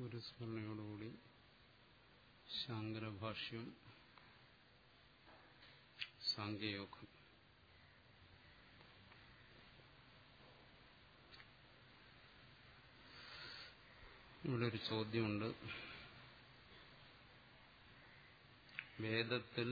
ഗുരുസ്മരണയോടുകൂടി ശാങ്കരഭാഷ്യം സാങ്കേയോഗം ഇവിടെ ഒരു ചോദ്യമുണ്ട് വേദത്തിൽ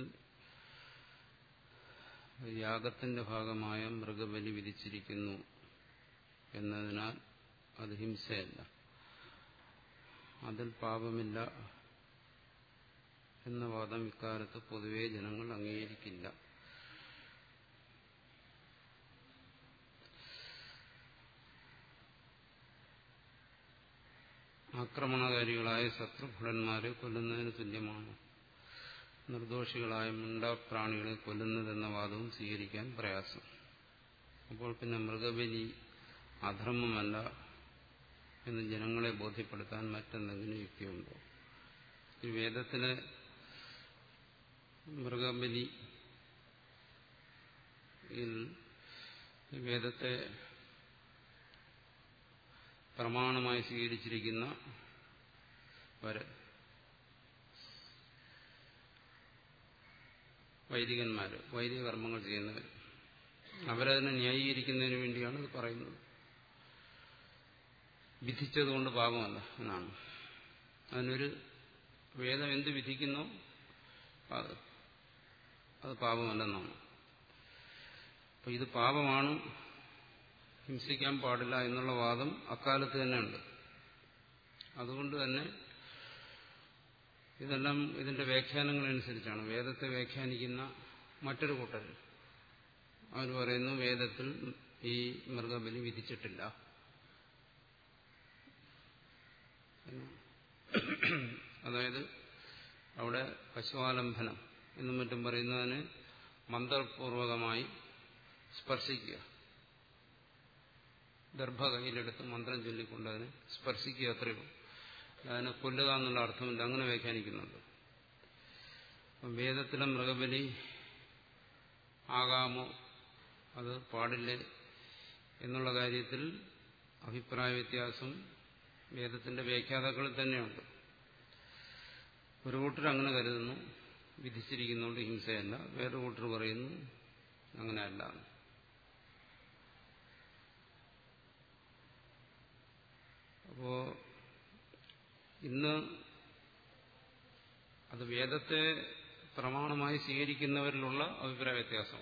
യാഗത്തിന്റെ ഭാഗമായ മൃഗബലി വിധിച്ചിരിക്കുന്നു എന്നതിനാൽ അത് ഹിംസയല്ല അതിൽ പാപമില്ല എന്ന വാദം ഇക്കാലത്ത് പൊതുവെ ജനങ്ങൾ അംഗീകരിക്കില്ല ആക്രമണകാരികളായ ശത്രുഭടന്മാരെ കൊല്ലുന്നതിന് തുല്യമാണ് നിർദോഷികളായ മിണ്ടാപ്രാണികളെ കൊല്ലുന്നതെന്ന വാദവും സ്വീകരിക്കാൻ പ്രയാസം അപ്പോൾ പിന്നെ മൃഗബലി അധർമ്മമല്ല എന്ന് ജനങ്ങളെ ബോധ്യപ്പെടുത്താൻ മറ്റെന്തെങ്കിലും യുക്തിയുണ്ടോ ഈ വേദത്തിലെ മൃഗബലി വേദത്തെ പ്രമാണമായി സ്വീകരിച്ചിരിക്കുന്ന വരെ വൈദികന്മാർ വൈദിക കർമ്മങ്ങൾ ചെയ്യുന്നവർ അവരതിനെ ന്യായീകരിക്കുന്നതിന് വേണ്ടിയാണ് ഇത് പറയുന്നത് വിധിച്ചതുകൊണ്ട് പാപമല്ല എന്നാണ് അതിനൊരു വേദം എന്ത് വിധിക്കുന്നോ അത് അത് പാപമല്ലെന്നാണ് അപ്പൊ ഇത് പാപമാണ് ഹിംസിക്കാൻ പാടില്ല എന്നുള്ള വാദം അക്കാലത്ത് തന്നെ ഉണ്ട് അതുകൊണ്ട് തന്നെ ഇതെല്ലാം ഇതിന്റെ വ്യാഖ്യാനങ്ങളനുസരിച്ചാണ് വേദത്തെ വ്യാഖ്യാനിക്കുന്ന മറ്റൊരു കൂട്ടർ അവർ പറയുന്നു വേദത്തിൽ ഈ മൃഗബലി വിധിച്ചിട്ടില്ല അതായത് അവിടെ പശുവാലംബനം എന്നും മറ്റും പറയുന്നതിന് മന്ത്രപൂർവകമായി സ്പർശിക്കുക ദർഭ കയ്യിലെടുത്ത് മന്ത്രം ചൊല്ലിക്കൊണ്ട് അതിനെ സ്പർശിക്കുക അത്രയും അതിനെ കൊല്ലുക എന്നുള്ള അർത്ഥമില്ല അങ്ങനെ വ്യാഖ്യാനിക്കുന്നുണ്ട് വേദത്തിലെ മൃഗബലി ആകാമോ അത് പാടില്ലേ എന്നുള്ള കാര്യത്തിൽ അഭിപ്രായ വ്യത്യാസം വേദത്തിന്റെ വ്യാഖ്യാതാക്കളിൽ തന്നെയുണ്ട് ഒരു കൂട്ടർ അങ്ങനെ കരുതുന്നു വിധിച്ചിരിക്കുന്നതുകൊണ്ട് ഹിംസയല്ല വേറൊരു കൂട്ടർ പറയുന്നു അങ്ങനെയല്ല അപ്പോ ഇന്ന് അത് വേദത്തെ പ്രമാണമായി സ്വീകരിക്കുന്നവരിലുള്ള അഭിപ്രായ വ്യത്യാസം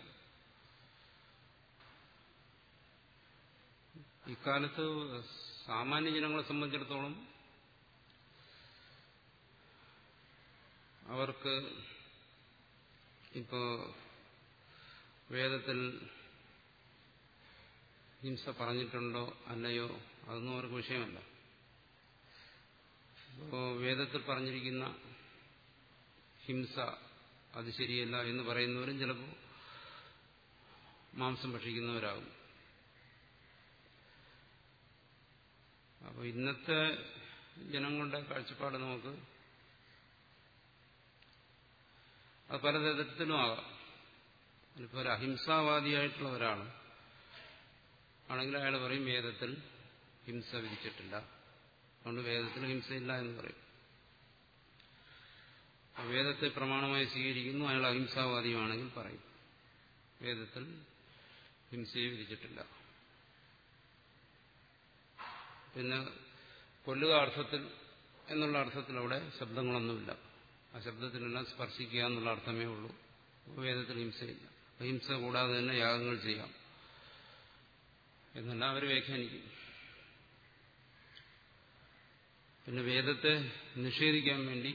ഇക്കാലത്ത് സാമാന്യ ജനങ്ങളെ സംബന്ധിച്ചിടത്തോളം അവർക്ക് ഇപ്പോ വേദത്തിൽ ഹിംസ പറഞ്ഞിട്ടുണ്ടോ അല്ലയോ അതൊന്നും അവർക്ക് വിഷയമല്ല ഇപ്പോ വേദത്തിൽ പറഞ്ഞിരിക്കുന്ന ഹിംസ അത് ശരിയല്ല എന്ന് പറയുന്നവരും ചിലപ്പോൾ മാംസം ഭക്ഷിക്കുന്നവരാകും അപ്പോൾ ഇന്നത്തെ ജനങ്ങളുടെ കാഴ്ചപ്പാട് നമുക്ക് അത് പലതരത്തിലും ആകാം ഇപ്പോൾ ഒരു അഹിംസാവാദിയായിട്ടുള്ള ഒരാൾ ആണെങ്കിൽ അയാൾ പറയും വേദത്തിൽ ഹിംസ വിധിച്ചിട്ടില്ല അതുകൊണ്ട് വേദത്തിൽ ഹിംസയില്ല എന്ന് പറയും വേദത്തെ പ്രമാണമായി സ്വീകരിക്കുന്നു അയാൾ അഹിംസാവാദിയുമാണെങ്കിൽ പറയും വേദത്തിൽ ഹിംസയെ വിധിച്ചിട്ടില്ല പിന്നെ കൊല്ലുക അർത്ഥത്തിൽ എന്നുള്ള അർത്ഥത്തിൽ അവിടെ ശബ്ദങ്ങളൊന്നുമില്ല ആ ശബ്ദത്തിനെല്ലാം സ്പർശിക്കുക എന്നുള്ള അർത്ഥമേ ഉള്ളൂ വേദത്തിൽ ഹിംസയില്ല ഹിംസ കൂടാതെ തന്നെ യാഗങ്ങൾ ചെയ്യാം എന്നെല്ലാം അവർ വ്യാഖ്യാനിക്കും പിന്നെ വേദത്തെ നിഷേധിക്കാൻ വേണ്ടി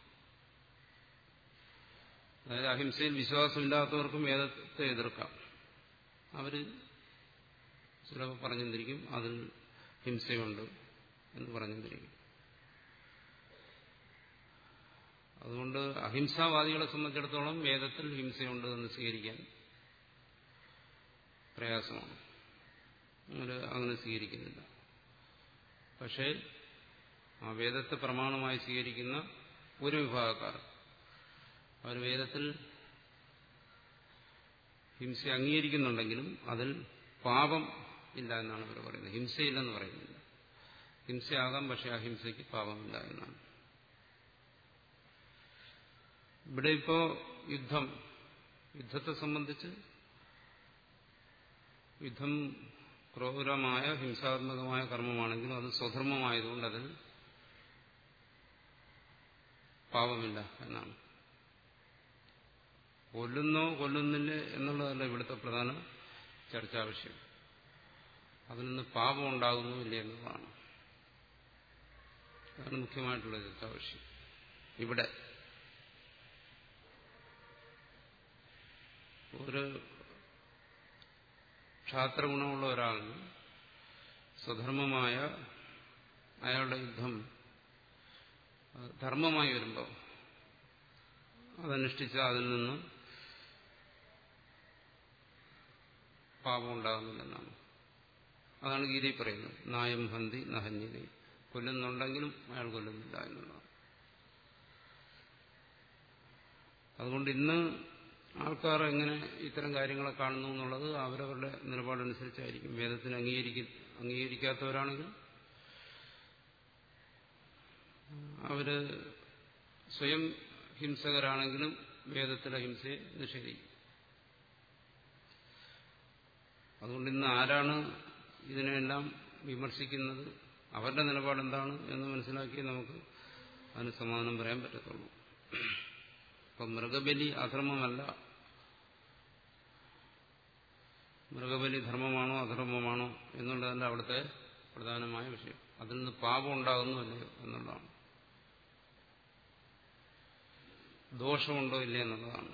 അതായത് അഹിംസയിൽ വിശ്വാസമില്ലാത്തവർക്കും വേദത്തെ എതിർക്കാം അവര് ചിലപ്പോൾ പറഞ്ഞെന്നിരിക്കും അതിൽ ഹിംസയുണ്ട് എന്ന് പറഞ്ഞെന്നിരിക്കും അതുകൊണ്ട് അഹിംസാവാദികളെ സംബന്ധിച്ചിടത്തോളം വേദത്തിൽ ഹിംസയുണ്ട് എന്ന് സ്വീകരിക്കാൻ പ്രയാസമാണ് അങ്ങനെ അങ്ങനെ സ്വീകരിക്കുന്നില്ല പക്ഷേ ആ വേദത്തെ പ്രമാണമായി സ്വീകരിക്കുന്ന ഒരു വിഭാഗക്കാർ അവർ വേദത്തിൽ ഹിംസ അംഗീകരിക്കുന്നുണ്ടെങ്കിലും അതിൽ പാപം ഇല്ല എന്നാണ് അവർ പറയുന്നത് ഹിംസയില്ലെന്ന് പറയുന്നില്ല ഹിംസയാകാം പക്ഷെ അഹിംസയ്ക്ക് പാപമില്ല എന്നാണ് ഇവിടെ ഇപ്പോ യുദ്ധം യുദ്ധത്തെ സംബന്ധിച്ച് യുദ്ധം ക്രൂരമായ ഹിംസാത്മകമായ കർമ്മമാണെങ്കിലും അത് സ്വധർമ്മമായതുകൊണ്ട് അതിൽ പാപമില്ല എന്നാണ് കൊല്ലുന്നോ കൊല്ലുന്നില്ല എന്നുള്ളതല്ല ഇവിടുത്തെ പ്രധാന ചർച്ചാ വിഷയം അതിൽ നിന്ന് പാപം ഉണ്ടാകുന്നു ഇല്ല എന്നുള്ളതാണ് അതാണ് മുഖ്യമായിട്ടുള്ള ചർച്ചാ വിഷയം ഇവിടെ ഒരു ക്ഷാത്രഗുണമുള്ള ഒരാളിന് സ്വധർമ്മമായ അയാളുടെ യുദ്ധം ധർമ്മമായി വരുമ്പോൾ അതനുഷ്ഠിച്ച് അതിൽ നിന്ന് പാപം ഉണ്ടാകുന്നില്ലെന്നാണ് അതാണ് ഗീതി പറയുന്നത് നായം ഹന്തി നഹന്യതി കൊല്ലുന്നുണ്ടെങ്കിലും അയാൾ കൊല്ലുന്നില്ല എന്നുള്ളതാണ് അതുകൊണ്ട് ഇന്ന് ആൾക്കാർ എങ്ങനെ ഇത്തരം കാര്യങ്ങളെ കാണുന്നു എന്നുള്ളത് അവരവരുടെ നിലപാടനുസരിച്ചായിരിക്കും വേദത്തിന് അംഗീകരിക്ക അംഗീകരിക്കാത്തവരാണെങ്കിൽ അവര് സ്വയം ഹിംസകരാണെങ്കിലും വേദത്തിലെ ഹിംസയെ നിഷേധിക്കും അതുകൊണ്ട് ഇന്ന് ആരാണ് ഇതിനെല്ലാം വിമർശിക്കുന്നത് അവരുടെ നിലപാടെന്താണ് എന്ന് മനസ്സിലാക്കി നമുക്ക് അതിന് സമാധാനം പറയാൻ പറ്റത്തുള്ളൂ അപ്പം മൃഗബലി അധർമ്മമല്ല മൃഗബലി ധർമ്മമാണോ അധർമ്മമാണോ എന്നുള്ളതല്ല അവിടുത്തെ പ്രധാനമായ വിഷയം അതിൽ നിന്ന് പാപം ഉണ്ടാകുന്നുവല്ലയോ എന്നുള്ളതാണ് ദോഷമുണ്ടോ ഇല്ലേ എന്നുള്ളതാണ്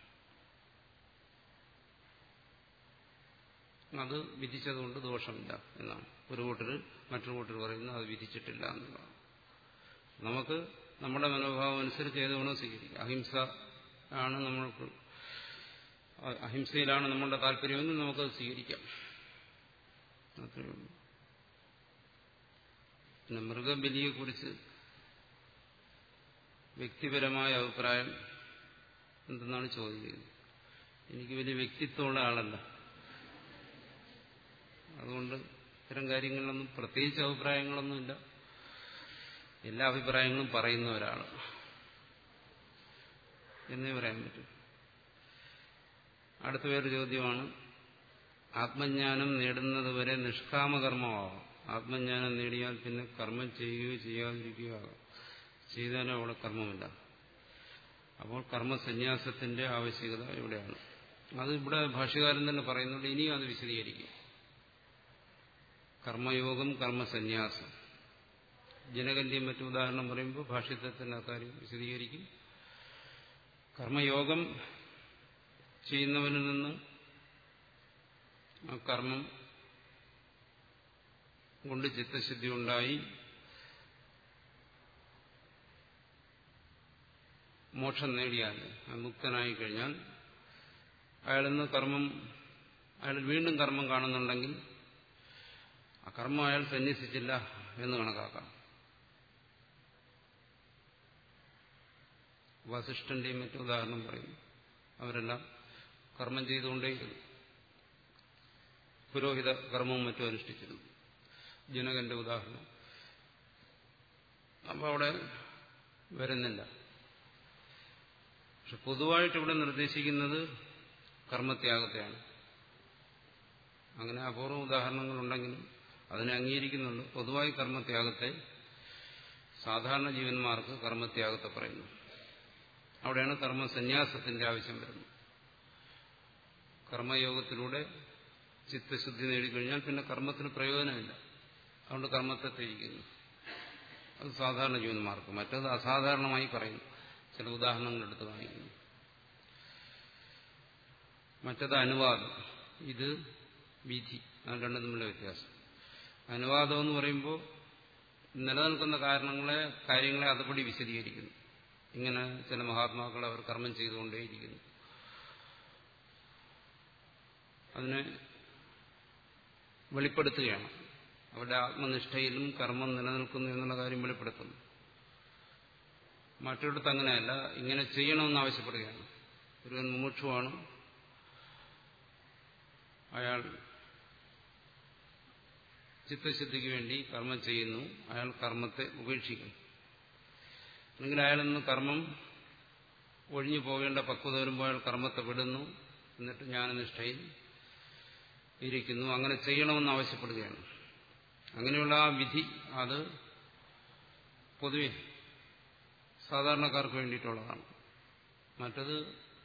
അത് വിധിച്ചതുകൊണ്ട് ദോഷമില്ല എന്നാണ് ഒരു കൂട്ടർ മറ്റൊരു കൂട്ടർ പറയുന്നു അത് വിധിച്ചിട്ടില്ല എന്നുള്ളതാണ് നമുക്ക് നമ്മുടെ മനോഭാവം അനുസരിച്ച് ഏത് വേണോ സ്വീകരിക്കാം അഹിംസ ആണ് നമ്മൾക്ക് അഹിംസയിലാണ് നമ്മുടെ താല്പര്യമെന്ന് നമുക്കത് സ്വീകരിക്കാം അത്രയേ ഉള്ളൂ പിന്നെ മൃഗബലിയെക്കുറിച്ച് വ്യക്തിപരമായ അഭിപ്രായം എന്തെന്നാണ് ചോദിക്കുന്നത് എനിക്ക് വലിയ വ്യക്തിത്വമുള്ള ആളല്ല അതുകൊണ്ട് ഇത്തരം കാര്യങ്ങളിലൊന്നും പ്രത്യേകിച്ച് അഭിപ്രായങ്ങളൊന്നുമില്ല എല്ലാ അഭിപ്രായങ്ങളും പറയുന്ന ഒരാൾ എന്നേ പറയാൻ പറ്റും അടുത്ത വേറൊരു ചോദ്യമാണ് ആത്മജ്ഞാനം നേടുന്നത് വരെ നിഷ്കാമകർമ്മമാവാം ആത്മജ്ഞാനം നേടിയാൽ പിന്നെ കർമ്മം ചെയ്യുകയോ ചെയ്യാതിരിക്കുകയോ ആകാം ചെയ്താലും അവിടെ കർമ്മമില്ല അപ്പോൾ കർമ്മസന്യാസത്തിന്റെ ആവശ്യകത എവിടെയാണ് അത് ഇവിടെ ഭാഷ്യകാരൻ തന്നെ പറയുന്നുണ്ട് ഇനിയും അത് വിശദീകരിക്കും കർമ്മയോഗം കർമ്മസന്യാസം ജനകന്റെയും മറ്റു ഉദാഹരണം പറയുമ്പോൾ ഭാഷ്യത്തെ തന്നെ അക്കാര്യം വിശദീകരിക്കും കർമ്മയോഗം ചെയ്യുന്നവനിൽ നിന്ന് ആ കർമ്മം കൊണ്ട് ചിത്തശുദ്ധി ഉണ്ടായി മോക്ഷം നേടിയാൽ മുക്തനായി കഴിഞ്ഞാൽ അയാളിൽ നിന്ന് കർമ്മം അയാൾ വീണ്ടും കർമ്മം കാണുന്നുണ്ടെങ്കിൽ ആ കർമ്മം അയാൾ സന്യസിച്ചില്ല എന്ന് കണക്കാക്കാം വസിഷ്ഠന്റെയും മറ്റു ഉദാഹരണം പറയുന്നു അവരെല്ലാം കർമ്മം ചെയ്തുകൊണ്ടേയിരുന്നു പുരോഹിത കർമ്മവും മറ്റും അനുഷ്ഠിച്ചിരുന്നു ജനകന്റെ ഉദാഹരണം അപ്പോൾ അവിടെ വരുന്നില്ല പക്ഷെ പൊതുവായിട്ട് ഇവിടെ നിർദ്ദേശിക്കുന്നത് കർമ്മത്യാഗത്തെയാണ് അങ്ങനെ അപൂർവ ഉദാഹരണങ്ങളുണ്ടെങ്കിലും അതിനെ അംഗീകരിക്കുന്നുണ്ട് പൊതുവായി കർമ്മത്യാഗത്തെ സാധാരണ ജീവന്മാർക്ക് കർമ്മത്യാഗത്തെ പറയുന്നു അവിടെയാണ് കർമ്മസന്യാസത്തിന്റെ ആവശ്യം വരുന്നത് കർമ്മയോഗത്തിലൂടെ ചിത്തശുദ്ധി നേടിക്കഴിഞ്ഞാൽ പിന്നെ കർമ്മത്തിന് പ്രയോജനമില്ല അതുകൊണ്ട് കർമ്മത്തെ ത്യജിക്കുന്നു അത് സാധാരണ ജീവന്മാർക്ക് മറ്റത് അസാധാരണമായി പറയുന്നു ചില ഉദാഹരണങ്ങൾ എടുത്ത് കാണിക്കുന്നു മറ്റത് അനുവാദം ഇത് വിധി അത് രണ്ടും തമ്മിലുള്ള വ്യത്യാസം അനുവാദം എന്ന് പറയുമ്പോൾ നിലനിൽക്കുന്ന കാരണങ്ങളെ കാര്യങ്ങളെ അതുപടി വിശദീകരിക്കുന്നു ഇങ്ങനെ ചില മഹാത്മാക്കൾ അവർ കർമ്മം ചെയ്തുകൊണ്ടേയിരിക്കുന്നു അതിനെ വെളിപ്പെടുത്തുകയാണ് അവരുടെ ആത്മനിഷ്ഠയിലും കർമ്മം നിലനിൽക്കുന്നു എന്നുള്ള കാര്യം വെളിപ്പെടുത്തുന്നു മറ്റൊരിടത്ത് അങ്ങനെയല്ല ഇങ്ങനെ ചെയ്യണമെന്ന് ആവശ്യപ്പെടുകയാണ് ഒരുവൻ മുമുക്ഷുവാണ് അയാൾ ചിത്തശുദ്ധിക്ക് വേണ്ടി കർമ്മം ചെയ്യുന്നു അയാൾ കർമ്മത്തെ ഉപേക്ഷിക്കുന്നു അല്ലെങ്കിൽ അയാൾ നിന്ന് കർമ്മം ഒഴിഞ്ഞു പോകേണ്ട പക്വത വരുമ്പോൾ അയാൾ കർമ്മത്തെ വിടുന്നു എന്നിട്ട് ജ്ഞാനനിഷ്ഠയിൽ ഇരിക്കുന്നു അങ്ങനെ ചെയ്യണമെന്ന് ആവശ്യപ്പെടുകയാണ് അങ്ങനെയുള്ള ആ വിധി അത് പൊതുവെ സാധാരണക്കാർക്ക് വേണ്ടിയിട്ടുള്ളതാണ് മറ്റത്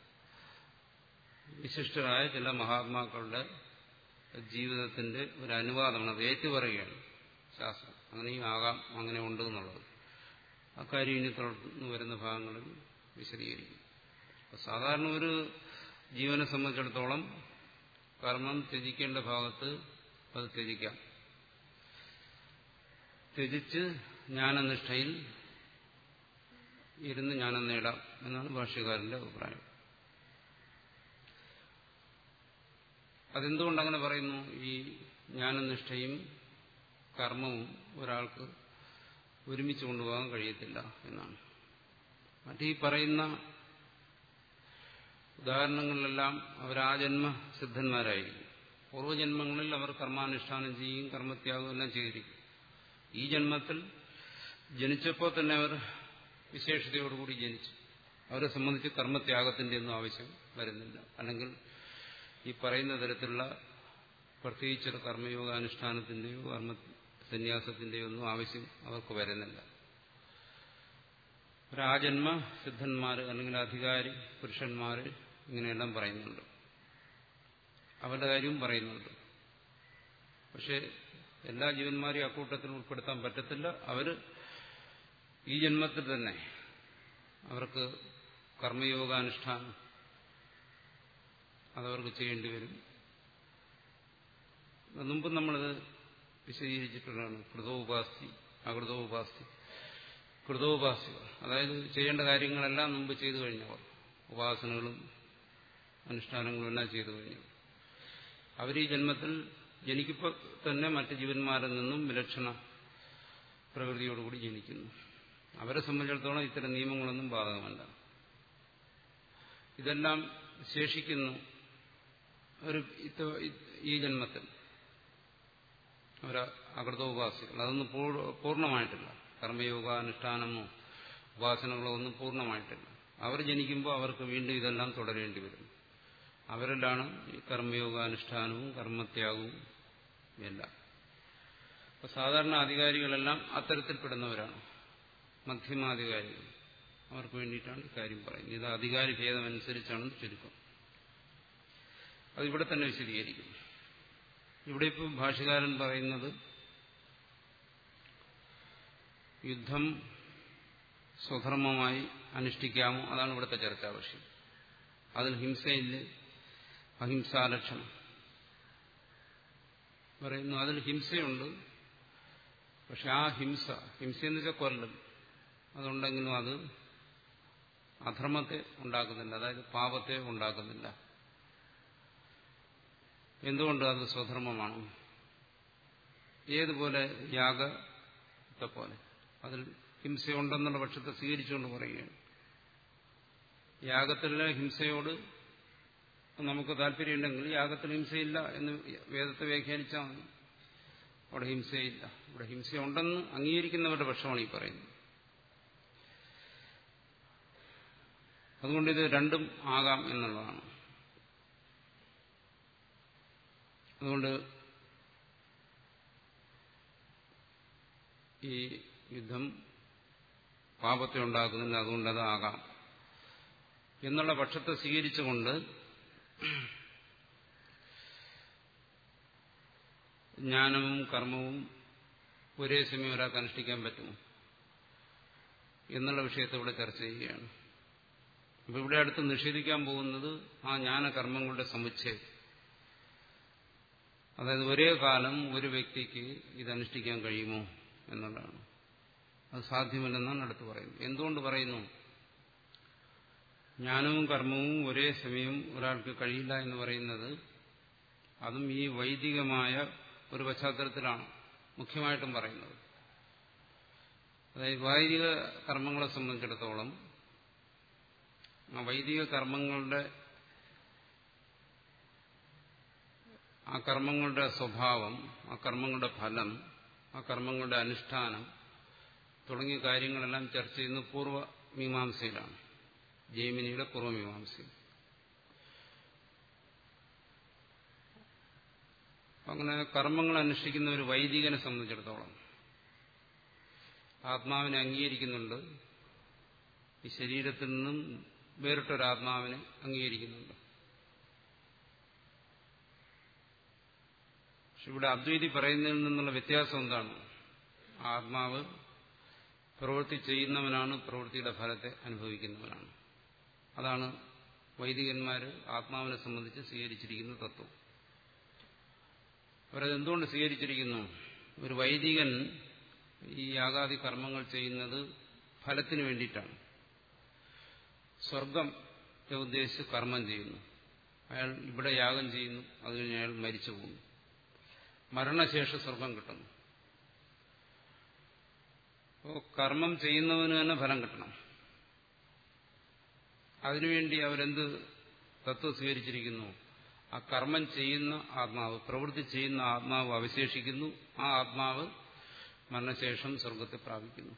വിശിഷ്ടരായ ചില മഹാത്മാക്കളുടെ ജീവിതത്തിന്റെ ഒരു അനുവാദമാണ് അത് ഏറ്റുപറയുകയാണ് ശാസ്ത്രം അങ്ങനെയും ആകാം അങ്ങനെ ഉണ്ട് എന്നുള്ളത് അക്കാര്യം ഇനി തുടർന്ന് വരുന്ന ഭാഗങ്ങളിൽ വിശദീകരിക്കും സാധാരണ ഒരു ജീവനെ സംബന്ധിച്ചിടത്തോളം കർമ്മം ത്യജിക്കേണ്ട ഭാഗത്ത് അത് ത്യജിക്കാം ത്യജിച്ച് ജ്ഞാനനിഷ്ഠയിൽ ഇരുന്ന് ജ്ഞാനം നേടാം എന്നാണ് ഭാഷ്യകാരന്റെ അഭിപ്രായം അതെന്തുകൊണ്ട് അങ്ങനെ പറയുന്നു ഈ ജ്ഞാനനിഷ്ഠയും കർമ്മവും ഒരാൾക്ക് ഒരുമിച്ച് കൊണ്ടുപോകാൻ കഴിയത്തില്ല എന്നാണ് മറ്റീ പറയുന്ന ഉദാഹരണങ്ങളിലെല്ലാം അവരാജന്മ സിദ്ധന്മാരായിരിക്കും പൂർവ്വജന്മങ്ങളിൽ അവർ കർമാനുഷ്ഠാനം ചെയ്യും കർമ്മത്യാഗം എല്ലാം ചെയ്തിരിക്കും ഈ ജന്മത്തിൽ ജനിച്ചപ്പോൾ തന്നെ അവർ വിശേഷതയോടുകൂടി ജനിച്ചു അവരെ സംബന്ധിച്ച് കർമ്മത്യാഗത്തിന്റെ ഒന്നും ആവശ്യം വരുന്നില്ല അല്ലെങ്കിൽ ഈ പറയുന്ന തരത്തിലുള്ള പ്രത്യേകിച്ചൊരു കർമ്മയോഗാനുഷ്ഠാനത്തിന്റെയോ കർമ്മ സന്യാസത്തിന്റെയോ ഒന്നും ആവശ്യം അവർക്ക് വരുന്നില്ല ഒരാജന്മ സിദ്ധന്മാർ അല്ലെങ്കിൽ അധികാരി പുരുഷന്മാർ ഇങ്ങനെയെല്ലാം പറയുന്നുണ്ട് അവരുടെ കാര്യവും പറയുന്നുണ്ട് പക്ഷെ എല്ലാ ജീവന്മാരെയും അക്കൂട്ടത്തിൽ ഉൾപ്പെടുത്താൻ പറ്റത്തില്ല അവർ ഈ ജന്മത്തിൽ തന്നെ അവർക്ക് കർമ്മയോഗാനുഷ്ഠാനം അതവർക്ക് ചെയ്യേണ്ടി വരും മുമ്പ് നമ്മളിത് വിശദീകരിച്ചിട്ടുള്ളതാണ് കൃതോപാസ്തി അകൃതോപാസ്തി കൃതോപാസ്തികൾ അതായത് ചെയ്യേണ്ട കാര്യങ്ങളെല്ലാം മുമ്പ് ചെയ്തു കഴിഞ്ഞവർ ഉപാസനകളും അനുഷ്ഠാനങ്ങളും എല്ലാം ചെയ്തു കഴിഞ്ഞു അവർ ഈ ജന്മത്തിൽ ജനിക്കുമ്പോൾ തന്നെ മറ്റ് ജീവന്മാരിൽ നിന്നും വിലക്ഷണ പ്രകൃതിയോടുകൂടി ജനിക്കുന്നു അവരെ സംബന്ധിച്ചിടത്തോളം ഇത്തരം നിയമങ്ങളൊന്നും ബാധകമല്ല ഇതെല്ലാം ശേഷിക്കുന്നു ഒരു ഈ ജന്മത്തിൽ ഒരു അകൃതോപാസികൾ അതൊന്നും പൂർണ്ണമായിട്ടില്ല കർമ്മയോഗാനുഷ്ഠാനമോ ഉപാസനകളോ ഒന്നും പൂർണ്ണമായിട്ടില്ല അവർ ജനിക്കുമ്പോൾ അവർക്ക് വീണ്ടും ഇതെല്ലാം തുടരേണ്ടി വരും അവരിലാണ് ഈ കർമ്മയോഗാനുഷ്ഠാനവും കർമ്മത്യാഗവും എല്ലാം അപ്പൊ സാധാരണ അധികാരികളെല്ലാം അത്തരത്തിൽപ്പെടുന്നവരാണ് മധ്യമാധികാരികൾ അവർക്ക് വേണ്ടിയിട്ടാണ് ഇക്കാര്യം പറയുന്നത് ഇത് അധികാരി ഭേദമനുസരിച്ചാണെന്ന് ചുരുക്കം അതിവിടെ തന്നെ വിശദീകരിക്കും ഇവിടെ ഇപ്പോൾ ഭാഷകാരൻ പറയുന്നത് യുദ്ധം സ്വധർമ്മമായി അനുഷ്ഠിക്കാമോ അതാണ് ഇവിടുത്തെ ചർച്ചാ വിഷയം അതിൽ ഹിംസയില്ലേ അഹിംസാലക്ഷണം പറയുന്നു അതിൽ ഹിംസയുണ്ട് പക്ഷെ ആ ഹിംസ ഹിംസയെന്ന് വെച്ചാൽ കൊല്ലൽ അതുണ്ടെങ്കിലും അത് അധർമ്മത്തെ ഉണ്ടാക്കുന്നില്ല അതായത് പാപത്തെ ഉണ്ടാക്കുന്നില്ല എന്തുകൊണ്ട് അത് സ്വധർമ്മമാണ് ഏതുപോലെ യാഗത്തെ പോലെ അതിൽ ഹിംസയുണ്ടെന്നുള്ള പക്ഷത്തെ സ്വീകരിച്ചുകൊണ്ട് പറയുകയാണ് യാഗത്തിലെ ഹിംസയോട് നമുക്ക് താല്പര്യമുണ്ടെങ്കിൽ യാഗത്തിൽ ഹിംസയില്ല എന്ന് വേദത്തെ വ്യാഖ്യാനിച്ചാൽ മതി അവിടെ ഹിംസയില്ല ഇവിടെ ഹിംസയുണ്ടെന്ന് അംഗീകരിക്കുന്നവരുടെ പക്ഷമാണ് ഈ പറയുന്നത് അതുകൊണ്ട് ഇത് രണ്ടും ആകാം എന്നുള്ളതാണ് അതുകൊണ്ട് ഈ യുദ്ധം പാപത്തെ ഉണ്ടാക്കുന്നില്ല അതുകൊണ്ട് അത് ആകാം എന്നുള്ള പക്ഷത്തെ സ്വീകരിച്ചുകൊണ്ട് ജ്ഞാനവും കർമ്മവും ഒരേ സമയം ഒരാൾക്ക് അനുഷ്ഠിക്കാൻ പറ്റുമോ എന്നുള്ള വിഷയത്തെ ഇവിടെ ചർച്ച ചെയ്യുകയാണ് അപ്പൊ ഇവിടെ അടുത്ത് നിഷേധിക്കാൻ പോകുന്നത് ആ ജ്ഞാനകർമ്മങ്ങളുടെ സമുച്ചയം അതായത് ഒരേ കാലം ഒരു വ്യക്തിക്ക് ഇത് അനുഷ്ഠിക്കാൻ കഴിയുമോ എന്നുള്ളതാണ് അത് സാധ്യമല്ലെന്നാണ് അടുത്ത് പറയുന്നത് എന്തുകൊണ്ട് പറയുന്നു ജ്ഞാനവും കർമ്മവും ഒരേ സമയം ഒരാൾക്ക് കഴിയില്ല എന്ന് പറയുന്നത് അതും ഈ വൈദികമായ ഒരു പശ്ചാത്തലത്തിലാണ് മുഖ്യമായിട്ടും പറയുന്നത് അതായത് വൈദിക കർമ്മങ്ങളെ സംബന്ധിച്ചിടത്തോളം ആ വൈദിക കർമ്മങ്ങളുടെ ആ കർമ്മങ്ങളുടെ സ്വഭാവം ആ കർമ്മങ്ങളുടെ ഫലം ആ കർമ്മങ്ങളുടെ അനുഷ്ഠാനം തുടങ്ങിയ കാര്യങ്ങളെല്ലാം ചർച്ച ചെയ്യുന്നത് പൂർവ്വമീമാംസയിലാണ് ജൈമിനിയുടെ പൂർവ്വമീമാംസയിൽ അങ്ങനെ കർമ്മങ്ങൾ അനുഷ്ഠിക്കുന്ന ഒരു വൈദികനെ സംബന്ധിച്ചിടത്തോളം ആത്മാവിനെ അംഗീകരിക്കുന്നുണ്ട് ഈ ശരീരത്തിൽ നിന്നും വേറിട്ടൊരാത്മാവിനെ അംഗീകരിക്കുന്നുണ്ട് പക്ഷെ ഇവിടെ അദ്വൈതി പറയുന്നതിൽ നിന്നുള്ള വ്യത്യാസം എന്താണ് ആത്മാവ് പ്രവൃത്തി ചെയ്യുന്നവനാണ് പ്രവൃത്തിയുടെ ഫലത്തെ അനുഭവിക്കുന്നവനാണ് അതാണ് വൈദികന്മാർ ആത്മാവിനെ സംബന്ധിച്ച് സ്വീകരിച്ചിരിക്കുന്ന തത്വം അവരത് എന്തുകൊണ്ട് സ്വീകരിച്ചിരിക്കുന്നു ഒരു വൈദികൻ ഈ യാഗാദി കർമ്മങ്ങൾ ചെയ്യുന്നത് ഫലത്തിന് വേണ്ടിയിട്ടാണ് സ്വർഗം ഉദ്ദേശിച്ച് കർമ്മം ചെയ്യുന്നു അയാൾ ഇവിടെ യാഗം ചെയ്യുന്നു അത് കഴിഞ്ഞ് അയാൾ മരിച്ചു പോകുന്നു മരണശേഷം സ്വർഗം കിട്ടുന്നു അപ്പോൾ കർമ്മം ചെയ്യുന്നവന് തന്നെ ഫലം കിട്ടണം അതിനുവേണ്ടി അവരെന്ത് തത്വം സ്വീകരിച്ചിരിക്കുന്നു ആ കർമ്മം ചെയ്യുന്ന ആത്മാവ് പ്രവൃത്തി ചെയ്യുന്ന ആത്മാവ് അവശേഷിക്കുന്നു ആ ആത്മാവ് മരണശേഷം സ്വർഗത്തെ പ്രാപിക്കുന്നു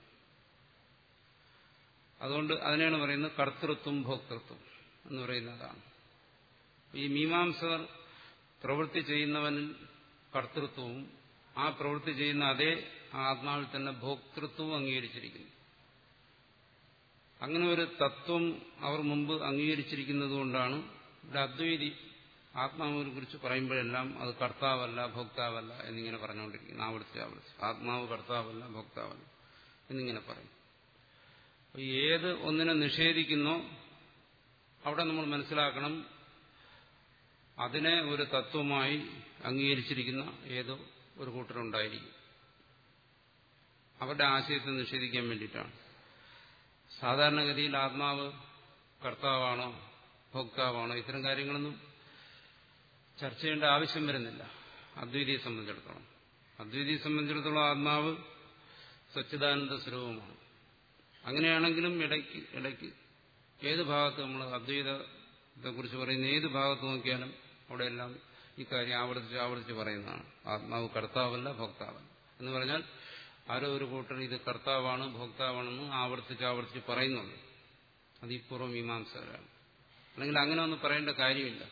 അതുകൊണ്ട് അതിനെയാണ് പറയുന്നത് കർത്തൃത്വം ഭോക്തൃത്വം എന്ന് പറയുന്നതാണ് ഈ മീമാംസകർ പ്രവൃത്തി ചെയ്യുന്നവനിൽ കർത്തൃത്വവും ആ പ്രവൃത്തി ചെയ്യുന്ന അതേ ആത്മാവിൽ തന്നെ ഭോക്തൃത്വവും അംഗീകരിച്ചിരിക്കുന്നു അങ്ങനെ ഒരു തത്വം അവർ മുമ്പ് അംഗീകരിച്ചിരിക്കുന്നത് കൊണ്ടാണ് ഇവിടെ അദ്വൈതി ആത്മാവിനെ കുറിച്ച് പറയുമ്പോഴെല്ലാം അത് കർത്താവല്ല ഭോക്താവല്ല എന്നിങ്ങനെ പറഞ്ഞുകൊണ്ടിരിക്കുന്നു ആവർത്തിച്ച് ആവർത്തിച്ച് ആത്മാവ് കർത്താവല്ല ഭോക്താവല്ല എന്നിങ്ങനെ പറയും ഏത് ഒന്നിനെ നിഷേധിക്കുന്നോ അവിടെ നമ്മൾ മനസ്സിലാക്കണം അതിനെ ഒരു തത്വമായി അംഗീകരിച്ചിരിക്കുന്ന ഏതോ ഒരു കൂട്ടരുണ്ടായിരിക്കും അവരുടെ ആശയത്തെ നിഷേധിക്കാൻ വേണ്ടിയിട്ടാണ് സാധാരണഗതിയിൽ ആത്മാവ് കർത്താവാണോ ഭോക്താവാണോ ഇത്തരം കാര്യങ്ങളൊന്നും ചർച്ച ചെയ്യേണ്ട ആവശ്യം വരുന്നില്ല അദ്വൈതിയെ സംബന്ധിച്ചിടത്തോളം അദ്വൈതിയെ സംബന്ധിച്ചിടത്തോളം ആത്മാവ് സച്ചിദാനന്ദ സ്വരൂപമാണ് അങ്ങനെയാണെങ്കിലും ഇടയ്ക്ക് ഇടയ്ക്ക് ഏത് ഭാഗത്ത് നമ്മൾ അദ്വൈതത്തെക്കുറിച്ച് പറയുന്ന ഏത് ഭാഗത്ത് നോക്കിയാലും അവിടെയെല്ലാം ഈ കാര്യം ആവർത്തിച്ച് ആവർത്തിച്ച് പറയുന്നതാണ് ആത്മാവ് കർത്താവല്ല ഭോക്താവല്ല എന്ന് പറഞ്ഞാൽ ആരോ ഒരു കൂട്ടർ ഇത് കർത്താവാണ് ഭോക്താവാണെന്ന് ആവർത്തിച്ച് ആവർത്തിച്ച് പറയുന്നുണ്ട് അത് ഈ പൂർവ്വമീമാംസകരാണ് അല്ലെങ്കിൽ അങ്ങനെ ഒന്നും പറയേണ്ട കാര്യമില്ല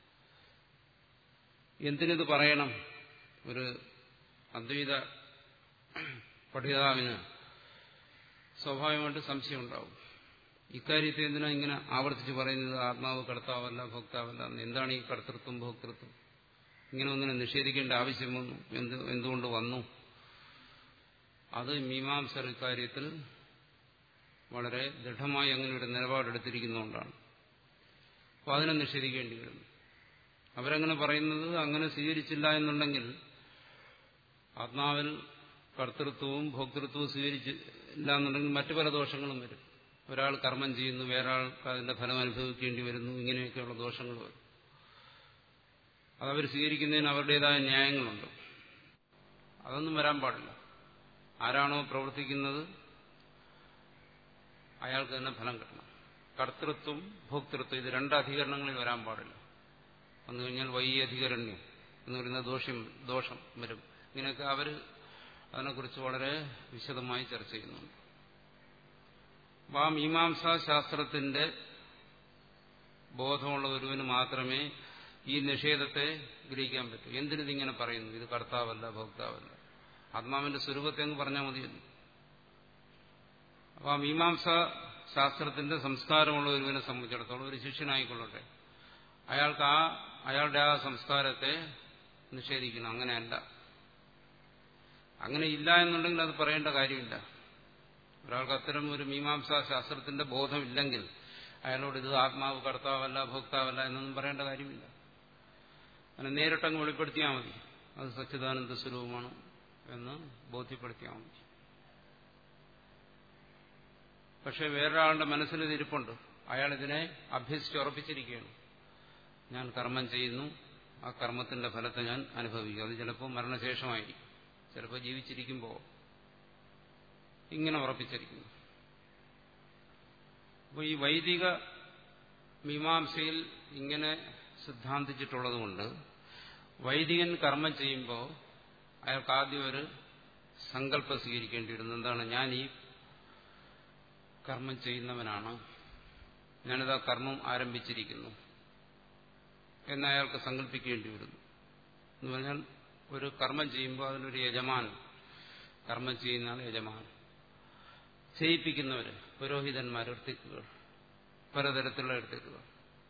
എന്തിനിത് പറയണം ഒരു അദ്വൈത പഠിതാവിന് സ്വാഭാവികമായിട്ട് സംശയം ഉണ്ടാവും ഇക്കാര്യത്തെ എന്തിനാ ഇങ്ങനെ ആവർത്തിച്ച് പറയുന്നത് ആത്മാവ് കർത്താവല്ല ഭോക്താവല്ല എന്താണ് ഈ കർത്തൃത്വം ഭോക്തൃത്വം ഇങ്ങനെ ഒന്നിനെ നിഷേധിക്കേണ്ട ആവശ്യം വന്നു എന്ത് എന്തുകൊണ്ട് വന്നു അത് മീമാംസർ ഇക്കാര്യത്തിൽ വളരെ ദൃഢമായി അങ്ങനെ ഒരു നിലപാടെടുത്തിരിക്കുന്നതുകൊണ്ടാണ് അപ്പോൾ അതിനെ നിഷേധിക്കേണ്ടി വരുന്നു അവരങ്ങനെ പറയുന്നത് അങ്ങനെ സ്വീകരിച്ചില്ല എന്നുണ്ടെങ്കിൽ ആത്മാവിൽ കർത്തൃത്വവും ഭോക്തൃത്വവും സ്വീകരിച്ചില്ല എന്നുണ്ടെങ്കിൽ മറ്റു പല ദോഷങ്ങളും വരും ഒരാൾ കർമ്മം ചെയ്യുന്നു വേറെ ആൾക്ക് അതിന്റെ ഫലം അനുഭവിക്കേണ്ടി വരുന്നു ഇങ്ങനെയൊക്കെയുള്ള ദോഷങ്ങൾ വരും അതവർ സ്വീകരിക്കുന്നതിന് അവരുടേതായ ന്യായങ്ങളുണ്ട് അതൊന്നും വരാൻ പാടില്ല ആരാണോ പ്രവർത്തിക്കുന്നത് അയാൾക്ക് തന്നെ ഫലം കിട്ടണം കർത്തൃത്വം ഭോക്തൃത്വം ഇത് രണ്ട് അധികരണങ്ങളിൽ വരാൻ പാടില്ല വന്നു കഴിഞ്ഞാൽ വൈയ അധികരണ്യം എന്ന് പറയുന്ന ദോഷം ദോഷം വരും ഇങ്ങനെയൊക്കെ അവർ അതിനെക്കുറിച്ച് വളരെ വിശദമായി ചർച്ച ചെയ്യുന്നുണ്ട് അപ്പോൾ ആ മീമാംസാ ശാസ്ത്രത്തിന്റെ ബോധമുള്ള ഒരുവന് മാത്രമേ ഈ നിഷേധത്തെ ഗ്രഹിക്കാൻ പറ്റൂ എന്തിനിതിങ്ങനെ പറയുന്നു ഇത് കർത്താവല്ല ഭോക്താവല്ല ആത്മാവിന്റെ സ്വരൂപത്തെ അങ്ങ് പറഞ്ഞാൽ മതിയല്ലോ അപ്പോൾ ആ മീമാംസ ശാസ്ത്രത്തിന്റെ സംസ്കാരമുള്ള ഒരുവനെ സംബന്ധിച്ചിടത്തോളം ഒരു ശിഷ്യനായിക്കൊള്ളട്ടെ അയാൾക്ക് ആ അയാളുടെ ആ സംസ്കാരത്തെ നിഷേധിക്കണം അങ്ങനെയല്ല അങ്ങനെ ഇല്ല എന്നുണ്ടെങ്കിൽ അത് പറയേണ്ട കാര്യമില്ല ഒരാൾക്ക് അത്തരം ഒരു മീമാംസാ ശാസ്ത്രത്തിന്റെ ബോധമില്ലെങ്കിൽ അയാളോട് ഇത് ആത്മാവ് കർത്താവല്ല ഭോക്താവല്ല എന്നൊന്നും പറയേണ്ട കാര്യമില്ല അങ്ങനെ നേരിട്ടങ്ങ് വെളിപ്പെടുത്തിയാൽ മതി അത് സച്ചിദാനന്ദ സ്വരൂപമാണ് എന്ന് ബോധ്യപ്പെടുത്തിയാൽ മതി പക്ഷെ വേറൊരാളുടെ മനസ്സിൽ ഇത് ഇരിപ്പുണ്ട് അയാൾ ഇതിനെ അഭ്യസിച്ചുറപ്പിച്ചിരിക്കുകയാണ് ഞാൻ കർമ്മം ചെയ്യുന്നു ആ കർമ്മത്തിന്റെ ഫലത്തെ ഞാൻ അനുഭവിക്കും അത് ചിലപ്പോൾ മരണശേഷമായിരിക്കും ചിലപ്പോൾ ജീവിച്ചിരിക്കുമ്പോൾ ഇങ്ങനെ ഉറപ്പിച്ചിരിക്കുന്നു അപ്പോൾ ഈ വൈദിക മീമാംസയിൽ ഇങ്ങനെ സിദ്ധാന്തിച്ചിട്ടുള്ളതുകൊണ്ട് വൈദികൻ കർമ്മം ചെയ്യുമ്പോൾ അയാൾക്ക് ആദ്യം ഒരു സങ്കല്പം സ്വീകരിക്കേണ്ടി വരുന്നു എന്താണ് ഞാൻ ഈ കർമ്മം ചെയ്യുന്നവനാണ് ഞാനിതാ കർമ്മം ആരംഭിച്ചിരിക്കുന്നു എന്ന് അയാൾക്ക് സങ്കല്പിക്കേണ്ടി വരുന്നു എന്ന് പറഞ്ഞാൽ ഒരു കർമ്മം ചെയ്യുമ്പോൾ അതിനൊരു യജമാൻ കർമ്മം ചെയ്യുന്ന ആൾ യജമാൻ ചെയ്യിപ്പിക്കുന്നവർ പുരോഹിതന്മാർ എർത്തിക്കുകൾ പലതരത്തിലുള്ള എർത്തിക്കുകൾ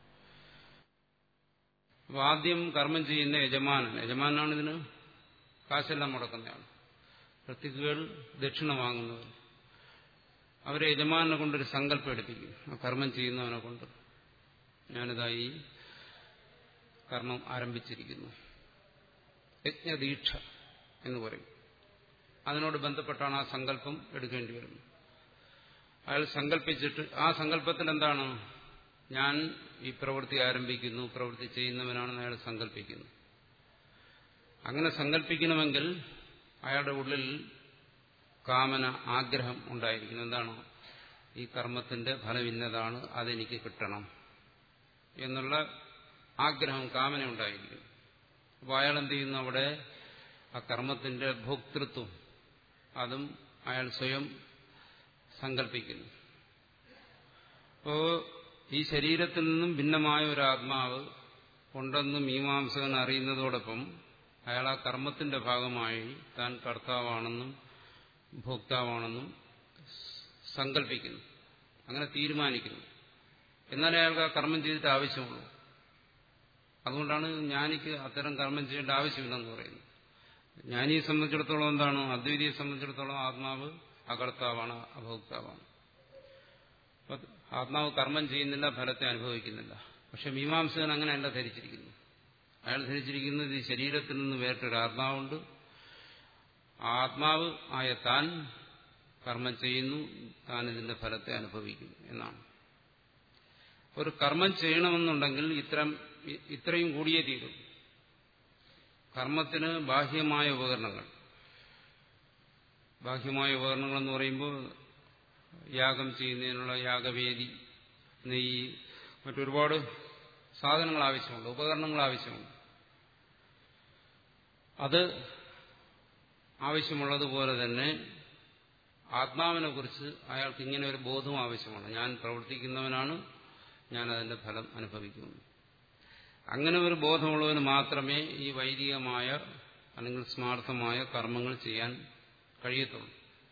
അപ്പോൾ ആദ്യം കർമ്മം ചെയ്യുന്ന യജമാനൻ യജമാനാണ് ഇതിന് കാശെല്ലാം മുടക്കുന്നയാൾ ഋത്തിക്കുകൾ ദക്ഷിണ വാങ്ങുന്നവർ അവരെ യജമാനെ കൊണ്ടൊരു സങ്കല്പം എടുപ്പിക്കും ആ കർമ്മം ചെയ്യുന്നവനെ കൊണ്ട് ഞാനിതാ ഈ കർമ്മം ആരംഭിച്ചിരിക്കുന്നു യജ്ഞദീക്ഷ എന്ന് പറയും അതിനോട് ബന്ധപ്പെട്ടാണ് ആ സങ്കല്പം എടുക്കേണ്ടി വരുന്നത് അയാൾ സങ്കല്പിച്ചിട്ട് ആ സങ്കല്പത്തിൽ എന്താണ് ഞാൻ ഈ പ്രവൃത്തി ആരംഭിക്കുന്നു പ്രവൃത്തി ചെയ്യുന്നവനാണെന്ന് അയാൾ സങ്കല്പിക്കുന്നു അങ്ങനെ സങ്കല്പിക്കണമെങ്കിൽ അയാളുടെ ഉള്ളിൽ കാമന ആഗ്രഹം ഉണ്ടായിരിക്കുന്നു എന്താണ് ഈ കർമ്മത്തിന്റെ ഫലം ഇന്നതാണ് അതെനിക്ക് കിട്ടണം എന്നുള്ള ആഗ്രഹം കാമന ഉണ്ടായിരിക്കും അപ്പോൾ അയാൾ എന്ത് ചെയ്യുന്നു അവിടെ ആ കർമ്മത്തിന്റെ ഭോക്തൃത്വം അതും അയാൾ സ്വയം സങ്കല്പിക്കുന്നു അപ്പോ ഈ ശരീരത്തിൽ നിന്നും ഭിന്നമായ ഒരു ആത്മാവ് ഉണ്ടെന്ന് മീമാംസകൻ അറിയുന്നതോടൊപ്പം അയാൾ ആ കർമ്മത്തിന്റെ ഭാഗമായി താൻ കർത്താവാണെന്നും ഭോക്താവാണെന്നും സങ്കല്പിക്കുന്നു അങ്ങനെ തീരുമാനിക്കുന്നു എന്നാലേ അയാൾക്ക് ആ കർമ്മം ചെയ്തിട്ട് ആവശ്യമുള്ളൂ അതുകൊണ്ടാണ് ജ്ഞാനിക്ക് അത്തരം കർമ്മം ചെയ്യേണ്ട ആവശ്യമില്ലെന്ന് പറയുന്നത് ജ്ഞാനിയെ സംബന്ധിച്ചിടത്തോളം എന്താണ് അദ്വൈതിയെ സംബന്ധിച്ചിടത്തോളം ആത്മാവ് അകർത്താവാണ് അഭോക്താവാണ് ആത്മാവ് കർമ്മം ചെയ്യുന്നില്ല ഫലത്തെ അനുഭവിക്കുന്നില്ല പക്ഷെ മീമാംസകൻ അങ്ങനെയല്ല ധരിച്ചിരിക്കുന്നു അയാൾ ധരിച്ചിരിക്കുന്നത് ഈ ശരീരത്തിൽ നിന്ന് വേറിട്ടൊരു ആത്മാവുണ്ട് ആത്മാവ് ആയ താൻ കർമ്മം ചെയ്യുന്നു താൻ ഇതിന്റെ ഫലത്തെ അനുഭവിക്കുന്നു എന്നാണ് ഒരു കർമ്മം ചെയ്യണമെന്നുണ്ടെങ്കിൽ ഇത്തരം ഇത്രയും കൂടിയേ തീരും കർമ്മത്തിന് ബാഹ്യമായ ഉപകരണങ്ങൾ ബാഹ്യമായ ഉപകരണങ്ങൾ എന്ന് പറയുമ്പോൾ യാഗം ചെയ്യുന്നതിനുള്ള യാഗവേദി നെയ്യ് മറ്റൊരുപാട് സാധനങ്ങൾ ആവശ്യമുണ്ട് ഉപകരണങ്ങൾ ആവശ്യമുണ്ട് അത് ആവശ്യമുള്ളതുപോലെ തന്നെ ആത്മാവിനെ കുറിച്ച് അയാൾക്ക് ഇങ്ങനെ ഒരു ബോധം ആവശ്യമാണ് ഞാൻ പ്രവർത്തിക്കുന്നവനാണ് ഞാൻ അതിന്റെ ഫലം അനുഭവിക്കുന്നു അങ്ങനെ ഒരു ബോധമുള്ളവന് മാത്രമേ ഈ വൈദികമായ അല്ലെങ്കിൽ സ്മാർത്ഥമായ കർമ്മങ്ങൾ ചെയ്യാൻ കഴിയത്തുള്ളൂ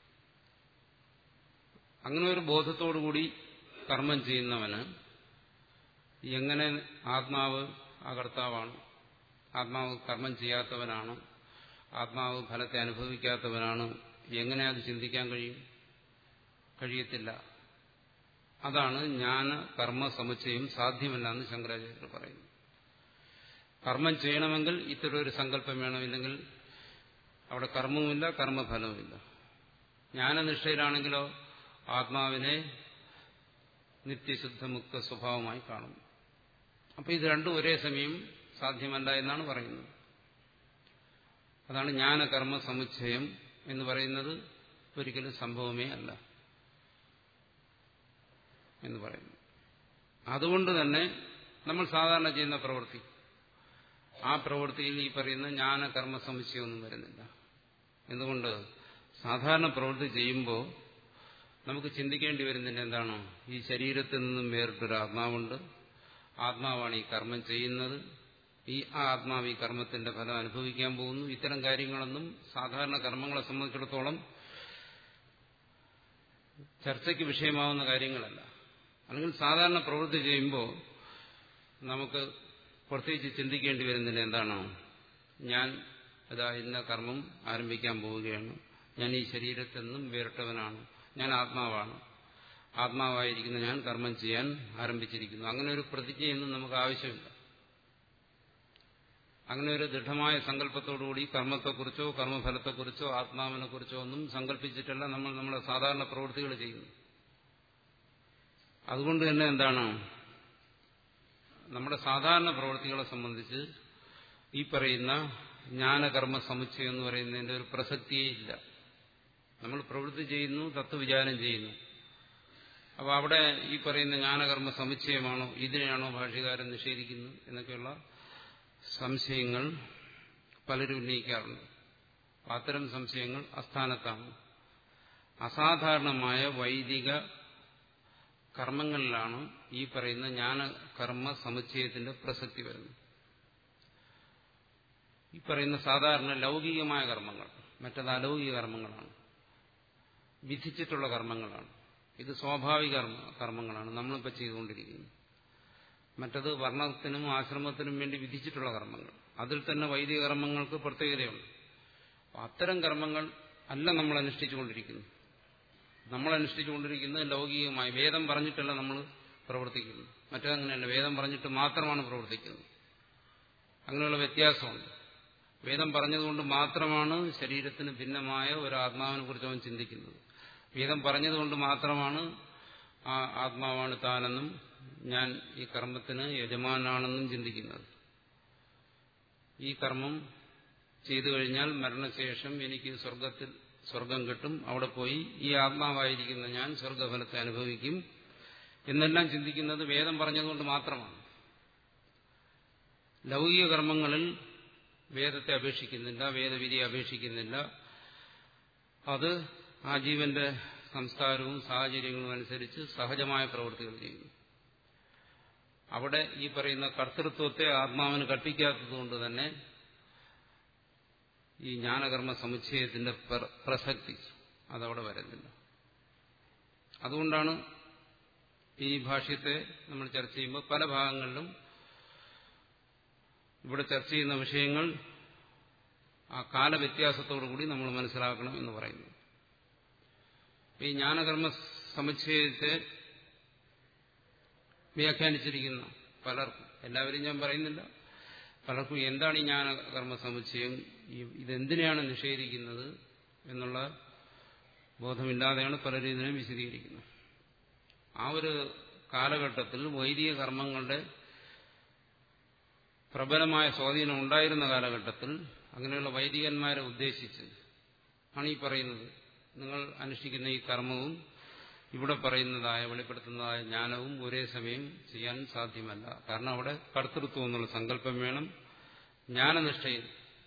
അങ്ങനെ ഒരു ബോധത്തോടുകൂടി കർമ്മം ചെയ്യുന്നവന് എങ്ങനെ ആത്മാവ് അകർത്താവാണ് ആത്മാവ് കർമ്മം ചെയ്യാത്തവനാണ് ആത്മാവ് ഫലത്തെ അനുഭവിക്കാത്തവനാണ് എങ്ങനെ അത് ചിന്തിക്കാൻ കഴിയും കഴിയത്തില്ല അതാണ് ജ്ഞാന കർമ്മ സമുച്ചയം സാധ്യമല്ല എന്ന് ശങ്കരാചാര്യർ പറയുന്നു കർമ്മം ചെയ്യണമെങ്കിൽ ഇത്തരം ഒരു സങ്കല്പം വേണമില്ലെങ്കിൽ അവിടെ കർമ്മവുമില്ല കർമ്മഫലവുമില്ല ജ്ഞാനനിഷ്ഠയിലാണെങ്കിലോ ആത്മാവിനെ നിത്യശുദ്ധമുക്ത സ്വഭാവമായി കാണുന്നു അപ്പൊ ഇത് രണ്ടും ഒരേ സമയം സാധ്യമല്ല എന്നാണ് പറയുന്നത് അതാണ് ജ്ഞാനകർമ്മ സമുച്ചയം എന്ന് പറയുന്നത് ഒരിക്കലും സംഭവമേ അല്ല എന്ന് പറയുന്നു അതുകൊണ്ട് തന്നെ നമ്മൾ സാധാരണ ചെയ്യുന്ന പ്രവൃത്തി ആ പ്രവൃത്തിയിൽ ഈ പറയുന്ന ജ്ഞാനകർമ്മ സമുച്ചയമൊന്നും വരുന്നില്ല എന്തുകൊണ്ട് സാധാരണ പ്രവൃത്തി ചെയ്യുമ്പോൾ നമുക്ക് ചിന്തിക്കേണ്ടി വരുന്നില്ല എന്താണ് ഈ ശരീരത്തിൽ നിന്നും വേറിട്ടൊരു ആത്മാവുണ്ട് ആത്മാവാണ് ഈ കർമ്മം ചെയ്യുന്നത് ഈ ആ ആത്മാവ് ഈ കർമ്മത്തിന്റെ ഫലം അനുഭവിക്കാൻ പോകുന്നു ഇത്തരം കാര്യങ്ങളൊന്നും സാധാരണ കർമ്മങ്ങളെ സംബന്ധിച്ചിടത്തോളം ചർച്ചയ്ക്ക് വിഷയമാവുന്ന കാര്യങ്ങളല്ല അല്ലെങ്കിൽ സാധാരണ പ്രവൃത്തി ചെയ്യുമ്പോൾ നമുക്ക് പ്രത്യേകിച്ച് ചിന്തിക്കേണ്ടി വരുന്നില്ല എന്താണ് ഞാൻ അതാ ഇന്ന കർമ്മം ആരംഭിക്കാൻ പോവുകയാണ് ഞാൻ ഈ ശരീരത്തിൽ നിന്നും വേറിട്ടവനാണ് ഞാൻ ആത്മാവാണ് ആത്മാവായിരിക്കുന്ന ഞാൻ കർമ്മം ചെയ്യാൻ ആരംഭിച്ചിരിക്കുന്നു അങ്ങനെ ഒരു പ്രതിജ്ഞയൊന്നും നമുക്ക് ആവശ്യമില്ല അങ്ങനെ ഒരു ദൃഢമായ സങ്കല്പത്തോടുകൂടി കർമ്മത്തെക്കുറിച്ചോ കർമ്മഫലത്തെക്കുറിച്ചോ ആത്മാവിനെക്കുറിച്ചോ ഒന്നും സങ്കല്പിച്ചിട്ടല്ല നമ്മൾ നമ്മുടെ സാധാരണ പ്രവൃത്തികൾ ചെയ്യുന്നു അതുകൊണ്ട് തന്നെ എന്താണ് നമ്മുടെ സാധാരണ പ്രവൃത്തികളെ സംബന്ധിച്ച് ഈ പറയുന്ന ജ്ഞാനകർമ്മ സമുച്ചയം എന്ന് പറയുന്നതിന്റെ ഒരു പ്രസക്തിയേ ഇല്ല നമ്മൾ പ്രവൃത്തി ചെയ്യുന്നു തത്വവിചാരം ചെയ്യുന്നു അപ്പോൾ അവിടെ ഈ പറയുന്ന ജ്ഞാനകർമ്മ സമുച്ചയമാണോ ഇതിനെയാണോ ഭാഷ്യകാരൻ നിഷേധിക്കുന്നത് എന്നൊക്കെയുള്ള സംശയങ്ങൾ പലരും ഉന്നയിക്കാറുണ്ട് അത്തരം സംശയങ്ങൾ അസ്ഥാനത്താണ് അസാധാരണമായ വൈദിക കർമ്മങ്ങളിലാണ് ഈ പറയുന്ന ജ്ഞാനകർമ്മ സമുച്ചയത്തിന്റെ പ്രസക്തി വരുന്നത് ഈ പറയുന്ന സാധാരണ ലൗകികമായ കർമ്മങ്ങൾ മറ്റത് അലൗകിക കർമ്മങ്ങളാണ് വിധിച്ചിട്ടുള്ള കർമ്മങ്ങളാണ് ഇത് സ്വാഭാവിക കർമ്മങ്ങളാണ് നമ്മളിപ്പോൾ ചെയ്തുകൊണ്ടിരിക്കുന്നത് മറ്റത് വർണ്ണത്തിനും ആശ്രമത്തിനും വേണ്ടി വിധിച്ചിട്ടുള്ള കർമ്മങ്ങൾ അതിൽ തന്നെ വൈദിക കർമ്മങ്ങൾക്ക് പ്രത്യേകതയുണ്ട് അത്തരം കർമ്മങ്ങൾ അല്ല നമ്മൾ അനുഷ്ഠിച്ചുകൊണ്ടിരിക്കുന്നത് നമ്മൾ അനുഷ്ഠിച്ചുകൊണ്ടിരിക്കുന്നത് ലൗകികമായി വേദം പറഞ്ഞിട്ടല്ല നമ്മൾ പ്രവർത്തിക്കുന്നത് മറ്റതങ്ങനെയല്ല വേദം പറഞ്ഞിട്ട് മാത്രമാണ് പ്രവർത്തിക്കുന്നത് അങ്ങനെയുള്ള വ്യത്യാസമുണ്ട് വേദം പറഞ്ഞതുകൊണ്ട് മാത്രമാണ് ശരീരത്തിന് ഭിന്നമായ ഒരു ആത്മാവിനെ കുറിച്ച് അവൻ ചിന്തിക്കുന്നത് വേദം പറഞ്ഞതുകൊണ്ട് മാത്രമാണ് ആ ആത്മാവാണ് താനെന്നും ഞാൻ ഈ കർമ്മത്തിന് യജമാനാണെന്നും ചിന്തിക്കുന്നത് ഈ കർമ്മം ചെയ്തു കഴിഞ്ഞാൽ മരണശേഷം എനിക്ക് സ്വർഗത്തിൽ സ്വർഗം കിട്ടും അവിടെ പോയി ഈ ആത്മാവായിരിക്കുന്ന ഞാൻ സ്വർഗഫലത്തെ അനുഭവിക്കും എന്നെല്ലാം ചിന്തിക്കുന്നത് വേദം പറഞ്ഞതുകൊണ്ട് മാത്രമാണ് ലൗകിക കർമ്മങ്ങളിൽ വേദത്തെ അപേക്ഷിക്കുന്നില്ല വേദവിധിയെ അപേക്ഷിക്കുന്നില്ല അത് ആ ജീവന്റെ സംസ്കാരവും സാഹചര്യങ്ങളും അനുസരിച്ച് സഹജമായ പ്രവൃത്തികൾ ചെയ്യുന്നു അവിടെ ഈ പറയുന്ന കർത്തൃത്വത്തെ ആത്മാവിന് കൽപ്പിക്കാത്തതുകൊണ്ട് തന്നെ ഈ ജ്ഞാനകർമ്മ സമുച്ചയത്തിന്റെ പ്രസക്തി അതവിടെ വരുന്നില്ല അതുകൊണ്ടാണ് ഈ ഭാഷ്യത്തെ നമ്മൾ ചർച്ച ചെയ്യുമ്പോൾ പല ഭാഗങ്ങളിലും ഇവിടെ ചർച്ച ചെയ്യുന്ന വിഷയങ്ങൾ ആ കാലവ്യത്യാസത്തോടു കൂടി നമ്മൾ മനസ്സിലാക്കണം എന്ന് പറയുന്നു ഈ ജ്ഞാനകർമ്മ സമുച്ചയത്തെ വ്യാഖ്യാനിച്ചിരിക്കുന്ന പലർക്കും എല്ലാവരും ഞാൻ പറയുന്നില്ല പലർക്കും എന്താണ് ഈ ജ്ഞാനകർമ്മ സമുച്ചയം ഇതെന്തിനെയാണ് നിഷേധിക്കുന്നത് എന്നുള്ള ബോധമില്ലാതെയാണ് പലരും ഇതിനെ വിശദീകരിക്കുന്നത് ആ ഒരു കാലഘട്ടത്തിൽ വൈദിക കർമ്മങ്ങളുടെ പ്രബലമായ സ്വാധീനം ഉണ്ടായിരുന്ന കാലഘട്ടത്തിൽ അങ്ങനെയുള്ള വൈദികന്മാരെ ഉദ്ദേശിച്ച് ആണ് ഈ പറയുന്നത് നിങ്ങൾ അനുഷ്ഠിക്കുന്ന ഈ കർമ്മവും ഇവിടെ പറയുന്നതായ വെളിപ്പെടുത്തുന്നതായ ജ്ഞാനവും ഒരേ സമയം ചെയ്യാൻ സാധ്യമല്ല കാരണം അവിടെ കർത്തൃത്വം എന്നുള്ള സങ്കല്പം വേണം ജ്ഞാനനിഷ്ഠയിൽ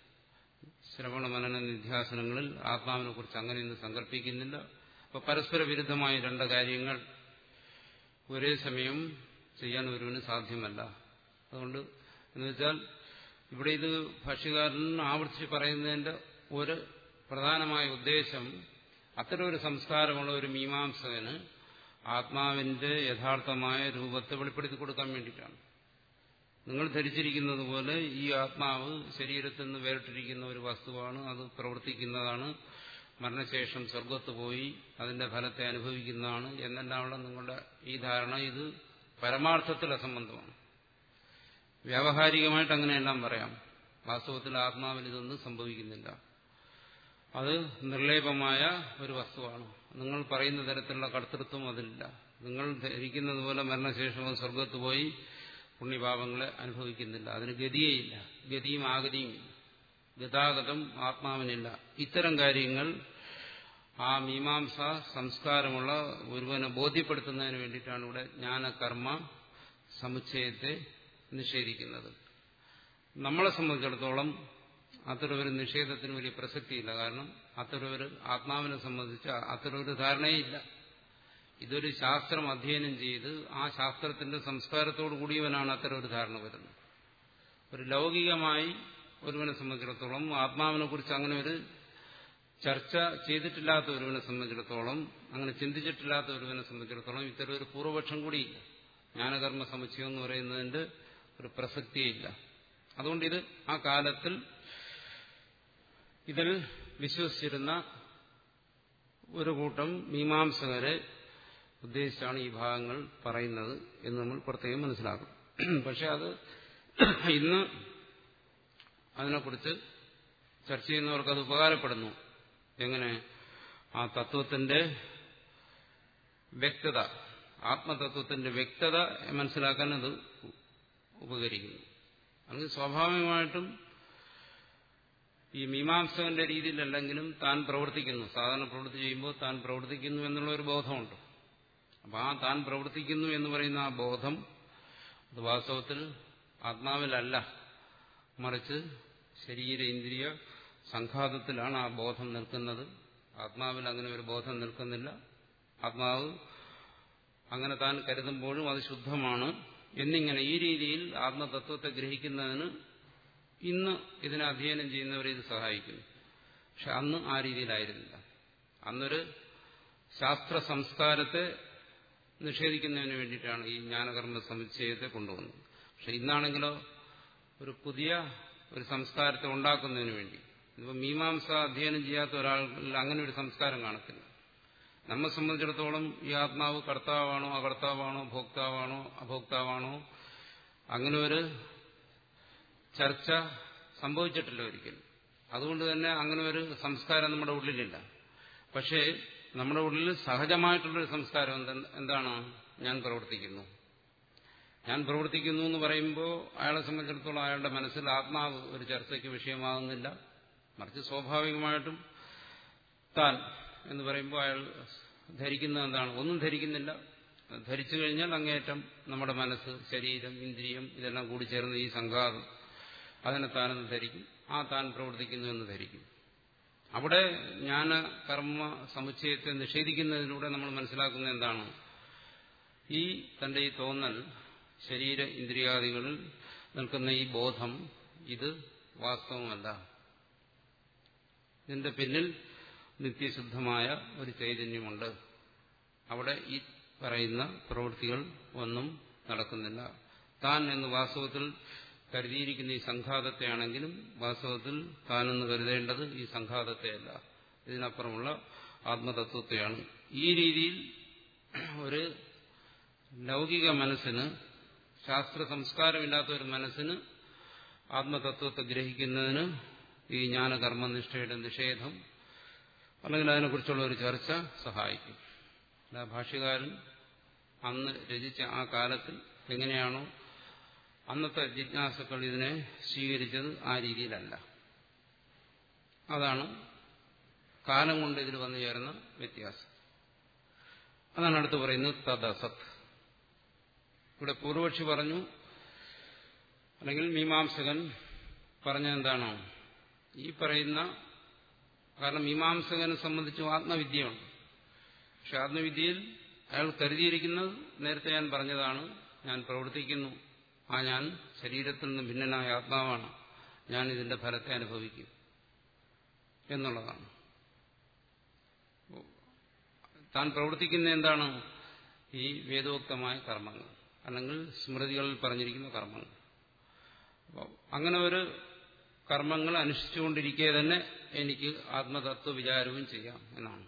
ശ്രവണ മനന നിധ്യാസനങ്ങളിൽ ആത്മാവിനെ കുറിച്ച് അങ്ങനെയൊന്നും സങ്കല്പിക്കുന്നില്ല അപ്പൊ പരസ്പര വിരുദ്ധമായ രണ്ട് കാര്യങ്ങൾ ഒരേ സമയം ചെയ്യാൻ ഒരുവിന് സാധ്യമല്ല അതുകൊണ്ട് എന്നുവെച്ചാൽ ഇവിടെ ഇത് ഭാഷ്യകാരൻ ആവർത്തിച്ച് പറയുന്നതിന്റെ ഒരു പ്രധാനമായ ഉദ്ദേശം അത്തരം ഒരു സംസ്കാരമുള്ള ഒരു മീമാംസകന് ആത്മാവിന്റെ യഥാർത്ഥമായ രൂപത്തെ വെളിപ്പെടുത്തി കൊടുക്കാൻ വേണ്ടിയിട്ടാണ് നിങ്ങൾ ധരിച്ചിരിക്കുന്നത് പോലെ ഈ ആത്മാവ് ശരീരത്തിൽ നിന്ന് വേറിട്ടിരിക്കുന്ന ഒരു വസ്തുവാണ് അത് പ്രവർത്തിക്കുന്നതാണ് മരണശേഷം സ്വർഗത്ത് പോയി അതിന്റെ ഫലത്തെ അനുഭവിക്കുന്നതാണ് എന്നെല്ലാമുള്ള നിങ്ങളുടെ ഈ ധാരണ ഇത് പരമാർത്ഥത്തിൽ അസംബന്ധമാണ് വ്യാവഹാരികമായിട്ട് അങ്ങനെയെല്ലാം പറയാം വാസ്തവത്തിൽ ആത്മാവിൽ ഇതൊന്നും സംഭവിക്കുന്നില്ല അത് നിർലേപമായ ഒരു വസ്തുവാണ് നിങ്ങൾ പറയുന്ന തരത്തിലുള്ള കർത്തൃത്വം അതിലില്ല നിങ്ങൾ ധരിക്കുന്നത് പോലെ മരണശേഷം സ്വർഗത്ത് പോയി പുണ്യപാപങ്ങളെ അനുഭവിക്കുന്നില്ല അതിന് ഗതിയേയില്ല ഗതിയും ആഗതിയും ഇല്ല ഗതാഗതം ആത്മാവിനില്ല ഇത്തരം കാര്യങ്ങൾ ആ മീമാംസ സംസ്കാരമുള്ള ഒരുവനെ ബോധ്യപ്പെടുത്തുന്നതിന് വേണ്ടിയിട്ടാണ് ഇവിടെ ജ്ഞാനകർമ്മ സമുച്ചയത്തെ നിഷേധിക്കുന്നത് നമ്മളെ സംബന്ധിച്ചിടത്തോളം അത്തരമൊരു നിഷേധത്തിന് വലിയ പ്രസക്തിയില്ല കാരണം അത്തരമൊരു ആത്മാവിനെ സംബന്ധിച്ച് അത്തരമൊരു ധാരണയില്ല ഇതൊരു ശാസ്ത്രം അധ്യയനം ചെയ്ത് ആ ശാസ്ത്രത്തിന്റെ സംസ്കാരത്തോടു കൂടിയവനാണ് അത്തരം ഒരു ധാരണ വരുന്നത് ഒരു ലൗകികമായി ഒരുവനെ സംബന്ധിച്ചിടത്തോളം ആത്മാവിനെ കുറിച്ച് അങ്ങനെ ഒരു ചർച്ച ചെയ്തിട്ടില്ലാത്ത ഒരുവനെ സംബന്ധിച്ചിടത്തോളം അങ്ങനെ ചിന്തിച്ചിട്ടില്ലാത്ത ഒരുവനെ സംബന്ധിച്ചിടത്തോളം ഇത്തരം ഒരു പൂർവപക്ഷം കൂടിയില്ല ജ്ഞാനകർമ്മ സമുച്ചയം എന്ന് പറയുന്നതിന്റെ ഒരു പ്രസക്തിയില്ല അതുകൊണ്ട് ഇത് ആ കാലത്തിൽ ഇതിൽ വിശ്വസിച്ചിരുന്ന ഒരു കൂട്ടം മീമാംസകരെ ഉദ്ദേശിച്ചാണ് ഈ ഭാഗങ്ങൾ പറയുന്നത് എന്ന് നമ്മൾ പ്രത്യേകം മനസ്സിലാക്കും പക്ഷെ അത് ഇന്ന് അതിനെക്കുറിച്ച് ചർച്ച ചെയ്യുന്നവർക്ക് അത് ഉപകാരപ്പെടുന്നു എങ്ങനെ ആ തത്വത്തിന്റെ വ്യക്തത ആത്മതത്വത്തിന്റെ വ്യക്തത മനസ്സിലാക്കാൻ അത് ഉപകരിക്കുന്നു അല്ലെങ്കിൽ സ്വാഭാവികമായിട്ടും ഈ മീമാംസകന്റെ രീതിയിലല്ലെങ്കിലും താൻ പ്രവർത്തിക്കുന്നു സാധാരണ പ്രവൃത്തി ചെയ്യുമ്പോൾ താൻ പ്രവർത്തിക്കുന്നു എന്നുള്ള ഒരു ബോധമുണ്ട് അപ്പൊ ആ താൻ പ്രവർത്തിക്കുന്നു എന്ന് പറയുന്ന ആ ബോധം അത് വാസ്തവത്തിൽ ആത്മാവിലല്ല മറിച്ച് ശരീര ഇന്ദ്രിയ സംഘാതത്തിലാണ് ആ ബോധം നിൽക്കുന്നത് ആത്മാവിൽ അങ്ങനെ ഒരു ബോധം നിൽക്കുന്നില്ല ആത്മാവ് അങ്ങനെ താൻ കരുതുമ്പോഴും അത് ശുദ്ധമാണ് എന്നിങ്ങനെ ഈ രീതിയിൽ ആത്മതത്വത്തെ ഗ്രഹിക്കുന്നതിന് ഇന്ന് ഇതിനെ അധ്യയനം ചെയ്യുന്നവരെ ഇത് സഹായിക്കുന്നു പക്ഷെ അന്ന് ആ രീതിയിലായിരുന്നില്ല അന്നൊരു ശാസ്ത്ര സംസ്കാരത്തെ നിഷേധിക്കുന്നതിന് വേണ്ടിയിട്ടാണ് ഈ ജ്ഞാനകർമ്മ സമുച്ചയത്തെ കൊണ്ടുവന്നത് പക്ഷെ ഇന്നാണെങ്കിലോ ഒരു പുതിയ ഒരു സംസ്കാരത്തെ ഉണ്ടാക്കുന്നതിന് വേണ്ടി ഇപ്പം മീമാംസ അധ്യയനം ചെയ്യാത്ത ഒരാളിൽ അങ്ങനെ ഒരു സംസ്കാരം കാണത്തില്ല നമ്മെ സംബന്ധിച്ചിടത്തോളം ഈ ആത്മാവ് കർത്താവാണോ അകർത്താവാണോ ഭോക്താവാണോ അഭോക്താവാണോ അങ്ങനെ ഒരു ചർച്ച സംഭവിച്ചിട്ടില്ല ഒരിക്കലും അതുകൊണ്ട് തന്നെ അങ്ങനെ ഒരു സംസ്കാരം നമ്മുടെ ഉള്ളിലില്ല പക്ഷേ നമ്മുടെ ഉള്ളിൽ സഹജമായിട്ടുള്ളൊരു സംസ്കാരം എന്താണ് ഞാൻ പ്രവർത്തിക്കുന്നു ഞാൻ പ്രവർത്തിക്കുന്നു എന്ന് പറയുമ്പോൾ അയാളെ സംബന്ധിച്ചിടത്തോളം അയാളുടെ മനസ്സിൽ ആത്മാവ് ഒരു ചർച്ചയ്ക്ക് വിഷയമാകുന്നില്ല മറിച്ച് സ്വാഭാവികമായിട്ടും താൻ എന്ന് പറയുമ്പോൾ അയാൾ ധരിക്കുന്നത് എന്താണ് ഒന്നും ധരിക്കുന്നില്ല ധരിച്ചു കഴിഞ്ഞാൽ അങ്ങേറ്റം നമ്മുടെ മനസ്സ് ശരീരം ഇന്ദ്രിയം ഇതെല്ലാം കൂടി ചേർന്ന് ഈ സംഘാതം അതിനെ താനെന്ന് ധരിക്കും ആ താൻ പ്രവർത്തിക്കുന്നു എന്ന് ധരിക്കും അവിടെ ജ്ഞാന കർമ്മ സമുച്ചയത്തെ നിഷേധിക്കുന്നതിലൂടെ നമ്മൾ മനസ്സിലാക്കുന്ന എന്താണ് ഈ തന്റെ ഈ തോന്നൽ ശരീര ഇന്ദ്രിയാദികളിൽ നിൽക്കുന്ന ഈ ബോധം ഇത് വാസ്തവമല്ല ഇതിന്റെ പിന്നിൽ നിത്യശുദ്ധമായ ഒരു ചൈതന്യമുണ്ട് അവിടെ ഈ പറയുന്ന പ്രവൃത്തികൾ ഒന്നും നടക്കുന്നില്ല താൻ എന്ന് വാസ്തവത്തിൽ കരുതിയിരിക്കുന്ന ഈ സംഘാതത്തെയാണെങ്കിലും വാസ്തവത്തിൽ താനെന്ന് കരുതേണ്ടത് ഈ സംഘാതത്തെയല്ല ഇതിനപ്പുറമുള്ള ആത്മതത്വത്തെയാണ് ഈ രീതിയിൽ ഒരു ലൗകിക മനസ്സിന് ശാസ്ത്ര സംസ്കാരമില്ലാത്ത ഒരു മനസ്സിന് ആത്മതത്വത്തെ ഗ്രഹിക്കുന്നതിന് ഈ ജ്ഞാനകർമ്മനിഷ്ഠയുടെ നിഷേധം അല്ലെങ്കിൽ അതിനെക്കുറിച്ചുള്ള ഒരു ചർച്ച സഹായിക്കും ഭാഷ്യകാരൻ അന്ന് രചിച്ച ആ കാലത്തിൽ എങ്ങനെയാണോ അന്നത്തെ ജിജ്ഞാസുക്കൾ ഇതിനെ സ്വീകരിച്ചത് ആ രീതിയിലല്ല അതാണ് കാലം കൊണ്ട് ഇതിൽ വന്നു ചേർന്ന വ്യത്യാസം അതാണ് അടുത്ത് പറയുന്നത് തദസത് ഇവിടെ പൂർവക്ഷി പറഞ്ഞു അല്ലെങ്കിൽ മീമാംസകൻ പറഞ്ഞ എന്താണോ ഈ പറയുന്ന കാരണം മീമാംസകനെ സംബന്ധിച്ചും ആത്മവിദ്യയുണ്ട് പക്ഷെ ആത്മവിദ്യയിൽ അയാൾ കരുതിയിരിക്കുന്നത് നേരത്തെ ഞാൻ പറഞ്ഞതാണ് ഞാൻ പ്രവർത്തിക്കുന്നു ആ ഞാൻ ശരീരത്തിൽ നിന്ന് ഭിന്നനായ ആത്മാവാണ് ഞാൻ ഇതിന്റെ ഫലത്തെ അനുഭവിക്കും എന്നുള്ളതാണ് താൻ പ്രവർത്തിക്കുന്ന എന്താണ് ഈ വേദോക്തമായ കർമ്മങ്ങൾ അല്ലെങ്കിൽ സ്മൃതികളിൽ പറഞ്ഞിരിക്കുന്ന കർമ്മങ്ങൾ അങ്ങനെ ഒരു കർമ്മങ്ങൾ അനുഷ്ഠിച്ചുകൊണ്ടിരിക്കെ തന്നെ എനിക്ക് ആത്മതത്വ വിചാരവും ചെയ്യാം എന്നാണ്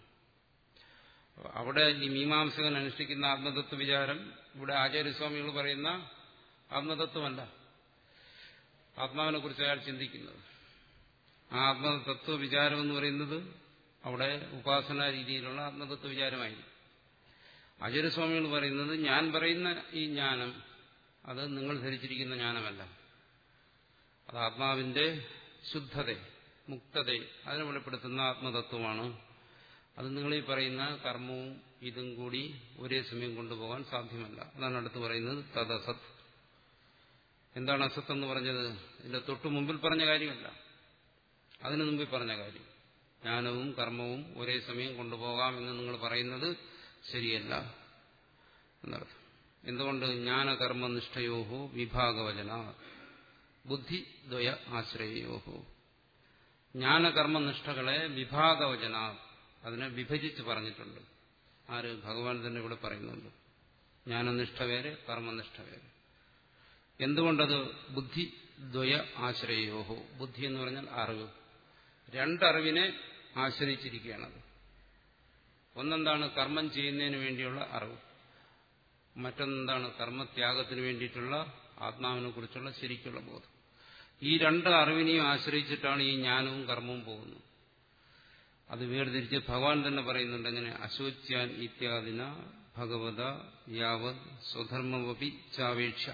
അവിടെ ഈ മീമാംസകൻ അനുഷ്ഠിക്കുന്ന ആത്മതത്വ വിചാരം ഇവിടെ ആചാര്യസ്വാമികൾ പറയുന്ന ആത്മതത്വമല്ല ആത്മാവിനെ കുറിച്ച് അയാൾ ചിന്തിക്കുന്നത് ആ ആത്മതത്വ വിചാരം എന്ന് പറയുന്നത് അവിടെ ഉപാസന രീതിയിലുള്ള ആത്മതത്വ വിചാരമായിരിക്കും ആചാര്യസ്വാമികൾ പറയുന്നത് ഞാൻ പറയുന്ന ഈ ജ്ഞാനം അത് നിങ്ങൾ ധരിച്ചിരിക്കുന്ന ജ്ഞാനമല്ല അത് ആത്മാവിന്റെ ശുദ്ധത മുക്തത അതിനെ വെളിപ്പെടുത്തുന്ന ആത്മതത്വമാണ് അത് നിങ്ങൾ ഈ പറയുന്ന കർമ്മവും ഇതും കൂടി ഒരേ സമയം കൊണ്ടുപോകാൻ സാധ്യമല്ല അതാണ് അടുത്ത് പറയുന്നത് തദസത് എന്താണ് അസത്ത് എന്ന് പറഞ്ഞത് ഇതിന്റെ തൊട്ടു മുമ്പിൽ പറഞ്ഞ കാര്യമല്ല അതിനു മുമ്പിൽ പറഞ്ഞ കാര്യം ജ്ഞാനവും കർമ്മവും ഒരേ സമയം കൊണ്ടുപോകാം എന്ന് നിങ്ങൾ പറയുന്നത് ശരിയല്ല എന്നർത്ഥം എന്തുകൊണ്ട് ജ്ഞാനകർമ്മനിഷ്ഠയോഹോ വിഭാഗവചന ബുദ്ധിദ്വയ ആശ്രയോഹോ ജ്ഞാനകർമ്മനിഷ്ഠകളെ വിഭാഗവചന അതിനെ വിഭജിച്ച് പറഞ്ഞിട്ടുണ്ട് ആര് ഭഗവാൻ തന്നെ ഇവിടെ പറയുന്നുണ്ട് ജ്ഞാനനിഷ്ഠ വേറെ കർമ്മനിഷ്ഠ വേറെ എന്തുകൊണ്ടത് ബുദ്ധിദ്വയ ആശ്രയോഹോ ബുദ്ധി എന്ന് പറഞ്ഞാൽ അറിവ് രണ്ടറിവിനെ ആശ്രയിച്ചിരിക്കുകയാണത് ഒന്നെന്താണ് കർമ്മം ചെയ്യുന്നതിന് വേണ്ടിയുള്ള അറിവ് മറ്റൊന്നെന്താണ് കർമ്മത്യാഗത്തിന് വേണ്ടിയിട്ടുള്ള ആത്മാവിനെ കുറിച്ചുള്ള ശരിക്കുള്ള ബോധം ഈ രണ്ട് അറിവിനെയും ആശ്രയിച്ചിട്ടാണ് ഈ ജ്ഞാനവും കർമ്മവും പോകുന്നത് അത് വേർതിരിച്ച് ഭഗവാൻ തന്നെ പറയുന്നുണ്ട് എങ്ങനെ അശോച്യാൻ ഇത്യാദിന ഭഗവത യാവത് സ്വധർമ്മവപി ചാവേക്ഷ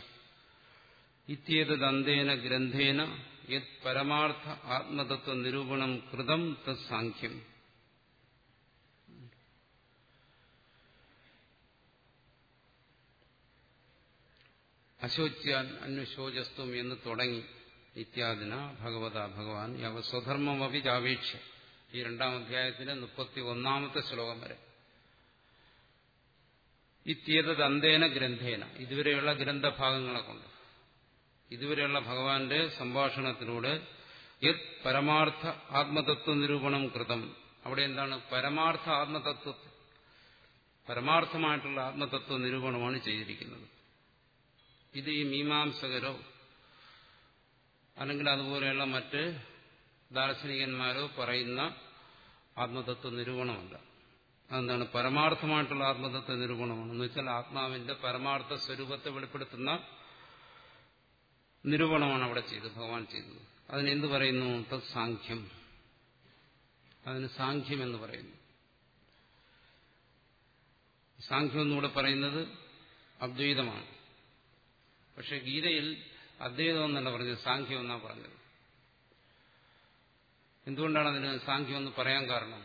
ഇത്യേതദന്തേന ഗ്രന്ഥേന യത് പരമാർത്ഥ ആത്മതത്വ നിരൂപണം കൃതം തത് സാഖ്യം അശോച്യാൻ അന്വശോചസ്ത്വം എന്ന് തുടങ്ങി ഇത്യാദിന ഭഗവത ഭഗവാൻ യവ സ്വധർമ്മമപി ചാപേക്ഷ ഈ രണ്ടാം അധ്യായത്തിലെ മുപ്പത്തി ഒന്നാമത്തെ ശ്ലോകം വരെ ഇത്യേതത് അന്തേന ഗ്രന്ഥേന ഇതുവരെയുള്ള ഗ്രന്ഥഭാഗങ്ങളെ കൊണ്ട് ഇതുവരെയുള്ള ഭഗവാന്റെ സംഭാഷണത്തിലൂടെ യത് പരമാർത്ഥ ആത്മതത്വ നിരൂപണം കൃതം അവിടെ എന്താണ് പരമാർത്ഥ ആത്മതത്വ പരമാർത്ഥമായിട്ടുള്ള ആത്മതത്വ നിരൂപണമാണ് ചെയ്തിരിക്കുന്നത് ഇത് ഈ മീമാംസകരോ അല്ലെങ്കിൽ അതുപോലെയുള്ള മറ്റ് ദാർശനികന്മാരോ പറയുന്ന ആത്മതത്വ നിരൂപണമല്ല അതെന്താണ് പരമാർത്ഥമായിട്ടുള്ള ആത്മതത്വ നിരൂപണമാണ് എന്ന് വെച്ചാൽ ആത്മാവിന്റെ പരമാർത്ഥ സ്വരൂപത്തെ വെളിപ്പെടുത്തുന്ന നിരൂപണമാണ് അവിടെ ചെയ്തത് ഭഗവാൻ ചെയ്തത് അതിനെന്ത് പറയുന്നു തത് സാഖ്യം അതിന് സാഖ്യം എന്ന് പറയുന്നു സാഖ്യം എന്നിവിടെ പറയുന്നത് അദ്വൈതമാണ് പക്ഷെ ഗീതയിൽ അദ്വൈതം എന്നല്ല പറഞ്ഞത് സാഖ്യം എന്നാണ് പറഞ്ഞത് എന്തുകൊണ്ടാണ് അതിന് സാഖ്യം എന്ന് പറയാൻ കാരണം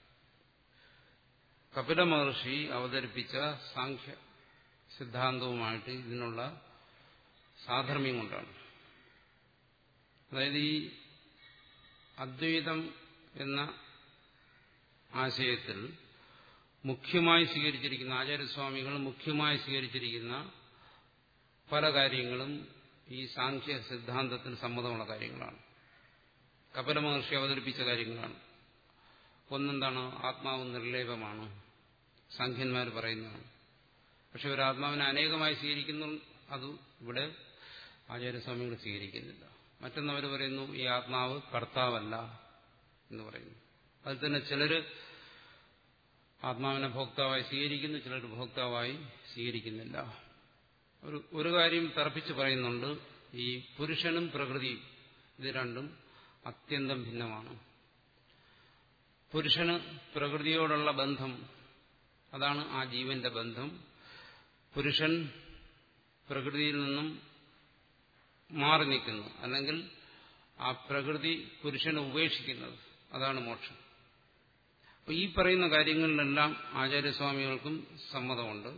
കപില മഹർഷി അവതരിപ്പിച്ച സാഖ്യ സിദ്ധാന്തവുമായിട്ട് ഇതിനുള്ള സാധർമ്യം കൊണ്ടാണ് അതായത് ഈ അദ്വൈതം എന്ന ആശയത്തിൽ മുഖ്യമായി സ്വീകരിച്ചിരിക്കുന്ന ആചാര്യസ്വാമികൾ മുഖ്യമായി സ്വീകരിച്ചിരിക്കുന്ന പല കാര്യങ്ങളും ഈ സാഖ്യ സിദ്ധാന്തത്തിന് സമ്മതമുള്ള കാര്യങ്ങളാണ് കപില മഹർഷി അവതരിപ്പിച്ച കാര്യങ്ങളാണ് ഒന്നെന്താണ് ആത്മാവ് നിർലേപമാണ് സാഖ്യന്മാർ പറയുന്നതാണ് പക്ഷെ ഒരു ആത്മാവിനെ അനേകമായി സ്വീകരിക്കുന്നു അത് ഇവിടെ ആചാര്യസ്വാമികൾ സ്വീകരിക്കുന്നില്ല മറ്റൊന്നവർ പറയുന്നു ഈ ആത്മാവ് കർത്താവല്ല എന്ന് പറയുന്നു അതിൽ തന്നെ ചിലര് ആത്മാവിനെ ഭോക്താവായി സ്വീകരിക്കുന്നു ചിലർ ഭോക്താവായി സ്വീകരിക്കുന്നില്ല ഒരു ഒരു കാര്യം തറപ്പിച്ച് പറയുന്നുണ്ട് ഈ പുരുഷനും പ്രകൃതിയും ഇത് രണ്ടും അത്യന്തം ഭിന്നമാണ് പുരുഷന് പ്രകൃതിയോടുള്ള ബന്ധം അതാണ് ആ ജീവന്റെ ബന്ധം പുരുഷൻ പ്രകൃതിയിൽ നിന്നും മാറി നിൽക്കുന്നു അല്ലെങ്കിൽ ആ പ്രകൃതി പുരുഷനെ ഉപേക്ഷിക്കുന്നത് അതാണ് മോക്ഷം അപ്പൊ ഈ പറയുന്ന കാര്യങ്ങളിലെല്ലാം ആചാര്യസ്വാമികൾക്കും സമ്മതമുണ്ട്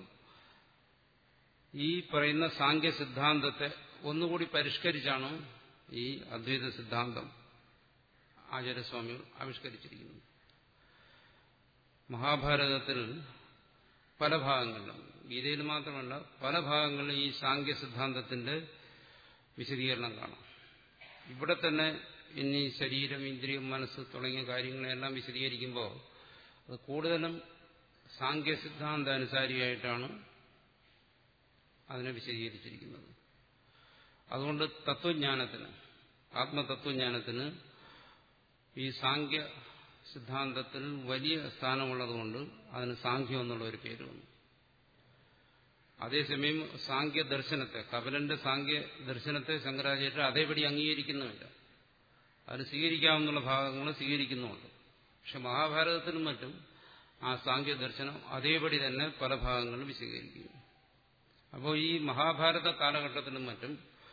ഈ പറയുന്ന സാങ്ക്യ സിദ്ധാന്തത്തെ ഒന്നുകൂടി പരിഷ്കരിച്ചാണ് ഈ അദ്വൈത സിദ്ധാന്തം ആചാര്യസ്വാമികൾ ആവിഷ്കരിച്ചിരിക്കുന്നത് മഹാഭാരതത്തിൽ പല ഭാഗങ്ങളിലും ഗീതയിൽ മാത്രമല്ല പല ഭാഗങ്ങളിലും ഈ സാങ്ക്യ സിദ്ധാന്തത്തിന്റെ വിശദീകരണം കാണാം ഇവിടെ തന്നെ ഇനി ശരീരം ഇന്ദ്രിയം മനസ്സ് തുടങ്ങിയ കാര്യങ്ങളെല്ലാം വിശദീകരിക്കുമ്പോൾ അത് കൂടുതലും സാങ്ക്യ സിദ്ധാന്ത അനുസാരിയായിട്ടാണ് അതിനെ വിശദീകരിച്ചിരിക്കുന്നത് അതുകൊണ്ട് തത്വജ്ഞാനത്തിന് ആത്മതത്വജ്ഞാനത്തിന് ഈ സാങ്ക്യ സിദ്ധാന്തത്തിൽ വലിയ സ്ഥാനമുള്ളതുകൊണ്ട് അതിന് സാഖ്യം എന്നുള്ള ഒരു പേര് വന്നു അതേസമയം സാങ്ക്യ ദർശനത്തെ കപിലന്റെ സാങ്ക്യ ദർശനത്തെ ശങ്കരാചാര്യർ അതേപടി അംഗീകരിക്കുന്നുമില്ല അത് സ്വീകരിക്കാവുന്ന ഭാഗങ്ങൾ സ്വീകരിക്കുന്നുമുണ്ട് പക്ഷെ മഹാഭാരതത്തിനും മറ്റും ആ സാങ്ക്യ ദർശനം അതേപടി തന്നെ പല ഭാഗങ്ങളും വിശദീകരിക്കുന്നു അപ്പോൾ ഈ മഹാഭാരത കാലഘട്ടത്തിലും മറ്റും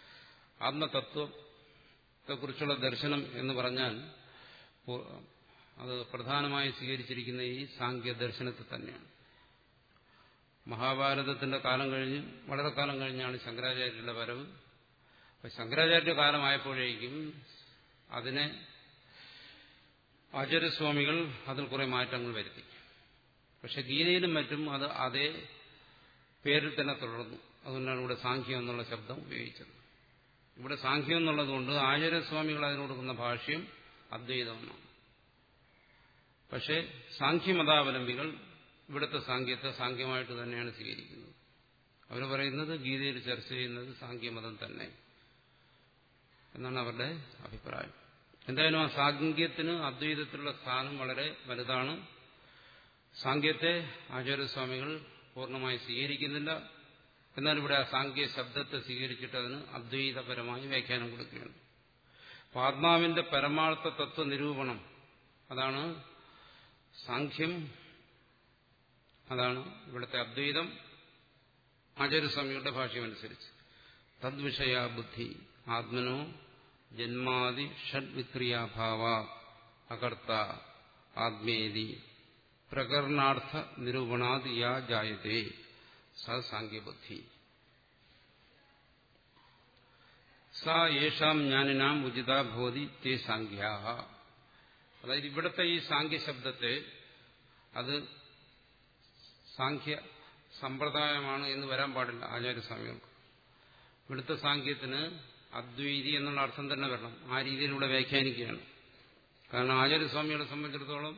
ആത്മതത്വത്തെക്കുറിച്ചുള്ള ദർശനം എന്ന് പറഞ്ഞാൽ അത് പ്രധാനമായി സ്വീകരിച്ചിരിക്കുന്ന ഈ സാങ്ക്യ ദർശനത്തെ തന്നെയാണ് മഹാഭാരതത്തിന്റെ കാലം കഴിഞ്ഞ് വളരെ കാലം കഴിഞ്ഞാണ് ശങ്കരാചാര്യരുടെ വരവ് അപ്പൊ ശങ്കരാചാര്യ കാലമായപ്പോഴേക്കും അതിനെ ആചാര്യസ്വാമികൾ അതിൽ കുറെ മാറ്റങ്ങൾ വരുത്തി പക്ഷെ ഗീതയിലും മറ്റും അത് അതേ പേരിൽ തന്നെ തുടർന്നു അതുകൊണ്ടാണ് ഇവിടെ സാഖ്യം എന്നുള്ള ശബ്ദം ഉപയോഗിച്ചത് ഇവിടെ സാഖ്യം എന്നുള്ളതുകൊണ്ട് ആചാര്യസ്വാമികൾ അതിന് കൊടുക്കുന്ന ഭാഷ്യം അദ്വൈതമെന്നാണ് പക്ഷേ സാഖ്യമതാവലംബികൾ ഇവിടുത്തെ സാഖ്യത്തെ സാഖ്യമായിട്ട് തന്നെയാണ് സ്വീകരിക്കുന്നത് അവർ പറയുന്നത് ഗീതയിൽ ചർച്ച ചെയ്യുന്നത് സാഖ്യമതം തന്നെ എന്നാണ് അവരുടെ അഭിപ്രായം എന്തായാലും ആ സാഖ്യത്തിന് അദ്വൈതത്തിലുള്ള സ്ഥാനം വളരെ വലുതാണ് സാഖ്യത്തെ ആചാര്യസ്വാമികൾ പൂർണ്ണമായി സ്വീകരിക്കുന്നില്ല എന്നാൽ ഇവിടെ ആ സാഖ്യ ശബ്ദത്തെ സ്വീകരിച്ചിട്ട് അതിന് അദ്വൈതപരമായി വ്യാഖ്യാനം കൊടുക്കുകയാണ് അപ്പൊ ആത്മാവിന്റെ പരമാർത്ഥ തത്വ നിരൂപണം അതാണ് സാഖ്യം അതാണ് ഇവിടുത്തെ അദ്വൈതം ആചാര്യസ്വാമിയുടെ ഭാഷ്യമനുസരിച്ച് തദ്വിഷയ ബുദ്ധി ആത്മനോ ജന്മാദി ഷഡ്വിക്രിയാഭാവ അകർത്ത ആത്മേതി പ്രകരണാർത്ഥ നിരൂപണാത് യാ ജായത്തെ സ സാങ്ക്യബുദ്ധി സ യേഷാം ജ്ഞാനിനാം ഉചിത ഭവതി തേ സാഖ്യാഹ അതായത് ഇവിടുത്തെ ഈ സാഖ്യ ശബ്ദത്തെ അത് സാഖ്യ സമ്പ്രദായമാണ് എന്ന് വരാൻ പാടില്ല ആചാര്യസ്വാമികൾക്ക് ഇവിടുത്തെ സാഖ്യത്തിന് അദ്വൈതി എന്നുള്ള അർത്ഥം തന്നെ വരണം ആ രീതിയിലൂടെ വ്യാഖ്യാനിക്കുകയാണ് കാരണം ആചാര്യസ്വാമികളെ സംബന്ധിച്ചിടത്തോളം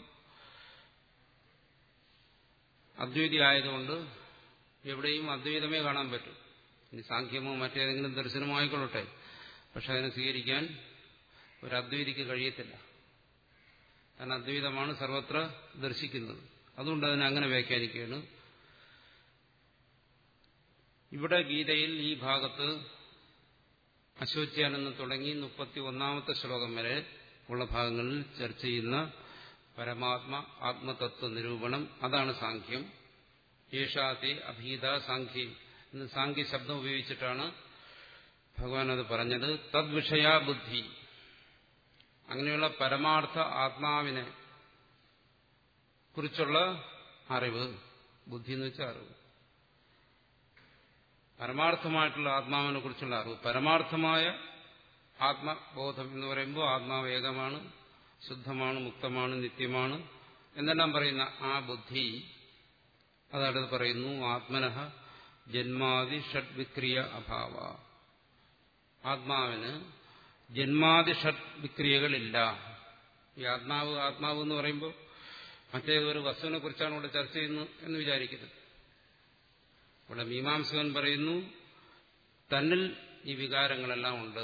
അദ്വൈതി ആയതുകൊണ്ട് എവിടെയും അദ്വൈതമേ കാണാൻ പറ്റും ഇനി സാഖ്യമോ മറ്റേതെങ്കിലും ദർശനമോ ആയിക്കൊള്ളട്ടെ പക്ഷെ അതിനെ സ്വീകരിക്കാൻ ഒരു അദ്വൈതിക്ക് കഴിയത്തില്ല കാരണം അദ്വൈതമാണ് സർവത്ര ദർശിക്കുന്നത് അതുകൊണ്ട് അതിനെ അങ്ങനെ വ്യാഖ്യാനിക്കുകയാണ് ഇവിടെ ഗീതയിൽ ഈ ഭാഗത്ത് അശോച്യാനെന്ന് തുടങ്ങി മുപ്പത്തി ഒന്നാമത്തെ ശ്ലോകം വരെ ഉള്ള ഭാഗങ്ങളിൽ ചർച്ച ചെയ്യുന്ന പരമാത്മ ആത്മതത്വ നിരൂപണം അതാണ് സാഖ്യം യേഷാത്തെ അഭീത സാഖ്യം എന്ന് സാഖ്യ ശബ്ദം ഉപയോഗിച്ചിട്ടാണ് ഭഗവാൻ അത് പറഞ്ഞത് തദ്വിഷയാ ബുദ്ധി അങ്ങനെയുള്ള പരമാർത്ഥ ആത്മാവിനെ കുറിച്ചുള്ള അറിവ് ബുദ്ധി എന്ന് വെച്ചാൽ അറിവ് പരമാർത്ഥമായിട്ടുള്ള ആത്മാവിനെ കുറിച്ചുള്ള അറിവ് പരമാർത്ഥമായ ആത്മബോധം എന്ന് പറയുമ്പോൾ ആത്മാവ് ഏകമാണ് ശുദ്ധമാണ് മുക്തമാണ് നിത്യമാണ് എന്നെല്ലാം പറയുന്ന ആ ബുദ്ധി അതടുത്ത് പറയുന്നു ആത്മനഃ ജന്മാദി ഷഡ്വിക്രിയ അഭാവ ആത്മാവിന് ജന്മാദി ഷഡ്വിക്രിയകളില്ല ഈ ആത്മാവ് ആത്മാവ് എന്ന് പറയുമ്പോൾ മറ്റേതൊരു വസ്തുവിനെ കുറിച്ചാണ് ഇവിടെ ചർച്ച ചെയ്യുന്നത് എന്ന് വിചാരിക്കുന്നത് ഇവിടെ മീമാംസകൻ പറയുന്നു തന്നിൽ ഈ വികാരങ്ങളെല്ലാം ഉണ്ട്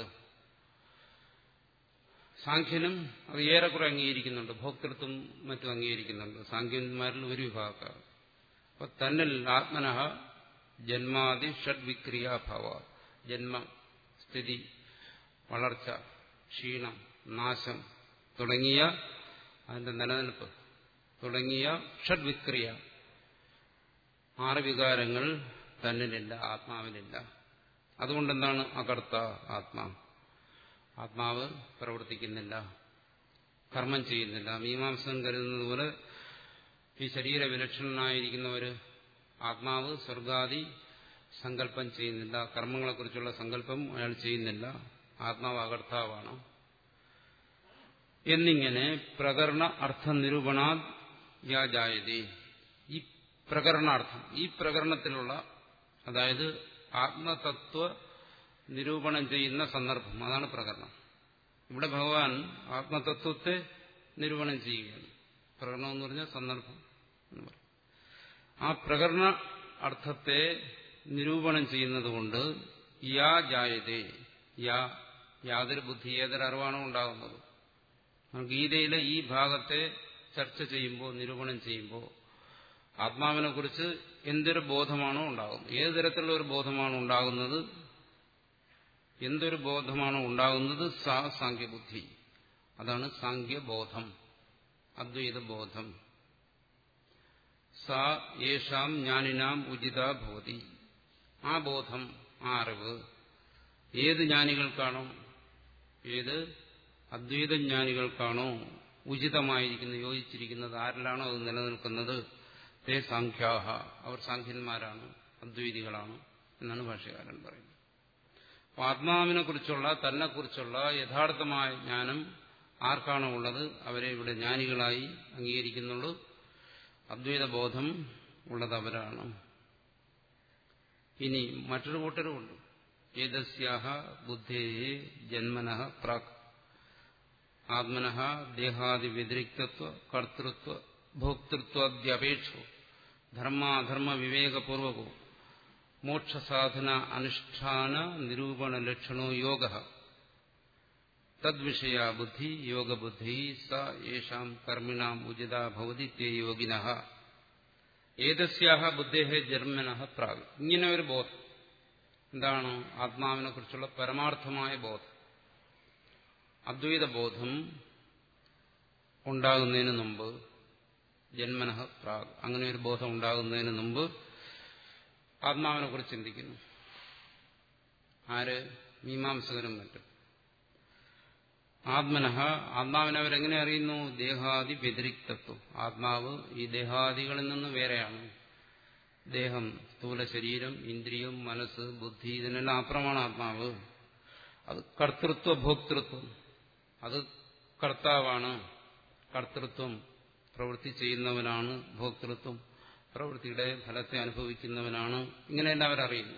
സാഖ്യനും അത് ഏറെക്കുറെ അംഗീകരിക്കുന്നുണ്ട് ഭോക്തൃത്വം മറ്റും അംഗീകരിക്കുന്നുണ്ട് സാഖ്യന്മാരിൽ ഒരു വിഭാഗം അപ്പൊ തന്നിൽ ആത്മനഃ ജന്മാദി ഷഡ്വിക്രിയാഭാവ ജന്മ സ്ഥിതി വളർച്ച ക്ഷീണം നാശം തുടങ്ങിയ അതിന്റെ നിലനിൽപ്പ് തുടങ്ങിയ ഷഡ്വിക്രിയ ആറ് വികാരങ്ങൾ തന്നിലില്ല ആത്മാവിനില്ല അതുകൊണ്ടെന്താണ് അകർത്ത ആത്മാ ആത്മാവ് പ്രവർത്തിക്കുന്നില്ല കർമ്മം ചെയ്യുന്നില്ല മീമാംസൻ കരുതുന്നത് പോലെ ഈ ശരീര വിലക്ഷണനായിരിക്കുന്ന ഒരു ആത്മാവ് സ്വർഗാദി സങ്കല്പം ചെയ്യുന്നില്ല കർമ്മങ്ങളെക്കുറിച്ചുള്ള സങ്കല്പം അയാൾ ചെയ്യുന്നില്ല ആത്മാവ് അകർത്താവാണ് എന്നിങ്ങനെ പ്രകരണ അർത്ഥ നിരൂപണാ യാജായതി ഈ പ്രകരണാർത്ഥം ഈ പ്രകരണത്തിലുള്ള അതായത് ആത്മതത്വ നിരൂപണം ചെയ്യുന്ന സന്ദർഭം അതാണ് പ്രകരണം ഇവിടെ ഭഗവാൻ ആത്മതത്വത്തെ നിരൂപണം ചെയ്യുകയാണ് പ്രകരണം എന്ന് പറഞ്ഞാൽ സന്ദർഭം എന്ന് പറയും ആ പ്രകരണ അർത്ഥത്തെ നിരൂപണം ചെയ്യുന്നത് കൊണ്ട് യാ ജായതേ യാ യാതൊരു ബുദ്ധി ഏതൊരു അറിവാണോ ഉണ്ടാകുന്നത് ഗീതയിലെ ഈ ഭാഗത്തെ ചർച്ച ചെയ്യുമ്പോൾ നിരൂപണം ചെയ്യുമ്പോൾ ആത്മാവിനെ കുറിച്ച് എന്തൊരു ബോധമാണോ ഉണ്ടാകുന്നത് ഏത് തരത്തിലുള്ള ഒരു ബോധമാണോ ഉണ്ടാകുന്നത് എന്തൊരു ബോധമാണോ ഉണ്ടാകുന്നത് സാ സാഖ്യബുദ്ധി അതാണ് സാഖ്യബോധം അദ്വൈത ബോധം സാ യേഷാം ജ്ഞാനിനാം ഉചിത ഭവതി ആ ബോധം ആ അറിവ് ഏത് ജ്ഞാനികൾക്കാണോ ഏത് അദ്വൈത ജ്ഞാനികൾക്കാണോ ഉചിതമായിരിക്കുന്നത് യോജിച്ചിരിക്കുന്നത് ആരിലാണോ അത് നിലനിൽക്കുന്നത് തേ സാഖ്യാഹ അവർ സാഖ്യന്മാരാണ് അദ്വൈതികളാണ് എന്നാണ് ഭാഷകാരൻ പറയുന്നത് അപ്പോൾ ആത്മാവിനെ കുറിച്ചുള്ള തന്നെക്കുറിച്ചുള്ള യഥാർത്ഥമായ ജ്ഞാനം ആർക്കാണോ ഉള്ളത് അവരെ ഇവിടെ ജ്ഞാനികളായി അംഗീകരിക്കുന്നുള്ളൂ അദ്വൈത ബോധം ഉള്ളത് അവരാണ് ഇനി മറ്റൊരു കൂട്ടരുമുണ്ട് ഏതസ്യാഹ ബുദ്ധേ ജന്മന പ്രാക് ആത്മന ദേഹാദി വ്യതിരിക്തത്വ കർത്തൃത്വ ഭോക്തൃത്വാദ്യപേക്ഷോ ധർമാധർമ്മ വിവേകപൂർവകോ മോക്ഷസാധന അനുഷ്ഠാന നിരൂപണ ലക്ഷണോ യോഗ തദ്വിഷയ ബുദ്ധി യോഗബുദ്ധി സ യേഷാം കർമ്മിണാം ഉചിത ഭവതി തേ യോഗിന ഏതസ്യാഹ ബുദ്ധേഹ ജന്മന പ്രാഗ് ഇങ്ങനെ ഒരു ബോധം എന്താണ് ആത്മാവിനെ കുറിച്ചുള്ള പരമാർത്ഥമായ ബോധം അദ്വൈത ബോധം ഉണ്ടാകുന്നതിന് മുമ്പ് ജന്മനഃ പ്രാഗ് അങ്ങനെ ഒരു ബോധം ഉണ്ടാകുന്നതിന് മുമ്പ് ആത്മാവിനെ കുറിച്ച് ചിന്തിക്കുന്നു ആര് മീമാംസകരും മറ്റും ആത്മനഃ ആത്മാവിനെ അവരെങ്ങനെ അറിയുന്നു ദേഹാദി വ്യതിരിക്തത്വം ആത്മാവ് ഈ ദേഹാദികളിൽ നിന്ന് വേറെയാണ് ദേഹം സ്ഥൂല ശരീരം ഇന്ദ്രിയം മനസ്സ് ബുദ്ധി ഇതിനെല്ലാം അപ്പുറമാണ് ആത്മാവ് അത് കർത്തൃത്വ ഭോക്തൃത്വം അത് കർത്താവാണ് കർത്തൃത്വം പ്രവൃത്തി ചെയ്യുന്നവനാണ് ഭോക്തൃത്വം പ്രവൃത്തിയുടെ ഫലത്തെ അനുഭവിക്കുന്നവനാണ് ഇങ്ങനെയെല്ലാം അവരറിയുന്നു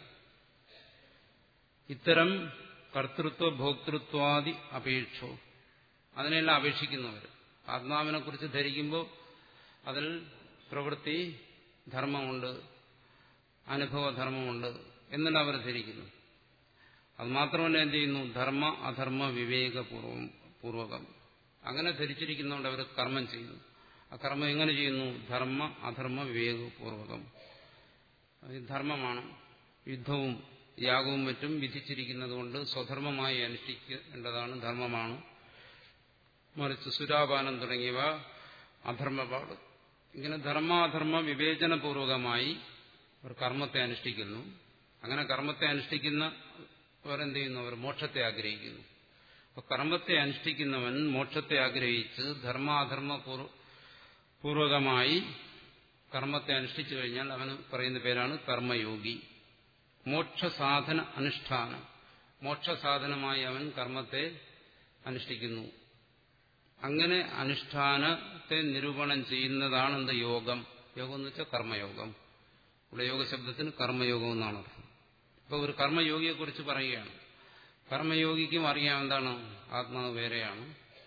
ഇത്തരം കർത്തൃത്വ ഭോക്തൃത്വാദി അപേക്ഷോ അതിനെല്ലാം അപേക്ഷിക്കുന്നവർ ആത്മാവിനെ കുറിച്ച് ധരിക്കുമ്പോൾ അതിൽ പ്രവൃത്തി ധർമ്മമുണ്ട് അനുഭവധർമ്മമുണ്ട് എന്നെല്ലാം അവർ ധരിക്കുന്നു അത് മാത്രമല്ല എന്ത് ചെയ്യുന്നു ധർമ്മ അധർമ്മ വിവേകപൂർവം പൂർവകം അങ്ങനെ ധരിച്ചിരിക്കുന്നതുകൊണ്ട് അവർ കർമ്മം ചെയ്യുന്നു ആ കർമ്മം എങ്ങനെ ചെയ്യുന്നു ധർമ്മ അധർമ്മ വിവേകപൂർവകം ധർമ്മമാണ് യുദ്ധവും യാഗവും മറ്റും വിധിച്ചിരിക്കുന്നത് കൊണ്ട് സ്വധർമ്മമായി അനുഷ്ഠിക്കേണ്ടതാണ് ധർമ്മമാണ് മറിച്ച് സുരാപാനം തുടങ്ങിയവ അധർമ്മപാട് ഇങ്ങനെ ധർമാധർമ്മ വിവേചനപൂർവകമായി അവർ കർമ്മത്തെ അനുഷ്ഠിക്കുന്നു അങ്ങനെ കർമ്മത്തെ അനുഷ്ഠിക്കുന്നവരെന്ത് ചെയ്യുന്നു അവർ മോക്ഷത്തെ ആഗ്രഹിക്കുന്നു അപ്പൊ കർമ്മത്തെ അനുഷ്ഠിക്കുന്നവൻ മോക്ഷത്തെ ആഗ്രഹിച്ച് ധർമാധർമ്മ പൂർവകമായി കർമ്മത്തെ അനുഷ്ഠിച്ചു കഴിഞ്ഞാൽ അവന് പറയുന്ന പേരാണ് കർമ്മയോഗി മോക്ഷസാധന അനുഷ്ഠാനം മോക്ഷസാധനമായി അവൻ കർമ്മത്തെ അനുഷ്ഠിക്കുന്നു അങ്ങനെ അനുഷ്ഠാനത്തെ നിരൂപണം ചെയ്യുന്നതാണ് എന്ത് യോഗം യോഗം എന്ന് വെച്ചാൽ കർമ്മയോഗം ഇവിടെ യോഗശബ്ദത്തിന് കർമ്മയോഗം എന്നാണ് അർത്ഥം അപ്പോൾ ഒരു കർമ്മയോഗിയെക്കുറിച്ച് പറയുകയാണ് കർമ്മയോഗിക്കും അറിയാം എന്താണ് ആത്മാവ് വേറെയാണ്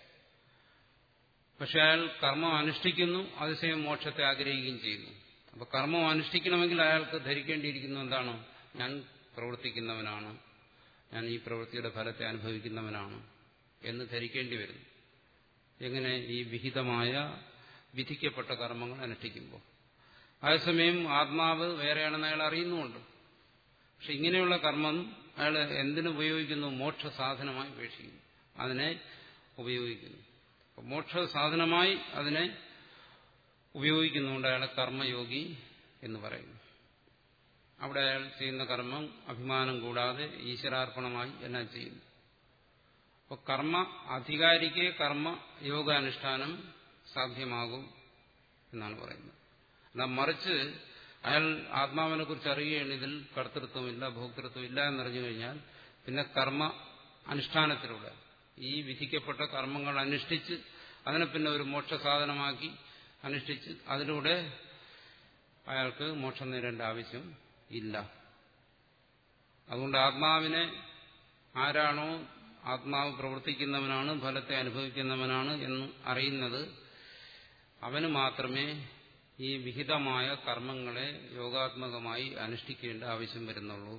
പക്ഷെ അയാൾ കർമ്മം അനുഷ്ഠിക്കുന്നു അതിശയം മോക്ഷത്തെ ആഗ്രഹിക്കുകയും ചെയ്യുന്നു അപ്പൊ കർമ്മം അനുഷ്ഠിക്കണമെങ്കിൽ അയാൾക്ക് ധരിക്കേണ്ടിയിരിക്കുന്നു എന്താണ് ഞാൻ പ്രവർത്തിക്കുന്നവനാണ് ഞാൻ ഈ പ്രവൃത്തിയുടെ ഫലത്തെ അനുഭവിക്കുന്നവനാണ് എന്ന് ധരിക്കേണ്ടി വരുന്നു എങ്ങനെ ഈ വിഹിതമായ വിധിക്കപ്പെട്ട കർമ്മങ്ങൾ അനുഷ്ഠിക്കുമ്പോൾ അതേസമയം ആത്മാവ് വേറെയാണെന്ന് അയാൾ അറിയുന്നുമുണ്ട് പക്ഷെ ഇങ്ങനെയുള്ള കർമ്മം അയാൾ എന്തിനുപയോഗിക്കുന്നു മോക്ഷ സാധനമായി ഉപേക്ഷിക്കുന്നു അതിനെ ഉപയോഗിക്കുന്നു മോക്ഷ സാധനമായി അതിനെ ഉപയോഗിക്കുന്നുകൊണ്ട് അയാളെ കർമ്മയോഗി എന്ന് പറയുന്നു അവിടെ അയാൾ ചെയ്യുന്ന കർമ്മം അഭിമാനം കൂടാതെ ഈശ്വരാർപ്പണമായി എല്ലാം ചെയ്യുന്നു അപ്പോൾ കർമ്മ അധികാരിക്ക് കർമ്മ യോഗാനുഷ്ഠാനം സാധ്യമാകും എന്നാണ് പറയുന്നത് അല്ല മറിച്ച് അയാൾ ആത്മാവിനെ കുറിച്ച് അറിയുകയാണ് ഇതിൽ കർത്തൃത്വമില്ല ഭോക്തൃത്വമില്ല എന്നറിഞ്ഞു കഴിഞ്ഞാൽ പിന്നെ കർമ്മ അനുഷ്ഠാനത്തിലൂടെ ഈ വിധിക്കപ്പെട്ട കർമ്മങ്ങൾ അനുഷ്ഠിച്ച് അതിനെ പിന്നെ ഒരു മോക്ഷസാധനമാക്കി അനുഷ്ഠിച്ച് അതിലൂടെ അയാൾക്ക് മോക്ഷം നേടേണ്ട ആവശ്യം ഇല്ല അതുകൊണ്ട് ആത്മാവിനെ ആരാണോ ആത്മാവ് പ്രവർത്തിക്കുന്നവനാണ് ഫലത്തെ അനുഭവിക്കുന്നവനാണ് എന്ന് അറിയുന്നത് അവന് മാത്രമേ ഈ വിഹിതമായ കർമ്മങ്ങളെ യോഗാത്മകമായി അനുഷ്ഠിക്കേണ്ട ആവശ്യം വരുന്നുള്ളൂ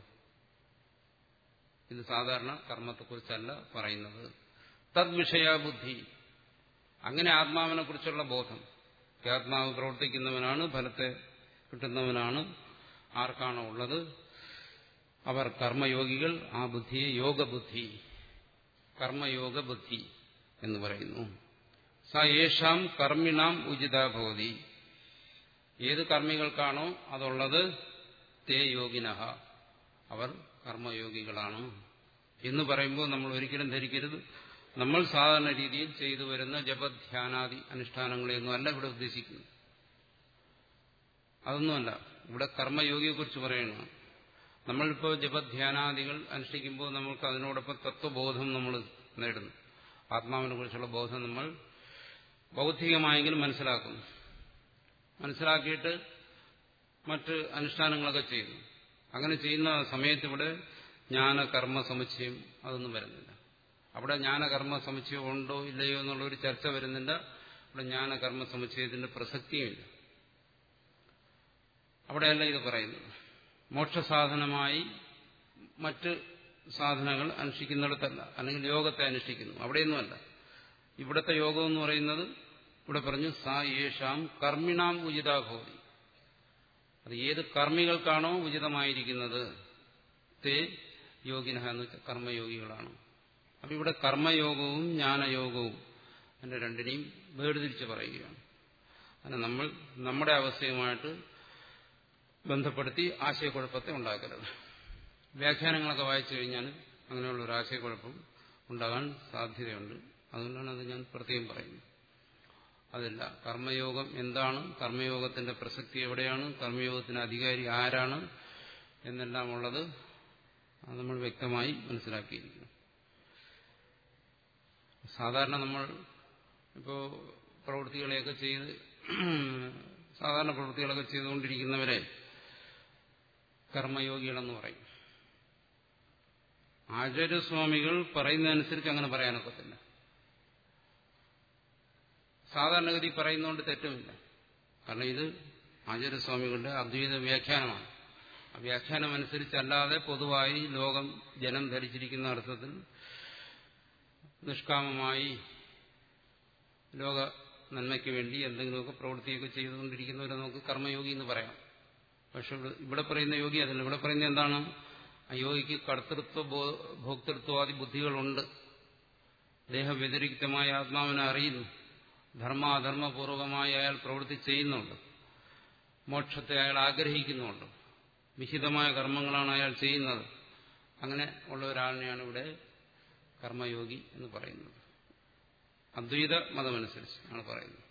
ഇത് സാധാരണ കർമ്മത്തെക്കുറിച്ചല്ല പറയുന്നത് തദ്വിഷയാബുദ്ധി അങ്ങനെ ആത്മാവിനെ കുറിച്ചുള്ള ബോധം ആത്മാവ് പ്രവർത്തിക്കുന്നവനാണ് ഫലത്തെ കിട്ടുന്നവനാണ് ആർക്കാണോ ഉള്ളത് അവർ കർമ്മയോഗികൾ ആ ബുദ്ധിയെ യോഗബുദ്ധി കർമ്മയോഗ ബുദ്ധി എന്ന് പറയുന്നു സ യേഷാം കർമ്മിണാം ഉചിതാഭവതി ഏത് കർമ്മികൾക്കാണോ അതുള്ളത് തേ യോഗിനഹ അവർ കർമ്മയോഗികളാണ് എന്ന് പറയുമ്പോൾ നമ്മൾ ഒരിക്കലും ധരിക്കരുത് നമ്മൾ സാധാരണ രീതിയിൽ ചെയ്തു വരുന്ന ജപധ്യാനാദി അനുഷ്ഠാനങ്ങളെയൊന്നും അല്ല ഇവിടെ ഉദ്ദേശിക്കുന്നു അതൊന്നുമല്ല ഇവിടെ കർമ്മയോഗിയെക്കുറിച്ച് പറയുന്നു നമ്മളിപ്പോൾ ജപധ്യാനാദികൾ അനുഷ്ഠിക്കുമ്പോൾ നമ്മൾക്ക് അതിനോടൊപ്പം തത്വബോധം നമ്മൾ നേടുന്നു ആത്മാവിനെ കുറിച്ചുള്ള ബോധം നമ്മൾ ബൗദ്ധികമായെങ്കിലും മനസ്സിലാക്കുന്നു മനസ്സിലാക്കിയിട്ട് മറ്റ് അനുഷ്ഠാനങ്ങളൊക്കെ ചെയ്യുന്നു അങ്ങനെ ചെയ്യുന്ന സമയത്ത് ഇവിടെ ജ്ഞാനകർമ്മ സമുച്ചയം അതൊന്നും വരുന്നില്ല അവിടെ ജ്ഞാനകർമ്മ സമുച്ചയം ഉണ്ടോ ഇല്ലയോ എന്നുള്ളൊരു ചർച്ച വരുന്നില്ല ഇവിടെ ജ്ഞാനകർമ്മ സമുച്ചയത്തിന്റെ പ്രസക്തിയുമില്ല അവിടെയല്ല ഇത് പറയുന്നത് മോക്ഷസാധനമായി മറ്റ് സാധനങ്ങൾ അനുഷ്ഠിക്കുന്നിടത്തല്ല അല്ലെങ്കിൽ യോഗത്തെ അനുഷ്ഠിക്കുന്നു അവിടെയൊന്നുമല്ല ഇവിടുത്തെ യോഗം എന്ന് പറയുന്നത് ഇവിടെ പറഞ്ഞു സാ യേഷാം കർമ്മിണാം ഉചിതാഭവതി അത് ഏത് കർമ്മികൾക്കാണോ ഉചിതമായിരിക്കുന്നത് തേ യോഗിന എന്ന് വെച്ചാൽ കർമ്മയോഗികളാണ് അപ്പം ഇവിടെ കർമ്മയോഗവും ജ്ഞാനയോഗവും അതിന്റെ രണ്ടിനെയും വേർതിരിച്ച് പറയുകയാണ് അങ്ങനെ നമ്മൾ നമ്മുടെ അവസ്ഥയുമായിട്ട് ബന്ധപ്പെടുത്തി ആശയക്കുഴപ്പത്തെ ഉണ്ടാക്കരുത് വ്യാഖ്യാനങ്ങളൊക്കെ വായിച്ചു കഴിഞ്ഞാൽ അങ്ങനെയുള്ള ഒരു ആശയക്കുഴപ്പം ഉണ്ടാകാൻ സാധ്യതയുണ്ട് അതുകൊണ്ടാണ് അത് ഞാൻ പ്രത്യേകം പറയുന്നത് അതില്ല കർമ്മയോഗം എന്താണ് കർമ്മയോഗത്തിന്റെ പ്രസക്തി എവിടെയാണ് കർമ്മയോഗത്തിന് അധികാരി ആരാണ് എന്നെല്ലാം ഉള്ളത് അത് നമ്മൾ വ്യക്തമായി മനസ്സിലാക്കിയിരിക്കുന്നു സാധാരണ നമ്മൾ ഇപ്പോൾ പ്രവൃത്തികളെയൊക്കെ ചെയ്ത് സാധാരണ പ്രവൃത്തികളൊക്കെ ചെയ്തുകൊണ്ടിരിക്കുന്നവരെ കർമ്മയോഗികളെന്ന് പറയും ആചാര്യസ്വാമികൾ പറയുന്നതനുസരിച്ച് അങ്ങനെ പറയാനൊക്കത്തില്ല സാധാരണഗതി പറയുന്നതുകൊണ്ട് തെറ്റുമില്ല കാരണം ഇത് ആചാര്യസ്വാമികളുടെ അദ്വൈത വ്യാഖ്യാനമാണ് ആ വ്യാഖ്യാനം അനുസരിച്ചല്ലാതെ പൊതുവായി ലോകം ജനം ധരിച്ചിരിക്കുന്ന അർത്ഥത്തിൽ നിഷ്കാമമായി ലോക നന്മയ്ക്ക് വേണ്ടി എന്തെങ്കിലുമൊക്കെ പ്രവൃത്തിയൊക്കെ ചെയ്തുകൊണ്ടിരിക്കുന്നവരെ നമുക്ക് കർമ്മയോഗി എന്ന് പറയാം പക്ഷെ ഇവിടെ പറയുന്ന യോഗി അതല്ല ഇവിടെ പറയുന്നത് എന്താണ് ആ യോഗിക്ക് കർത്തൃത്വ ഭോക്തൃത്വാദി ബുദ്ധികളുണ്ട് ദേഹവ്യതിരിക്തമായ ആത്മാവിനെ അറിയുന്നു ധർമാധർമ്മപൂർവകമായി അയാൾ പ്രവൃത്തി ചെയ്യുന്നുണ്ട് മോക്ഷത്തെ അയാൾ ആഗ്രഹിക്കുന്നുണ്ട് വിഹിതമായ കർമ്മങ്ങളാണ് അയാൾ ചെയ്യുന്നത് അങ്ങനെ ഉള്ള ഒരാളിനെയാണ് ഇവിടെ കർമ്മയോഗി എന്ന് പറയുന്നത് അദ്വൈത മതമനുസരിച്ച് ആണ് പറയുന്നത്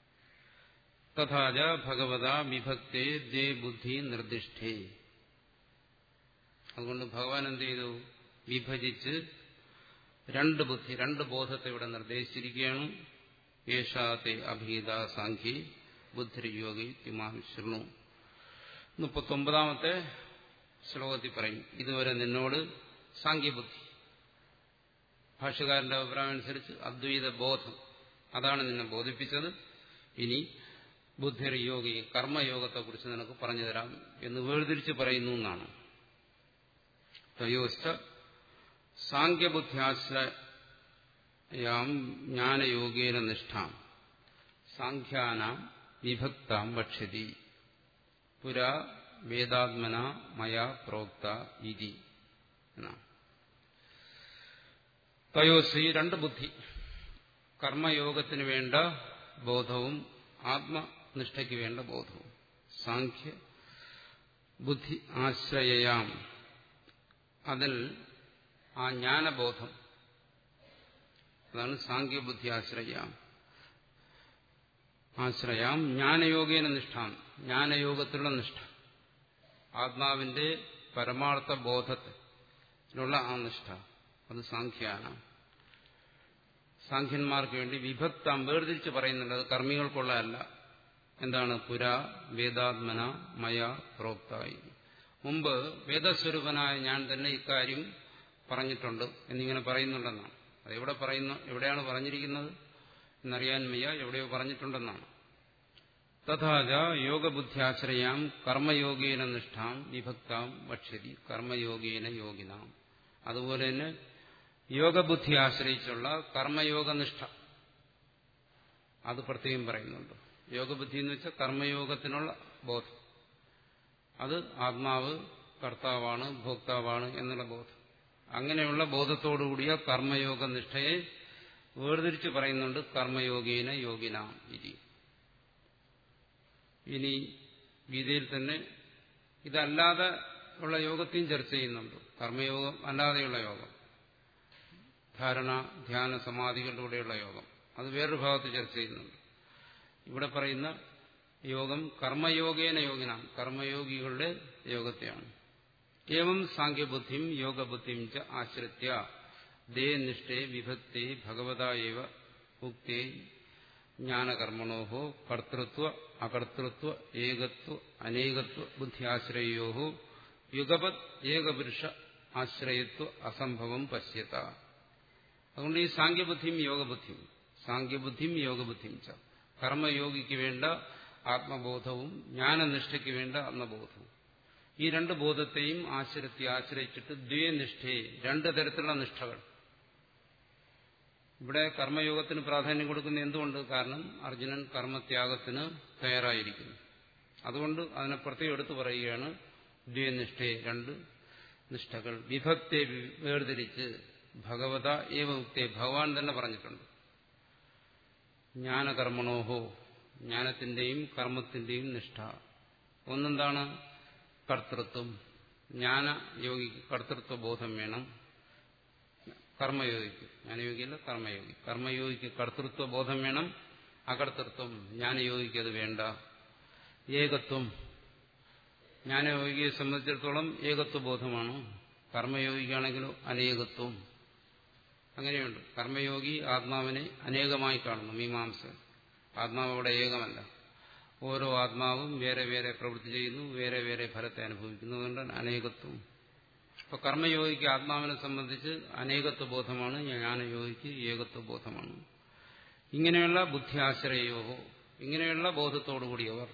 തഥാച ഭഗവത വിഭക്തേ ദേ ബുദ്ധി നിർദ്ദിഷ്ടേ അതുകൊണ്ട് ഭഗവാൻ എന്ത് ചെയ്തു വിഭജിച്ച് രണ്ട് ബുദ്ധി രണ്ട് ബോധത്തെ ഇവിടെ നിർദ്ദേശിച്ചിരിക്കുകയാണ് യേശാത്തെ അഭീത സാഖ്യ ബുദ്ധിയോഗി തിമാം ശൃണു മുപ്പത്തൊമ്പതാമത്തെ ശ്ലോകത്തിൽ പറയും ഇതുവരെ നിന്നോട് സാഖ്യബുദ്ധി ഭാഷകാരന്റെ അഭിപ്രായം അനുസരിച്ച് അദ്വൈത ബോധം അതാണ് നിന്നെ ബോധിപ്പിച്ചത് ഇനി ബുദ്ധിർ യോഗി കർമ്മയോഗത്തെക്കുറിച്ച് നിനക്ക് പറഞ്ഞു തരാം എന്ന് വേർതിരിച്ച് പറയുന്നു എന്നാണ് തയോസ്ഥ സാഖ്യബുദ്ധ്യാശ്രയാം ജ്ഞാനയോഗേന നിഷ്ഠാം സാഖ്യാനാം വിഭക്താം ഭക്ഷ്യതി പുരാ വേദാത്മന മയാ പ്രോക്ത ഇതി എന്നാണ് തയോസ് ഈ രണ്ട് ബുദ്ധി കർമ്മയോഗത്തിന് വേണ്ട ബോധവും ആത്മനിഷ്ഠയ്ക്ക് വേണ്ട ബോധവും സാഖ്യ ബുദ്ധി ആശ്രയയാം അതിൽ ആ ജ്ഞാനബോധം അതാണ് സാഖ്യബുദ്ധി ആശ്രയാം ആശ്രയാം ജ്ഞാനയോഗേന നിഷ്ഠാം ജ്ഞാനയോഗത്തിലുള്ള നിഷ്ഠ ആത്മാവിന്റെ പരമാർത്ഥ ബോധത്തിലുള്ള ആ നിഷ്ഠ അത് സാഖ്യാണ് സാഖ്യന്മാർക്ക് വേണ്ടി വിഭക്തം വേർതിരിച്ച് പറയുന്നുണ്ട് അത് കർമ്മികൾക്കുള്ളതല്ല എന്താണ് പുര വേദാത്മന മയ പ്രോക്തായി മുമ്പ് വേദസ്വരൂപനായ ഞാൻ തന്നെ ഇക്കാര്യം പറഞ്ഞിട്ടുണ്ട് എന്നിങ്ങനെ പറയുന്നുണ്ടെന്നാണ് അത് എവിടെ പറയുന്നു എവിടെയാണ് പറഞ്ഞിരിക്കുന്നത് എന്നറിയാൻ വയ്യ എവിടെയോ പറഞ്ഞിട്ടുണ്ടെന്നാണ് തഥാച യോഗബുദ്ധ്യാശ്രയാം കർമ്മയോഗേന നിഷ്ഠാം വിഭക്താം വക്ഷ്യതി കർമ്മയോഗേന യോഗിനാം അതുപോലെ തന്നെ യോഗബുദ്ധി ആശ്രയിച്ചുള്ള കർമ്മയോഗനിഷ്ഠ അത് പ്രത്യേകം പറയുന്നുണ്ട് യോഗബുദ്ധി എന്ന് വെച്ചാൽ കർമ്മയോഗത്തിനുള്ള ബോധം അത് ആത്മാവ് കർത്താവാണ് ഭോക്താവാണ് എന്നുള്ള ബോധം അങ്ങനെയുള്ള ബോധത്തോടുകൂടിയ കർമ്മയോഗ നിഷ്ഠയെ വേർതിരിച്ച് പറയുന്നുണ്ട് കർമ്മയോഗേന യോഗിന ഇരി ഇനി ഗീതയിൽ തന്നെ ഇതല്ലാതെ ഉള്ള യോഗത്തെയും ചർച്ച ചെയ്യുന്നുണ്ട് കർമ്മയോഗം അല്ലാതെയുള്ള യോഗം ധാരണ ധ്യാന സമാധികളിലൂടെയുള്ള യോഗം അത് വേറൊരു ഭാഗത്ത് ചർച്ച ചെയ്യുന്നുണ്ട് ഇവിടെ പറയുന്ന യോഗം കർമ്മയോഗേന യോഗിനാണ് കർമ്മയോഗികളുടെ യോഗത്തെയാണ് ഏവം സാഖ്യബുദ്ധിം യോഗബുദ്ധിം ച ആശ്രിത്യ ദേ നിഷ്ഠേ വിഭക്തി ഭഗവതായവ ഉക്തേ ജ്ഞാനകർമ്മണോ കർത്തൃത്വ അകർത്തൃത്വ ഏകത്വ അനേകത്വ ബുദ്ധിയാശ്രയോ യുഗപത് ഏകപുരുഷ ആശ്രയത്വ അസംഭവം പശ്യത അതുകൊണ്ട് ഈ സാഖ്യബുദ്ധിയും യോഗബുദ്ധിയും സാഖ്യബുദ്ധിയും യോഗബുദ്ധിയും ച കർമ്മയോഗിക്ക് വേണ്ട ആത്മബോധവും ജ്ഞാനനിഷ്ഠയ്ക്ക് വേണ്ട ആത്മബോധവും ഈ രണ്ട് ബോധത്തെയും ആശ്രത്തി ആശ്രയിച്ചിട്ട് ദ്വയനിഷ്ഠയെ രണ്ട് തരത്തിലുള്ള നിഷ്ഠകൾ ഇവിടെ കർമ്മയോഗത്തിന് പ്രാധാന്യം കൊടുക്കുന്ന എന്തുകൊണ്ട് കാരണം അർജുനൻ കർമ്മത്യാഗത്തിന് തയ്യാറായിരിക്കുന്നു അതുകൊണ്ട് അതിനെ പ്രത്യേകം എടുത്തു പറയുകയാണ് ദ്വയനിഷ്ഠയെ രണ്ട് നിഷ്ഠകൾ വിഭക്തെ വേർതിരിച്ച് ഭഗവത ഏവ ഉക്തെ ഭഗവാൻ തന്നെ പറഞ്ഞിട്ടുണ്ട് ജ്ഞാനകർമ്മണോഹോ ജ്ഞാനത്തിന്റെയും കർമ്മത്തിന്റെയും നിഷ്ഠ ഒന്നെന്താണ് കർത്തൃത്വം ജ്ഞാനയോഗിക്ക് കർത്തൃത്വ ബോധം വേണം കർമ്മയോഗിക്ക് ജ്ഞാനയോഗിയല്ല കർമ്മയോഗി കർമ്മയോഗിക്ക് കർത്തൃത്വ ബോധം വേണം അകർത്തൃത്വം ജ്ഞാനയോഗിക്ക് അത് വേണ്ട ഏകത്വം ജ്ഞാനയോഗിയെ സംബന്ധിച്ചിടത്തോളം ഏകത്വ ബോധമാണ് കർമ്മയോഗിക്കാണെങ്കിലോ അനേകത്വം അങ്ങനെയുണ്ട് കർമ്മയോഗി ആത്മാവിനെ അനേകമായി കാണുന്നു മീമാംസ ആത്മാവ് അവിടെ ഏകമല്ല ഓരോ ആത്മാവും വേറെ വേറെ പ്രവൃത്തി ചെയ്യുന്നു വേറെ വേറെ ഫലത്തെ അനുഭവിക്കുന്നു അതുകൊണ്ട് അനേകത്വം ഇപ്പൊ കർമ്മയോഗിക്ക് ആത്മാവിനെ സംബന്ധിച്ച് അനേകത്വ ബോധമാണ് ജ്ഞാനയോഗിക്ക് ഏകത്വ ബോധമാണ് ഇങ്ങനെയുള്ള ബുദ്ധി ആശ്രയോ ഇങ്ങനെയുള്ള ബോധത്തോടുകൂടിയവർ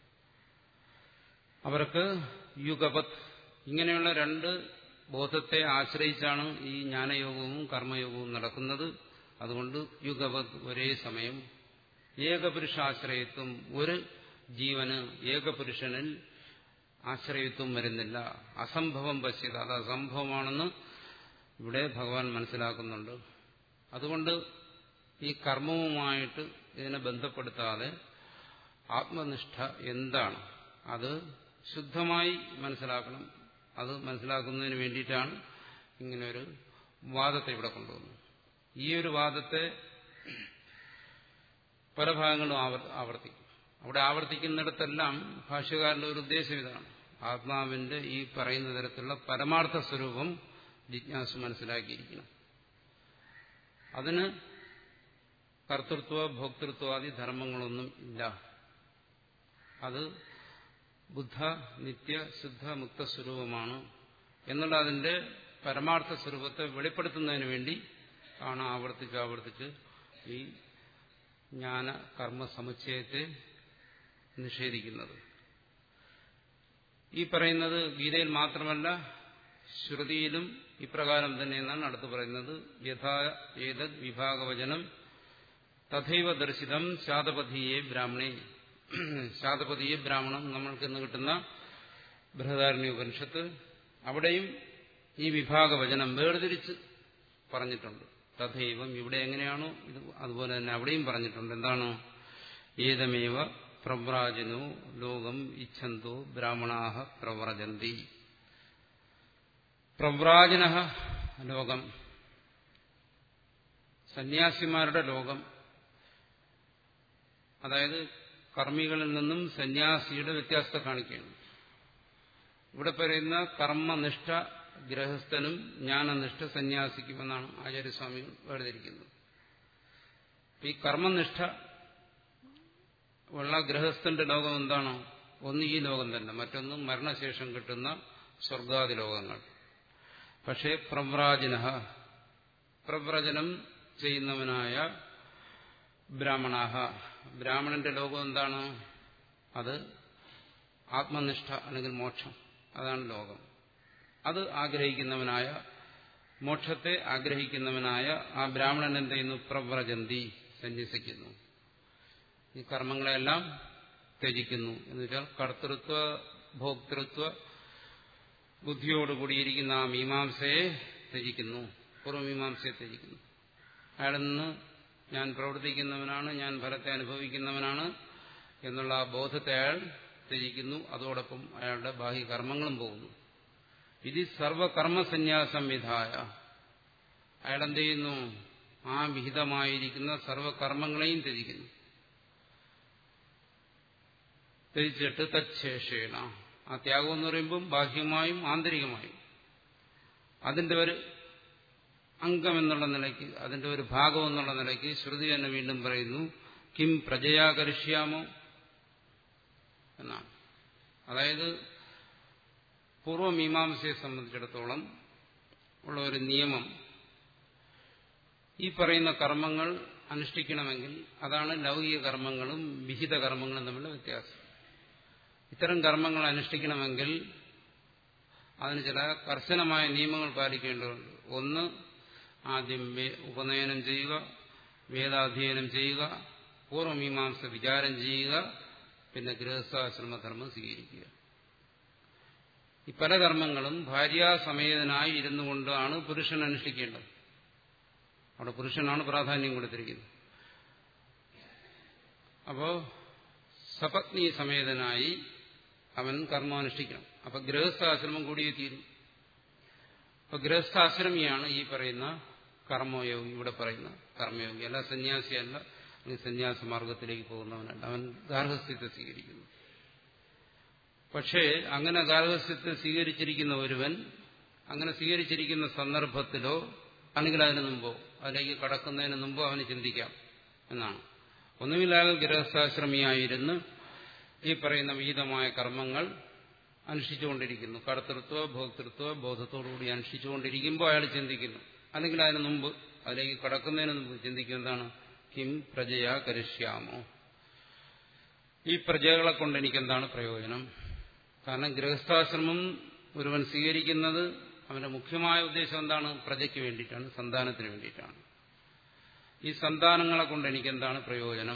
അവർക്ക് യുഗപത് ഇങ്ങനെയുള്ള രണ്ട് ബോധത്തെ ആശ്രയിച്ചാണ് ഈ ജ്ഞാനയോഗവും കർമ്മയോഗവും നടക്കുന്നത് അതുകൊണ്ട് യുഗപത് ഒരേ സമയം ഏകപുരുഷാശ്രയത്വം ഒരു ജീവന് ഏകപുരുഷനിൽ ആശ്രയത്വം വരുന്നില്ല അസംഭവം പശ്യത അത് അസംഭവമാണെന്ന് ഇവിടെ ഭഗവാൻ മനസ്സിലാക്കുന്നുണ്ട് അതുകൊണ്ട് ഈ കർമ്മവുമായിട്ട് ഇതിനെ ബന്ധപ്പെടുത്താതെ ആത്മനിഷ്ഠ എന്താണ് അത് ശുദ്ധമായി മനസ്സിലാക്കണം അത് മനസ്സിലാക്കുന്നതിന് വേണ്ടിയിട്ടാണ് ഇങ്ങനൊരു വാദത്തെ ഇവിടെ കൊണ്ടുവന്നത് ഈ ഒരു വാദത്തെ പല ഭാഗങ്ങളും ആവർത്തിക്കും അവിടെ ആവർത്തിക്കുന്നിടത്തെല്ലാം ഭാഷ്യകാരന്റെ ഒരു ഉദ്ദേശം ഇതാണ് ആത്മാവിന്റെ ഈ പറയുന്ന തരത്തിലുള്ള പരമാർത്ഥ സ്വരൂപം ജിജ്ഞാസ മനസ്സിലാക്കിയിരിക്കണം അതിന് കർത്തൃത്വ ഭോക്തൃത്വാദി ധർമ്മങ്ങളൊന്നും ഇല്ല അത് ബുദ്ധ നിത്യ ശുദ്ധ മുക്ത സ്വരൂപമാണ് എന്നുള്ള അതിന്റെ പരമാർത്ഥ സ്വരൂപത്തെ വെളിപ്പെടുത്തുന്നതിന് വേണ്ടി ആണ് ആവർത്തിച്ച് ആവർത്തിച്ച് ഈ ജ്ഞാന കർമ്മ സമുച്ചയത്തെ നിഷേധിക്കുന്നത് ഈ പറയുന്നത് ഗീതയിൽ മാത്രമല്ല ശ്രുതിയിലും ഇപ്രകാരം തന്നെ എന്നാണ് അടുത്ത് പറയുന്നത് യഥാ ഏതത് വിഭാഗവചനം തഥൈവ ദർശിതം ശാതപതിയെ ബ്രാഹ്മണേ ശാതപതിയെ ബ്രാഹ്മണം നമ്മൾക്ക് ഇന്ന് കിട്ടുന്ന ബൃഹദാരണ്യ ഉപനിഷത്ത് അവിടെയും ഈ വിഭാഗവചനം വേർതിരിച്ച് പറഞ്ഞിട്ടുണ്ട് തഥൈവം ഇവിടെ എങ്ങനെയാണോ ഇത് അതുപോലെ തന്നെ അവിടെയും പറഞ്ഞിട്ടുണ്ട് എന്താണ് ഏതമേവ പ്രവ്രാജനോ ലോകം ഇച്ഛന്തോ ബ്രാഹ്മണാഹ പ്രവ്രജന്തി പ്രവ്രാജന ലോകം സന്യാസിമാരുടെ ലോകം അതായത് കർമ്മികളിൽ നിന്നും സന്യാസിയുടെ വ്യത്യാസത്തെ കാണിക്കുകയാണ് ഇവിടെ പറയുന്ന കർമ്മനിഷ്ഠ ഗൃഹസ്ഥനും ജ്ഞാനനിഷ്ഠ സന്യാസിക്കുമെന്നാണ് ആചാര്യസ്വാമി വേർതിരിക്കുന്നത് ഈ കർമ്മനിഷ്ഠ ഉള്ള ഗൃഹസ്ഥന്റെ ലോകം എന്താണോ ഒന്ന് ഈ ലോകം തന്നെ മറ്റൊന്ന് മരണശേഷം കിട്ടുന്ന സ്വർഗാദി ലോകങ്ങൾ പക്ഷേ പ്രവ്രാജന പ്രവ്രജനം ചെയ്യുന്നവനായ ബ്രാഹ്മണാഹ ബ്രാഹ്മണന്റെ ലോകം എന്താണ് അത് ആത്മനിഷ്ഠ അല്ലെങ്കിൽ മോക്ഷം അതാണ് ലോകം അത് ആഗ്രഹിക്കുന്നവനായ മോക്ഷത്തെ ആഗ്രഹിക്കുന്നവനായ ആ ബ്രാഹ്മണൻ എന്ത് ചെയ്യുന്നു പ്രവ്രജന്തി സന്യസിക്കുന്നു ഈ കർമ്മങ്ങളെല്ലാം ത്യജിക്കുന്നു എന്ന് വെച്ചാൽ കർത്തൃത്വ ഭോക്തൃത്വ ബുദ്ധിയോടുകൂടിയിരിക്കുന്ന ആ മീമാംസയെ ത്യജിക്കുന്നു പൂർവ്വമീമാംസയെ ത്യജിക്കുന്നു അയാളിൽ നിന്ന് ഞാൻ പ്രവർത്തിക്കുന്നവനാണ് ഞാൻ ഫലത്തെ അനുഭവിക്കുന്നവനാണ് എന്നുള്ള ആ ബോധത്തെ അയാൾ ത്യജിക്കുന്നു അതോടൊപ്പം അയാളുടെ ബാഹ്യ കർമ്മങ്ങളും പോകുന്നു ഇത് സർവകർമ്മസന്യാസം വിധായ അയാൾ എന്ത് ചെയ്യുന്നു ആ വിഹിതമായിരിക്കുന്ന സർവകർമ്മങ്ങളെയും ത്യജിക്കുന്നു ത്യജിച്ചിട്ട് തച്ഛേഷേണ ആ ത്യാഗം എന്ന് പറയുമ്പം ബാഹ്യമായും ആന്തരികമായും അതിന്റെ ഒരു അംഗം എന്നുള്ള നിലയ്ക്ക് അതിന്റെ ഒരു ഭാഗം എന്നുള്ള നിലയ്ക്ക് ശ്രുതി തന്നെ വീണ്ടും പറയുന്നു കിം പ്രജയാ കരിഷ്യാമോ എന്നാണ് അതായത് പൂർവമീമാംസയെ സംബന്ധിച്ചിടത്തോളം ഉള്ള ഒരു നിയമം ഈ പറയുന്ന കർമ്മങ്ങൾ അനുഷ്ഠിക്കണമെങ്കിൽ അതാണ് ലൗകിക കർമ്മങ്ങളും വിഹിത കർമ്മങ്ങളും തമ്മിലുള്ള വ്യത്യാസം ഇത്തരം കർമ്മങ്ങൾ അനുഷ്ഠിക്കണമെങ്കിൽ അതിന് ചില കർശനമായ നിയമങ്ങൾ പാലിക്കേണ്ടതുണ്ട് ഒന്ന് ആദ്യം ഉപനയനം ചെയ്യുക വേദാധ്യയനം ചെയ്യുക പൂർവമീമാംസ വിചാരം ചെയ്യുക പിന്നെ ഗൃഹസ്ഥാശ്രമധർമ്മം സ്വീകരിക്കുക ഈ പല കർമ്മങ്ങളും ഭാര്യാസമേതനായി ഇരുന്നു കൊണ്ടാണ് പുരുഷൻ അനുഷ്ഠിക്കേണ്ടത് അവിടെ പുരുഷനാണ് പ്രാധാന്യം കൊടുത്തിരിക്കുന്നത് അപ്പോ സപത്നി സമേതനായി അവൻ കർമ്മം അനുഷ്ഠിക്കണം അപ്പൊ ഗൃഹസ്ഥാശ്രമം കൂടിയേ തീരും അപ്പൊ ഗൃഹസ്ഥാശ്രമിയാണ് ഈ പറയുന്ന കർമ്മയോഗി ഇവിടെ പറയുന്ന കർമ്മയോഗി അല്ല സന്യാസിയല്ല സന്യാസ മാർഗത്തിലേക്ക് പോകുന്നവനല്ല അവൻ ഗാർഹസ്ഥ്യത്തെ സ്വീകരിക്കുന്നു പക്ഷേ അങ്ങനെ ഗാർഹസ്ഥ്യത്തെ സ്വീകരിച്ചിരിക്കുന്ന ഒരുവൻ അങ്ങനെ സ്വീകരിച്ചിരിക്കുന്ന സന്ദർഭത്തിലോ അല്ലെങ്കിൽ അതിന് മുമ്പോ അതിലേക്ക് കടക്കുന്നതിന് മുമ്പോ അവന് ചിന്തിക്കാം എന്നാണ് ഒന്നുമില്ലാതെ ഗൃഹസ്ഥാശ്രമിയായിരുന്ന് ഈ പറയുന്ന വിഹിതമായ കർമ്മങ്ങൾ അനുഷ്ഠിച്ചുകൊണ്ടിരിക്കുന്നു കർത്തൃത്വ ഭോക്തൃത്വ ബോധത്തോടുകൂടി അനുഷ്ഠിച്ചുകൊണ്ടിരിക്കുമ്പോൾ അയാൾ ചിന്തിക്കുന്നു അല്ലെങ്കിൽ അതിന് മുമ്പ് അതിലേക്ക് കടക്കുന്നതിന് മുമ്പ് ചിന്തിക്കും എന്താണ് കിം പ്രജയാ കരിഷ്യാമോ ഈ പ്രജകളെ കൊണ്ട് എനിക്കെന്താണ് പ്രയോജനം കാരണം ഗൃഹസ്ഥാശ്രമം ഒരുവൻ സ്വീകരിക്കുന്നത് അവന്റെ മുഖ്യമായ ഉദ്ദേശം എന്താണ് പ്രജയ്ക്ക് വേണ്ടിയിട്ടാണ് സന്താനത്തിന് വേണ്ടിയിട്ടാണ് ഈ സന്താനങ്ങളെ കൊണ്ട് എനിക്കെന്താണ് പ്രയോജനം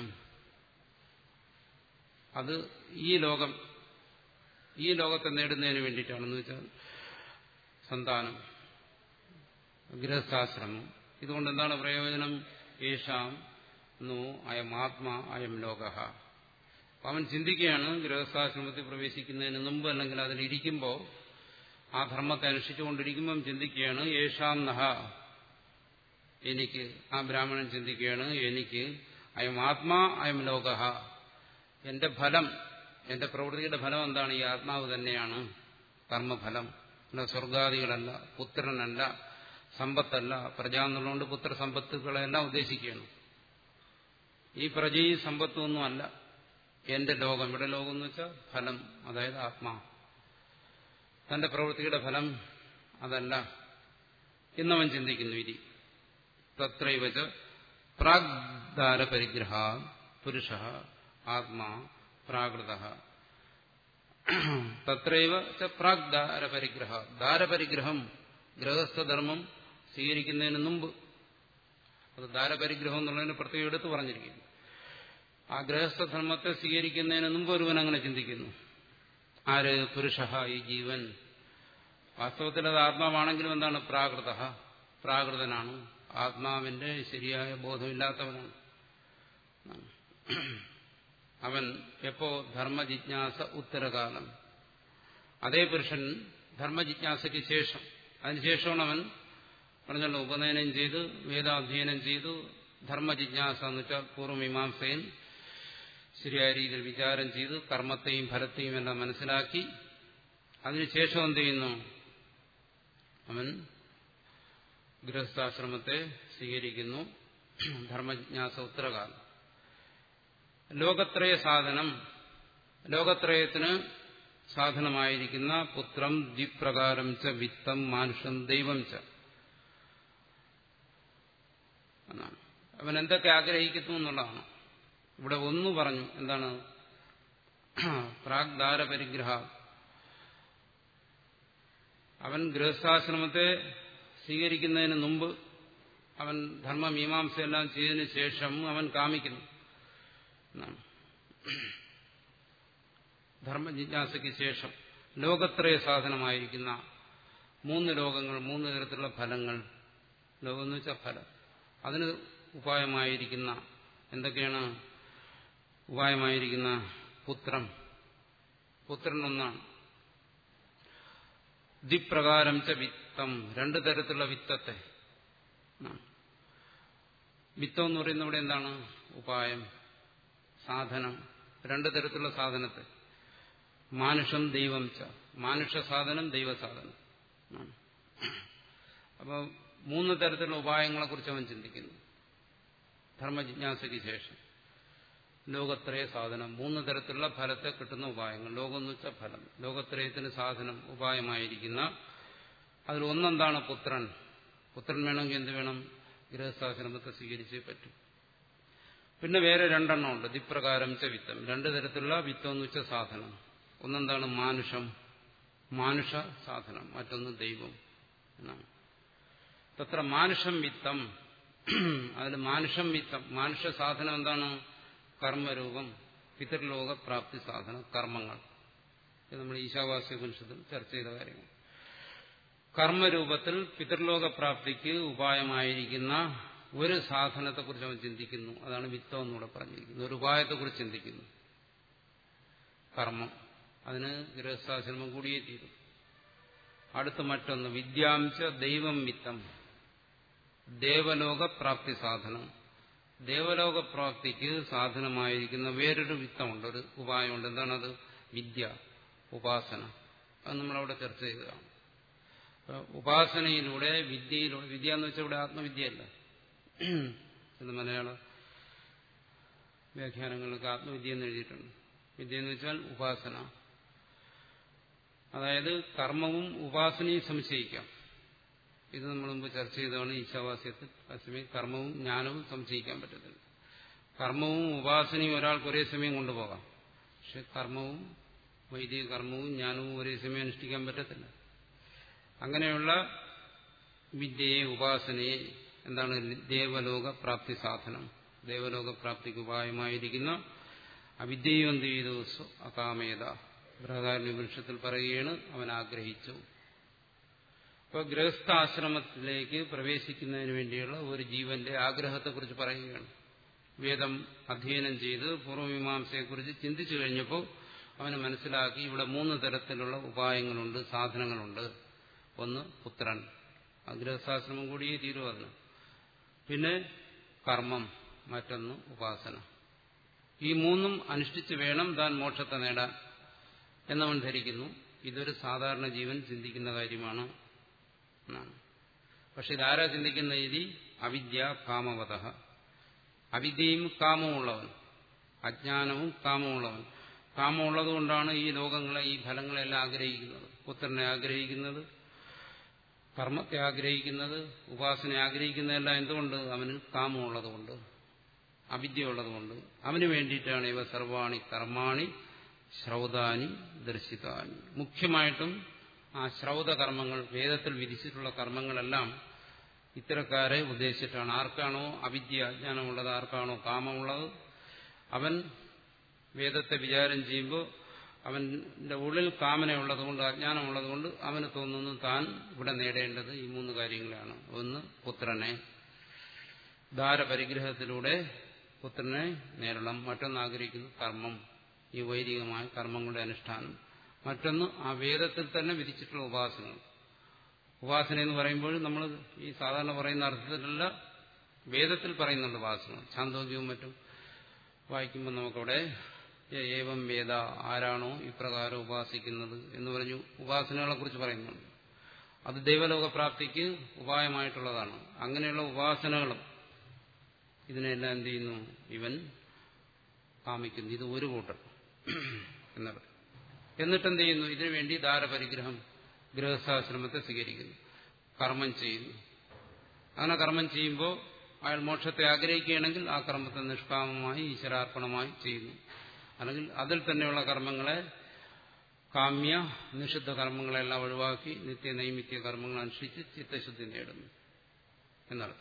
അത് ഈ ലോകം ഈ ലോകത്തെ നേടുന്നതിന് വേണ്ടിയിട്ടാണെന്ന് വെച്ചാൽ സന്താനം ഗൃഹസ്ഥാശ്രമം ഇതുകൊണ്ട് എന്താണ് പ്രയോജനം യേശാം നോ അയം ആത്മാ അയം ലോക അവൻ ചിന്തിക്കുകയാണ് ഗൃഹസ്ഥാശ്രമത്തിൽ പ്രവേശിക്കുന്നതിന് മുമ്പ് അല്ലെങ്കിൽ അതിലിരിക്കുമ്പോൾ ആ ധർമ്മത്തെ അനുഷ്ഠിച്ചുകൊണ്ടിരിക്കുമ്പം ചിന്തിക്കുകയാണ് യേശാം നഹ എനിക്ക് ആ ബ്രാഹ്മണൻ ചിന്തിക്കുകയാണ് എനിക്ക് അയം ആത്മാ അയം ലോക എന്റെ ഫലം എന്റെ പ്രവൃത്തിയുടെ ഫലം എന്താണ് ഈ ആത്മാവ് തന്നെയാണ് കർമ്മഫലം അല്ല സ്വർഗാദികളല്ല പുത്രനല്ല സമ്പത്തല്ല പ്രജ എന്നുള്ളതുകൊണ്ട് പുത്രസമ്പത്തുക്കളെല്ലാം ഉദ്ദേശിക്കുകയാണ് ഈ പ്രജയും സമ്പത്തൊന്നുമല്ല എന്റെ ലോകം ഇവിടെ ലോകം എന്ന് വെച്ചാൽ ഫലം അതായത് ആത്മാ തന്റെ പ്രവൃത്തിയുടെ ഫലം അതല്ല എന്നവൻ ചിന്തിക്കുന്നു ഇരി തത്രൈവച്ച് പ്രാഗ്ദാര പരിഗ്രഹ പുരുഷ ആത്മാ പ്രാകൃത തത്രൈവ ച പ്രാഗ്ദാര പരിഗ്രഹ ദാരപരിഗ്രഹം ഗൃഹസ്ഥധർമ്മം സ്വീകരിക്കുന്നതിന് മുമ്പ് അത് ദാരപരിഗ്രഹം എന്നുള്ളതിന് പ്രത്യേകം എടുത്തു പറഞ്ഞിരിക്കുന്നു ആ ഗൃഹസ്ഥധർമ്മത്തെ സ്വീകരിക്കുന്നതിന് മുമ്പ് ഒരുവൻ അങ്ങനെ ചിന്തിക്കുന്നു ആര് പുരുഷ ഈ ജീവൻ വാസ്തവത്തിൽ അത് ആത്മാവാണെങ്കിലും എന്താണ് പ്രാകൃത പ്രാകൃതനാണ് ആത്മാവിന്റെ ശരിയായ ബോധമില്ലാത്തവനാണ് അവൻ എപ്പോ ധർമ്മജിജ്ഞാസ ഉത്തരകാലം അതേ പുരുഷൻ ധർമ്മജിജ്ഞാസയ്ക്ക് ശേഷം അതിനുശേഷമാണ് അവൻ പറഞ്ഞല്ലോ ഉപനയനം ചെയ്ത് വേദാധ്യയനം ചെയ്തു ധർമ്മജിജ്ഞാസ എന്ന് വെച്ചാൽ പൂർവ്വമീമാംസയിൽ ശരിയായ രീതിയിൽ വിചാരം ചെയ്ത് കർമ്മത്തെയും ഫലത്തെയും എല്ലാം മനസ്സിലാക്കി അതിനുശേഷം എന്ത് ചെയ്യുന്നു അവൻ ഗൃഹസ്ഥാശ്രമത്തെ സ്വീകരിക്കുന്നു ധർമ്മജിജ്ഞാസ ഉത്തരകാലം ലോകത്രയ സാധനം ലോകത്രയത്തിന് സാധനമായിരിക്കുന്ന പുത്രം ദ്വിപ്രകാരം ച വിത്തം മാനുഷം ദൈവം ച എന്നാണ് അവൻ എന്തൊക്കെ ആഗ്രഹിക്കുന്നു എന്നുള്ളതാണ് ഇവിടെ ഒന്ന് പറഞ്ഞു എന്താണ് പ്രാഗ്ദാര പരിഗ്രഹ അവൻ ഗൃഹസ്ഥാശ്രമത്തെ സ്വീകരിക്കുന്നതിന് മുമ്പ് അവൻ ധർമ്മമീമാംസയെല്ലാം ചെയ്തതിനു ശേഷം അവൻ കാമിക്കുന്നു എന്നാണ് ധർമ്മജിജ്ഞാസയ്ക്ക് ശേഷം ലോകത്രയ സാധനമായിരിക്കുന്ന മൂന്ന് ലോകങ്ങൾ മൂന്ന് തരത്തിലുള്ള ഫലങ്ങൾ ലോകം എന്ന് വെച്ചാൽ ഫലം അതിന് ഉപായമായിരിക്കുന്ന എന്തൊക്കെയാണ് ഉപായമായിരിക്കുന്ന പുത്രം പുത്രൻ ഒന്നാണ് ദ്വിപ്രകാരം ച വിത്തം രണ്ടു തരത്തിലുള്ള വിത്തത്തെ വിത്തം എന്ന് പറയുന്ന ഇവിടെ എന്താണ് ഉപായം സാധനം രണ്ടു തരത്തിലുള്ള സാധനത്തെ മാനുഷം ദൈവം ച മാനുഷ സാധനം ദൈവസാധനം അപ്പോൾ മൂന്ന് തരത്തിലുള്ള ഉപായങ്ങളെക്കുറിച്ച് അവൻ ചിന്തിക്കുന്നു ധർമ്മജിജ്ഞാസയ്ക്ക് ശേഷം ലോകത്രയ സാധനം മൂന്ന് തരത്തിലുള്ള ഫലത്തെ കിട്ടുന്ന ഉപായങ്ങൾ ലോകം എന്ന് വെച്ചാൽ ഫലം ലോകത്രയത്തിന് സാധനം ഉപായമായിരിക്കുന്ന അതിൽ ഒന്നെന്താണ് പുത്രൻ പുത്രൻ വേണമെങ്കിൽ എന്ത് വേണം ഗൃഹസ്ഥാശ്രമത്തെ സ്വീകരിച്ചേ പറ്റും പിന്നെ വേറെ രണ്ടെണ്ണം ഉണ്ട് ദിപ്രകാരം ച വിത്തം രണ്ടു തരത്തിലുള്ള വിത്തം എന്ന് വെച്ച സാധനം ഒന്നെന്താണ് മാനുഷം മാനുഷ സാധനം മറ്റൊന്ന് ദൈവം എന്നാണ് തത്ര മാനുഷം വിത്തം അതിൽ മാനുഷം വിത്തം മാനുഷ സാധനം എന്താണ് കർമ്മരൂപം പിതൃലോക പ്രാപ്തി സാധനം കർമ്മങ്ങൾ ഇത് നമ്മൾ ഈശാവാസ്യ ഉപനിഷത്തിൽ ചർച്ച ചെയ്ത കാര്യങ്ങൾ കർമ്മരൂപത്തിൽ പിതൃലോക പ്രാപ്തിക്ക് ഉപായമായിരിക്കുന്ന ഒരു സാധനത്തെക്കുറിച്ച് അവൻ ചിന്തിക്കുന്നു അതാണ് വിത്തം എന്നൂടെ പറഞ്ഞിരിക്കുന്നത് ഒരു ഉപായത്തെക്കുറിച്ച് ചിന്തിക്കുന്നു കർമ്മം അതിന് ഗൃഹസ്ഥാശ്രമം കൂടിയേ തീരും അടുത്ത മറ്റൊന്ന് വിദ്യാംശ ദൈവം വിത്തം ദേവലോക പ്രാപ്തി സാധനം ദേവലോക പ്രാപ്തിക്ക് സാധനമായിരിക്കുന്ന വേറൊരു വിത്തമുണ്ട് ഒരു ഉപായമുണ്ട് എന്താണത് വിദ്യ ഉപാസന അത് നമ്മളവിടെ ചർച്ച ചെയ്തതാണ് ഉപാസനയിലൂടെ വിദ്യയിലൂടെ വിദ്യ എന്ന് വെച്ചാൽ ഇവിടെ ആത്മവിദ്യയല്ല എന്ന് മലയാള വ്യാഖ്യാനങ്ങൾക്ക് ആത്മവിദ്യ എന്ന് എഴുതിയിട്ടുണ്ട് വിദ്യ എന്ന് വെച്ചാൽ ഉപാസന അതായത് കർമ്മവും ഉപാസനയും സംശയിക്കാം ഇത് നമ്മൾ മുമ്പ് ചർച്ച ചെയ്തതാണ് ഈശാവാസ്യത്തിൽ അതേസമയം കർമ്മവും ജ്ഞാനവും സംശയിക്കാൻ പറ്റത്തില്ല കർമ്മവും ഉപാസനയും ഒരാൾക്ക് ഒരേ സമയം കൊണ്ടുപോകാം പക്ഷെ കർമ്മവും വൈദിക കർമ്മവും ജ്ഞാനവും ഒരേ സമയം അനുഷ്ഠിക്കാൻ പറ്റത്തില്ല അങ്ങനെയുള്ള വിദ്യയെ ഉപാസനയെ എന്താണ് ദേവലോക പ്രാപ്തി സാധനം ദേവലോക പ്രാപ്തിക്ക് ഉപായമായിരിക്കുന്ന അവിദ്യയും എന്ത് ചെയ്തു അകാമേത ബൃഹദാരണ്യ വൃക്ഷത്തിൽ പറയുകയാണ് അവൻ ആഗ്രഹിച്ചു അപ്പോൾ ഗൃഹസ്ഥാശ്രമത്തിലേക്ക് പ്രവേശിക്കുന്നതിന് വേണ്ടിയുള്ള ഒരു ജീവന്റെ ആഗ്രഹത്തെക്കുറിച്ച് പറയുകയാണ് വേദം അധ്യയനം ചെയ്ത് പൂർവ്വമീമാംസയെക്കുറിച്ച് ചിന്തിച്ചു കഴിഞ്ഞപ്പോൾ അവന് മനസ്സിലാക്കി ഇവിടെ മൂന്ന് തരത്തിലുള്ള ഉപായങ്ങളുണ്ട് സാധനങ്ങളുണ്ട് ഒന്ന് പുത്രൻ ആ ഗൃഹസ്ഥാശ്രമം കൂടിയേ തീരും അതിന് പിന്നെ കർമ്മം മറ്റൊന്ന് ഉപാസന ഈ മൂന്നും അനുഷ്ഠിച്ച് വേണം താൻ മോക്ഷത്തെ നേടാൻ എന്നവൻ ധരിക്കുന്നു ഇതൊരു സാധാരണ ജീവൻ ചിന്തിക്കുന്ന കാര്യമാണ് എന്നാണ് പക്ഷെ ഇതാരാ ചിന്തിക്കുന്ന രീതി അവിദ്യ കാമവത അവിദ്യയും കാമമുള്ളവൻ അജ്ഞാനവും കാമമുള്ളവൻ കാമമുള്ളത് കൊണ്ടാണ് ഈ ലോകങ്ങളെ ഈ ഫലങ്ങളെല്ലാം ആഗ്രഹിക്കുന്നത് പുത്രനെ ആഗ്രഹിക്കുന്നത് കർമ്മത്തെ ആഗ്രഹിക്കുന്നത് ഉപാസന ആഗ്രഹിക്കുന്നതെല്ലാം എന്തുകൊണ്ട് അവന് കാമമുള്ളതുകൊണ്ട് അവിദ്യ ഉള്ളതുകൊണ്ട് അവന് വേണ്ടിയിട്ടാണ് ഇവ സർവാണി കർമാണി ശ്രൗതാനി ദർശിതാനി മുഖ്യമായിട്ടും ആ ശ്രൗത കർമ്മങ്ങൾ വേദത്തിൽ വിധിച്ചിട്ടുള്ള കർമ്മങ്ങളെല്ലാം ഇത്തരക്കാരെ ഉദ്ദേശിച്ചിട്ടാണ് ആർക്കാണോ അവിദ്യ അജ്ഞാനമുള്ളത് ആർക്കാണോ കാമമുള്ളത് അവൻ വേദത്തെ വിചാരം ചെയ്യുമ്പോൾ അവന്റെ ഉള്ളിൽ കാമനയുള്ളതുകൊണ്ട് അജ്ഞാനമുള്ളതുകൊണ്ട് അവന് തോന്നുന്നു താൻ ഇവിടെ നേടേണ്ടത് ഈ മൂന്ന് കാര്യങ്ങളാണ് ഒന്ന് പുത്രനെ ദാരപരിഗ്രഹത്തിലൂടെ പുത്രനെ നേരിടണം മറ്റൊന്ന് ആഗ്രഹിക്കുന്നു കർമ്മം ഈ വൈദികമായ കർമ്മങ്ങളുടെ അനുഷ്ഠാനം മറ്റൊന്ന് ആ വേദത്തിൽ തന്നെ വിധിച്ചിട്ടുള്ള ഉപാസനകൾ ഉപാസന എന്ന് പറയുമ്പോൾ നമ്മൾ ഈ സാധാരണ പറയുന്ന അർത്ഥത്തിലല്ല വേദത്തിൽ പറയുന്നുണ്ട് ഉപാസന ചാന്തോഗ്യവും മറ്റും വായിക്കുമ്പോൾ നമുക്കവിടെ ഏവം വേദ ആരാണോ ഇപ്രകാരം ഉപാസിക്കുന്നത് എന്ന് പറഞ്ഞു ഉപാസനകളെ കുറിച്ച് പറയുന്നുണ്ട് അത് ദൈവലോകപ്രാപ്തിക്ക് ഉപായമായിട്ടുള്ളതാണ് അങ്ങനെയുള്ള ഉപാസനകളും ഇതിനെല്ലാം എന്ത് ചെയ്യുന്നു ഇവൻ കാമിക്കുന്നു ഇത് ഒരു കൂട്ടർ എന്നത് എന്നിട്ട് എന്ത് ചെയ്യുന്നു ഇതിനു വേണ്ടി ദാരപരിഗ്രഹം ഗൃഹസ്ഥാശ്രമത്തെ സ്വീകരിക്കുന്നു കർമ്മം ചെയ്യുന്നു അങ്ങനെ കർമ്മം ചെയ്യുമ്പോൾ അയാൾ മോക്ഷത്തെ ആഗ്രഹിക്കുകയാണെങ്കിൽ ആ കർമ്മത്തെ നിഷ്കാമമായി ഈശ്വരാർപ്പണമായി ചെയ്യുന്നു അല്ലെങ്കിൽ അതിൽ തന്നെയുള്ള കർമ്മങ്ങളെ കാമ്യ നിഷിദ്ധ കർമ്മങ്ങളെല്ലാം ഒഴിവാക്കി നിത്യ നൈമിത്യ കർമ്മങ്ങൾ അനുഷ്ഠിച്ച് ചിത്തശുദ്ധി നേടുന്നു എന്നർത്ഥം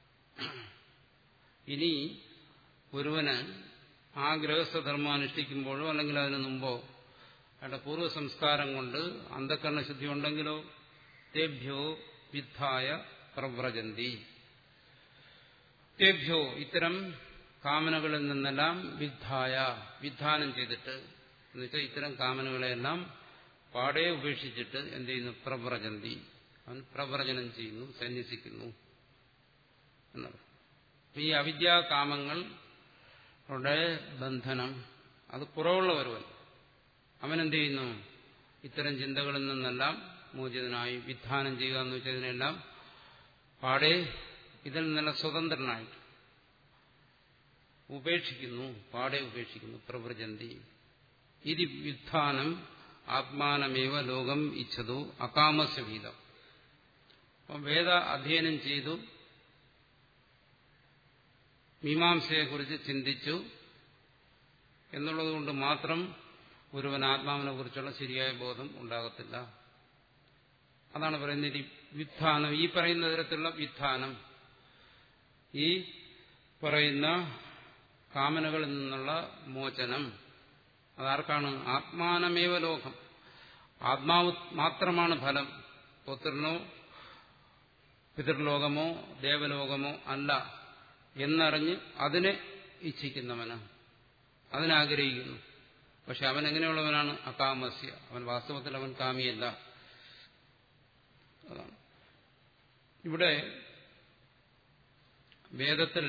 ഇനി ഒരുവന് ആ ഗൃഹസ്ഥധർമ്മം അനുഷ്ഠിക്കുമ്പോഴോ അല്ലെങ്കിൽ അതിനു മുമ്പോ അയാളുടെ പൂർവ്വ സംസ്കാരം കൊണ്ട് അന്ധക്കരണ ശുദ്ധി ഉണ്ടെങ്കിലോ തേഭ്യോ വിദ്ധായ പ്രവ്രജന്തി തേഭ്യോ ഇത്തരം കാമനകളിൽ നിന്നെല്ലാം വിദ്ധായ വിധാനം ചെയ്തിട്ട് എന്നുവെച്ചാൽ ഇത്തരം കാമനകളെല്ലാം പാടെ ഉപേക്ഷിച്ചിട്ട് എന്ത് ചെയ്യുന്നു പ്രവ്രജന്തി അവൻ പ്രവ്രജനം ചെയ്യുന്നു സന്യസിക്കുന്നു എന്നത് ഈ അവിദ്യാകാമങ്ങളുടെ ബന്ധനം അത് കുറവുള്ള ഒരുവൻ അവനെന്ത് ചെയ്യുന്നു ഇത്തരം ചിന്തകളിൽ നിന്നെല്ലാം മോചിതനായി വിധാനം ചെയ്യുക എന്ന് വെച്ചാൽ ഇതിനെല്ലാം പാടെ ഇതിൽ നിന്നെല്ലാം സ്വതന്ത്രനായിട്ട് ഉപേക്ഷിക്കുന്നു പാടെ ഉപേക്ഷിക്കുന്നു പ്രവൃജന്തി ഇത് വിധാനം ആത്മാനമേവ ലോകം ഇച്ഛതു അകാമസ്യ വീതം അപ്പം വേദ അധ്യയനം ചെയ്തു മീമാംസയെക്കുറിച്ച് ചിന്തിച്ചു എന്നുള്ളതുകൊണ്ട് മാത്രം ഒരുവൻ ആത്മാവിനെ കുറിച്ചുള്ള ശരിയായ ബോധം ഉണ്ടാകത്തില്ല അതാണ് പറയുന്നത് ഈ വിധാനം ഈ പറയുന്ന തരത്തിലുള്ള വിധാനം ഈ പറയുന്ന കാമനകളിൽ നിന്നുള്ള മോചനം അതാർക്കാണ് ആത്മാനമേവ ലോകം ആത്മാവ് മാത്രമാണ് ഫലം പുത്രനോ പിതൃലോകമോ ദേവലോകമോ അല്ല എന്നറിഞ്ഞ് അതിനെ ഇച്ഛിക്കുന്നവന് അതിനാഗ്രഹിക്കുന്നു പക്ഷെ അവൻ എങ്ങനെയുള്ളവനാണ് അകാമസ്യ അവൻ വാസ്തവത്തിൽ അവൻ കാമിയല്ല അതാണ് ഇവിടെ വേദത്തിൽ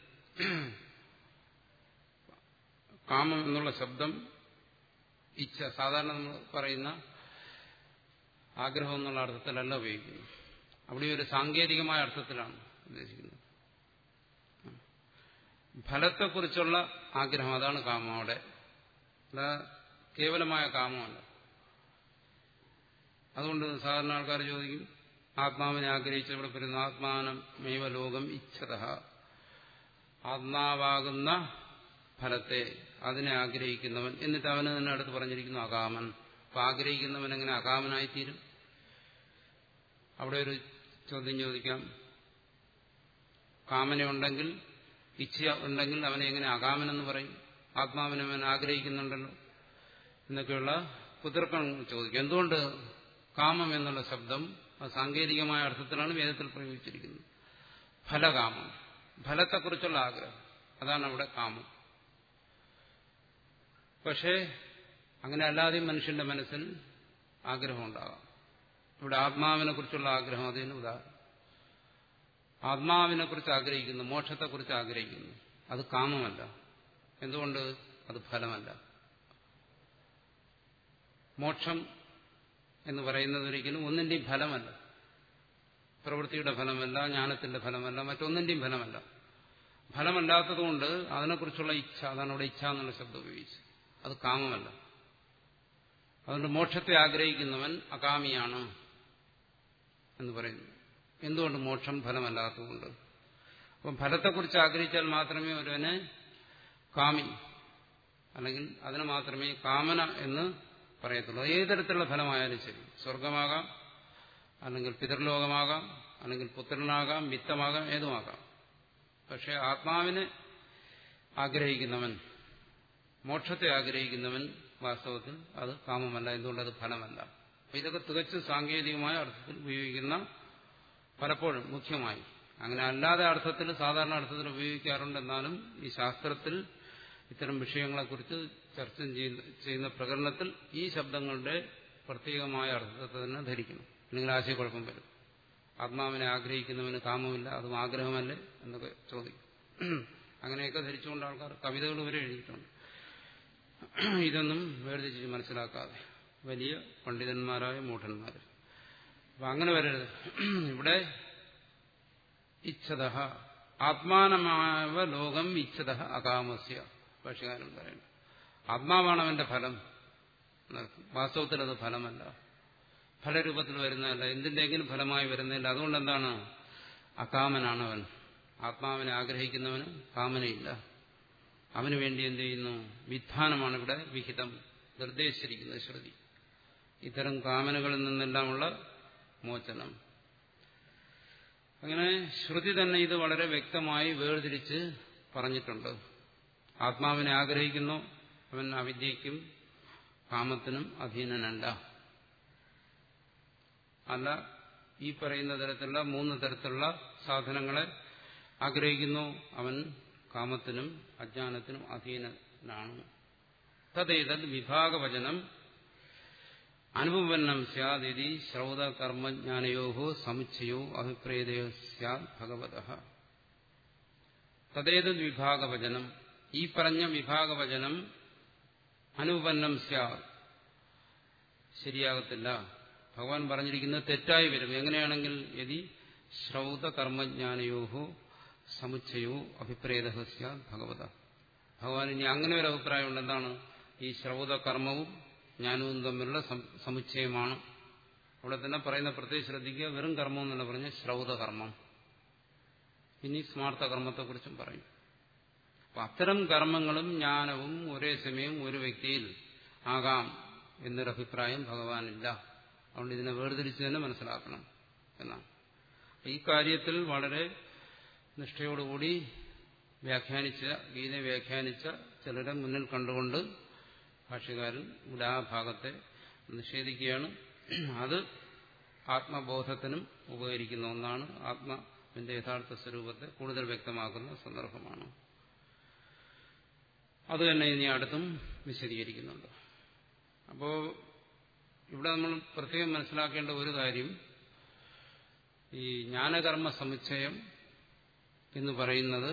കാമം എന്നുള്ള ശബ്ദം ഇച്ഛ സാധാരണ നമ്മൾ പറയുന്ന ആഗ്രഹം എന്നുള്ള അർത്ഥത്തിലല്ല ഉപയോഗിക്കുന്നത് അവിടെ ഒരു സാങ്കേതികമായ അർത്ഥത്തിലാണ് ഉദ്ദേശിക്കുന്നത് ഫലത്തെക്കുറിച്ചുള്ള ആഗ്രഹം അതാണ് കാമം അവിടെ അല്ല കേവലമായ കാമമല്ല അതുകൊണ്ട് സാധാരണ ആൾക്കാർ ചോദിക്കും ആത്മാവിനെ ആഗ്രഹിച്ച് ഇവിടെ പറയുന്ന ആത്മാനം മൈവ ലോകം ഇച്ഛത ആത്മാവാകുന്ന ഫലത്തെ അതിനെ ആഗ്രഹിക്കുന്നവൻ എന്നിട്ട് അവന് തന്നെ അടുത്ത് പറഞ്ഞിരിക്കുന്നു അകാമൻ അപ്പൊ ആഗ്രഹിക്കുന്നവൻ എങ്ങനെ അകാമനായിത്തീരും അവിടെ ഒരു ചോദ്യം ചോദിക്കാം കാമനയുണ്ടെങ്കിൽ ഇച്ഛ ഉണ്ടെങ്കിൽ അവനെ എങ്ങനെ അകാമനെന്ന് പറയും ആത്മാവിനെ അവൻ ആഗ്രഹിക്കുന്നുണ്ടല്ലോ എന്നൊക്കെയുള്ള കുതിർക്കം ചോദിക്കും എന്തുകൊണ്ട് കാമം എന്നുള്ള ശബ്ദം അത് സാങ്കേതികമായ അർത്ഥത്തിലാണ് വേദത്തിൽ പ്രയോഗിച്ചിരിക്കുന്നത് ഫലകാമം ഫലത്തെക്കുറിച്ചുള്ള ആഗ്രഹം അതാണ് അവിടെ കാമം പക്ഷേ അങ്ങനെ അല്ലാതെയും മനുഷ്യന്റെ മനസ്സിൽ ആഗ്രഹം ഉണ്ടാകാം ഇവിടെ ആത്മാവിനെ കുറിച്ചുള്ള ആഗ്രഹം അതിന് ഉദാഹരണം ആത്മാവിനെ കുറിച്ച് ആഗ്രഹിക്കുന്നു മോക്ഷത്തെക്കുറിച്ച് ആഗ്രഹിക്കുന്നു അത് കാമമല്ല എന്തുകൊണ്ട് അത് ഫലമല്ല മോക്ഷം എന്ന് പറയുന്നത് ഒരിക്കലും ഒന്നിന്റെയും ഫലമല്ല പ്രവൃത്തിയുടെ ഫലമല്ല ജ്ഞാനത്തിന്റെ ഫലമല്ല മറ്റൊന്നിന്റെയും ഫലമല്ല ഫലമല്ലാത്തതുകൊണ്ട് അതിനെക്കുറിച്ചുള്ള ഇച്ഛ അതാണ് അവിടെ ഇച്ഛ എന്നുള്ള ശബ്ദം ഉപയോഗിച്ചത് അത് കാമമല്ല അതുകൊണ്ട് മോക്ഷത്തെ ആഗ്രഹിക്കുന്നവൻ അകാമിയാണ് എന്ന് പറയുന്നു എന്തുകൊണ്ട് മോക്ഷം ഫലമല്ലാത്തതുകൊണ്ട് അപ്പം ഫലത്തെക്കുറിച്ച് ആഗ്രഹിച്ചാൽ മാത്രമേ ഒരുവനെ കാമി അല്ലെങ്കിൽ അതിന് മാത്രമേ കാമന എന്ന് പറയത്തുള്ളൂ ഏത് തരത്തിലുള്ള ഫലമായാലും ശരി സ്വർഗമാകാം അല്ലെങ്കിൽ പിതൃലോകമാകാം അല്ലെങ്കിൽ പുത്രനാകാം വിത്തമാകാം ഏതുമാകാം പക്ഷെ ആത്മാവിനെ ആഗ്രഹിക്കുന്നവൻ മോക്ഷത്തെ ആഗ്രഹിക്കുന്നവൻ വാസ്തവത്തിൽ അത് കാമമല്ല എന്തുകൊണ്ട് അത് ഫലമല്ല അപ്പൊ ഇതൊക്കെ തികച്ചും സാങ്കേതികമായ അർത്ഥത്തിൽ ഉപയോഗിക്കുന്ന പലപ്പോഴും മുഖ്യമായി അങ്ങനെ അല്ലാതെ അർത്ഥത്തിൽ സാധാരണ അർത്ഥത്തിൽ ഉപയോഗിക്കാറുണ്ടെന്നാലും ഈ ശാസ്ത്രത്തിൽ ഇത്തരം വിഷയങ്ങളെക്കുറിച്ച് ചർച്ച ചെയ്യുന്ന പ്രകടനത്തിൽ ഈ ശബ്ദങ്ങളുടെ പ്രത്യേകമായ അർത്ഥത്തെ തന്നെ ധരിക്കണം അല്ലെങ്കിൽ ആശയക്കുഴപ്പം വരും ആത്മാവിനെ ആഗ്രഹിക്കുന്നവന് കാമമില്ല അതും ആഗ്രഹമല്ലേ എന്നൊക്കെ ചോദിക്കും അങ്ങനെയൊക്കെ ധരിച്ചുകൊണ്ട് ആൾക്കാർ കവിതകൾ വരെ എഴുതിയിട്ടുണ്ട് ഇതൊന്നും വേർതിരിച്ച് മനസ്സിലാക്കാതെ വലിയ പണ്ഡിതന്മാരായ മൂഢന്മാർ അപ്പൊ അങ്ങനെ വരരുത് ഇവിടെ ഇച്ഛത ആത്മാനമാവ ലോകം ഇച്ഛത അകാമസ്യ ഭാഷകാരൻ പറയുന്നത് ആത്മാവാണ് അവന്റെ ഫലം വാസ്തവത്തിൽ അത് ഫലമല്ല ഫലരൂപത്തിൽ വരുന്നതല്ല എന്തിന്റെങ്കിലും ഫലമായി വരുന്നില്ല അതുകൊണ്ട് എന്താണ് അകാമനാണ് അവൻ ആത്മാവിനെ ആഗ്രഹിക്കുന്നവന് കാമനയില്ല അവന് വേണ്ടി എന്ത് ചെയ്യുന്നു വിധാനമാണ് ഇവിടെ വിഹിതം നിർദ്ദേശിച്ചിരിക്കുന്നത് ശ്രുതി ഇത്തരം കാമനകളിൽ നിന്നെല്ലാമുള്ള മോചനം അങ്ങനെ ശ്രുതി തന്നെ ഇത് വളരെ വ്യക്തമായി വേർതിരിച്ച് പറഞ്ഞിട്ടുണ്ട് ആത്മാവിനെ ആഗ്രഹിക്കുന്നു അവൻ അവിദ്യയ്ക്കും കാമത്തിനും അധീനനല്ല അല്ല ഈ പറയുന്ന തരത്തിലുള്ള മൂന്ന് തരത്തിലുള്ള സാധനങ്ങളെ ആഗ്രഹിക്കുന്നു അവൻ കാമത്തിനും അജ്ഞാനത്തിനും അധീനനാണ് തദ്ദേതത് വിഭാഗവചനം അനുപന്നം സ്യാദിതി ശ്രൗത കർമ്മജ്ഞാനയോ സമുച്ചയോ അഭിപ്രേതയോ സ്യാദ് ഭഗവത തദ്ദേതത് വിഭാഗവചനം ഈ പറഞ്ഞ വിഭാഗവചനം അനുപന്നം സ്യാദ് ശരിയാകത്തില്ല ഭഗവാൻ പറഞ്ഞിരിക്കുന്നത് തെറ്റായി വരും എങ്ങനെയാണെങ്കിൽ യതി ശ്രൗത കർമ്മജ്ഞാനയോഹോ സമുച്ചയോ അഭിപ്രേത സ്യാദ് ഭഗവത ഭഗവാൻ ഇനി അങ്ങനെ ഒരു അഭിപ്രായമുണ്ട് എന്താണ് ഈ ശ്രൗത കർമ്മവും ജ്ഞാനവും തമ്മിലുള്ള സമുച്ചയമാണ് അവിടെ തന്നെ പറയുന്ന പ്രത്യേകം ശ്രദ്ധിക്കുക വെറും കർമ്മം എന്നല്ല പറഞ്ഞ ശ്രൗത കർമ്മം ഇനി സ്മാർത്ഥ കർമ്മത്തെക്കുറിച്ചും പറയും അപ്പൊ അത്തരം കർമ്മങ്ങളും ജ്ഞാനവും ഒരേ സമയം ഒരു വ്യക്തിയിൽ ആകാം എന്നൊരു അഭിപ്രായം ഭഗവാനില്ല അതുകൊണ്ട് ഇതിനെ വേർതിരിച്ച് തന്നെ മനസ്സിലാക്കണം എന്നാണ് ഈ കാര്യത്തിൽ വളരെ നിഷ്ഠയോടുകൂടി വ്യാഖ്യാനിച്ച ഗീതയെ വ്യാഖ്യാനിച്ച ചിലരെ മുന്നിൽ കണ്ടുകൊണ്ട് ഭാഷ്യകാരൻ ഇവിടെ ആ ഭാഗത്തെ നിഷേധിക്കുകയാണ് അത് ആത്മബോധത്തിനും ഉപകരിക്കുന്ന ഒന്നാണ് ആത്മാവിന്റെ യഥാർത്ഥ സ്വരൂപത്തെ കൂടുതൽ വ്യക്തമാക്കുന്ന സന്ദർഭമാണ് അത് തന്നെ ഇനി അടുത്തും വിശദീകരിക്കുന്നുണ്ട് അപ്പോ ഇവിടെ നമ്മൾ പ്രത്യേകം മനസ്സിലാക്കേണ്ട ഒരു കാര്യം ഈ ജ്ഞാനകർമ്മ സമുച്ചയം എന്ന് പറയുന്നത്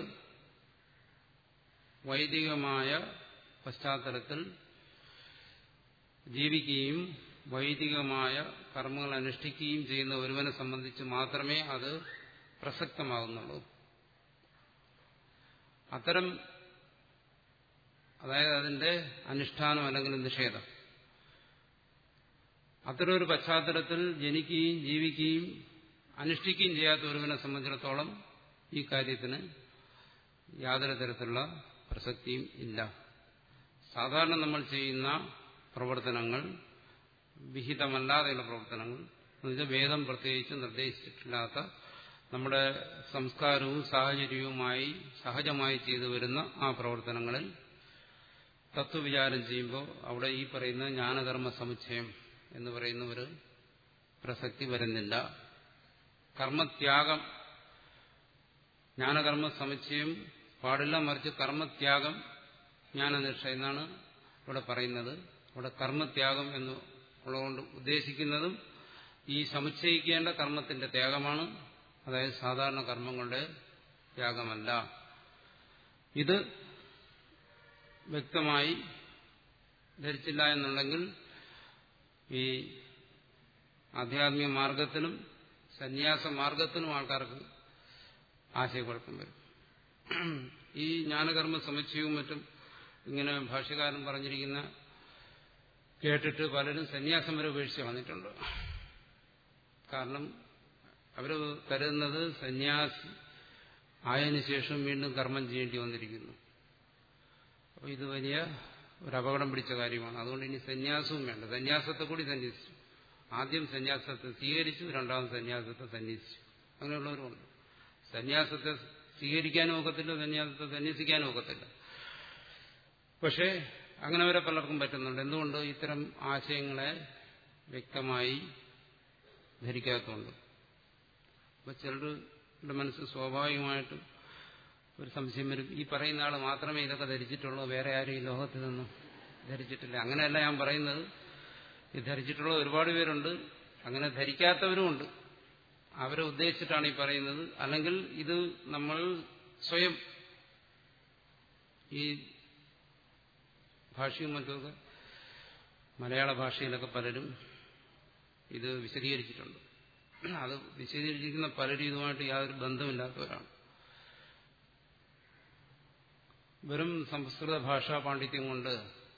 വൈദികമായ പശ്ചാത്തലത്തിൽ ജീവിക്കുകയും വൈദികമായ കർമ്മങ്ങൾ അനുഷ്ഠിക്കുകയും ചെയ്യുന്ന ഒരുവനെ സംബന്ധിച്ച് മാത്രമേ അത് പ്രസക്തമാകുന്നുള്ളൂ അത്തരം അതായത് അതിന്റെ അനുഷ്ഠാനം അല്ലെങ്കിൽ നിഷേധം അത്തരം ഒരു പശ്ചാത്തലത്തിൽ ജനിക്കുകയും ജീവിക്കുകയും അനുഷ്ഠിക്കുകയും ചെയ്യാത്ത ഒരുവനെ സംബന്ധിച്ചിടത്തോളം ഈ കാര്യത്തിന് യാതൊരു തരത്തിലുള്ള പ്രസക്തിയും ഇല്ല സാധാരണ നമ്മൾ ചെയ്യുന്ന പ്രവർത്തനങ്ങൾ വിഹിതമല്ലാതെയുള്ള പ്രവർത്തനങ്ങൾ എന്നുവെച്ചാൽ വേദം പ്രത്യേകിച്ച് നിർദ്ദേശിച്ചിട്ടില്ലാത്ത നമ്മുടെ സംസ്കാരവും സാഹചര്യവുമായി സഹജമായി ചെയ്തു വരുന്ന ആ പ്രവർത്തനങ്ങളിൽ തത്വവിചാരം ചെയ്യുമ്പോൾ അവിടെ ഈ പറയുന്ന ജ്ഞാനകർമ്മ സമുച്ചയം എന്ന് പറയുന്ന ഒരു പ്രസക്തി വരുന്നില്ല കർമ്മത്യാഗം ജ്ഞാനകർമ്മ സമുച്ചയം പാടില്ല മറിച്ച് കർമ്മത്യാഗം ജ്ഞാനനിഷ്ഠ എന്നാണ് ഇവിടെ പറയുന്നത് ഇവിടെ കർമ്മത്യാഗം എന്ന് ഉള്ളതുകൊണ്ട് ഉദ്ദേശിക്കുന്നതും ഈ സമുച്ചയിക്കേണ്ട കർമ്മത്തിന്റെ ത്യാഗമാണ് അതായത് സാധാരണ കർമ്മങ്ങളുടെ ത്യാഗമല്ല ഇത് വ്യക്തമായി ധരിച്ചില്ല എന്നുണ്ടെങ്കിൽ ഈ ആധ്യാത്മിക മാർഗത്തിനും സന്യാസ മാർഗത്തിനും ആൾക്കാർക്ക് ആശയക്കുഴപ്പം വരും ഈ ജ്ഞാനകർമ്മ സമുച്ചയവും മറ്റും ഇങ്ങനെ ഭാഷ്യകാരൻ പറഞ്ഞിരിക്കുന്ന കേട്ടിട്ട് പലരും സന്യാസം വരെ ഉപേക്ഷിച്ച് വന്നിട്ടുണ്ട് കാരണം അവർ കരുതുന്നത് സന്യാസി ആയതിനു ശേഷം വീണ്ടും കർമ്മം ചെയ്യേണ്ടി വന്നിരിക്കുന്നു അപ്പോൾ ഇത് വലിയ ഒരു അപകടം പിടിച്ച കാര്യമാണ് അതുകൊണ്ട് ഇനി സന്യാസവും വേണ്ട സന്യാസത്തെ കൂടി സന്യസിച്ചു ആദ്യം സന്യാസത്തെ സ്വീകരിച്ചു രണ്ടാമത് സന്യാസത്തെ സന്യസിച്ചു അങ്ങനെയുള്ളവരുമുണ്ട് സന്യാസത്തെ സ്വീകരിക്കാനും ഒക്കത്തില്ല സന്യാസത്തെ സന്യസിക്കാനും ഒക്കത്തില്ല പക്ഷേ അങ്ങനെ വരെ പലർക്കും പറ്റുന്നുണ്ട് എന്തുകൊണ്ട് ഇത്തരം ആശയങ്ങളെ വ്യക്തമായി ധരിക്കാത്തതുകൊണ്ട് അപ്പൊ ചിലരുടെ മനസ്സ് സ്വാഭാവികമായിട്ടും ഒരു സംശയം വരും ഈ പറയുന്ന ആൾ മാത്രമേ ഇതൊക്കെ ധരിച്ചിട്ടുള്ളൂ വേറെ ആരും ഈ ലോകത്തിൽ നിന്നും ധരിച്ചിട്ടില്ല അങ്ങനെയല്ല ഞാൻ പറയുന്നത് ഇത് ധരിച്ചിട്ടുള്ള ഒരുപാട് പേരുണ്ട് അങ്ങനെ ധരിക്കാത്തവരുമുണ്ട് അവരെ ഉദ്ദേശിച്ചിട്ടാണ് ഈ പറയുന്നത് അല്ലെങ്കിൽ ഇത് നമ്മൾ സ്വയം ഈ ഭാഷയും മറ്റുമൊക്കെ മലയാള ഭാഷയിലൊക്കെ പലരും ഇത് വിശദീകരിച്ചിട്ടുണ്ട് അത് വിശദീകരിച്ചിരിക്കുന്ന പലരും ഇതുമായിട്ട് യാതൊരു ബന്ധമില്ലാത്തവരാണ് വെറും സംസ്കൃത ഭാഷാ പാണ്ഡിത്യം കൊണ്ട്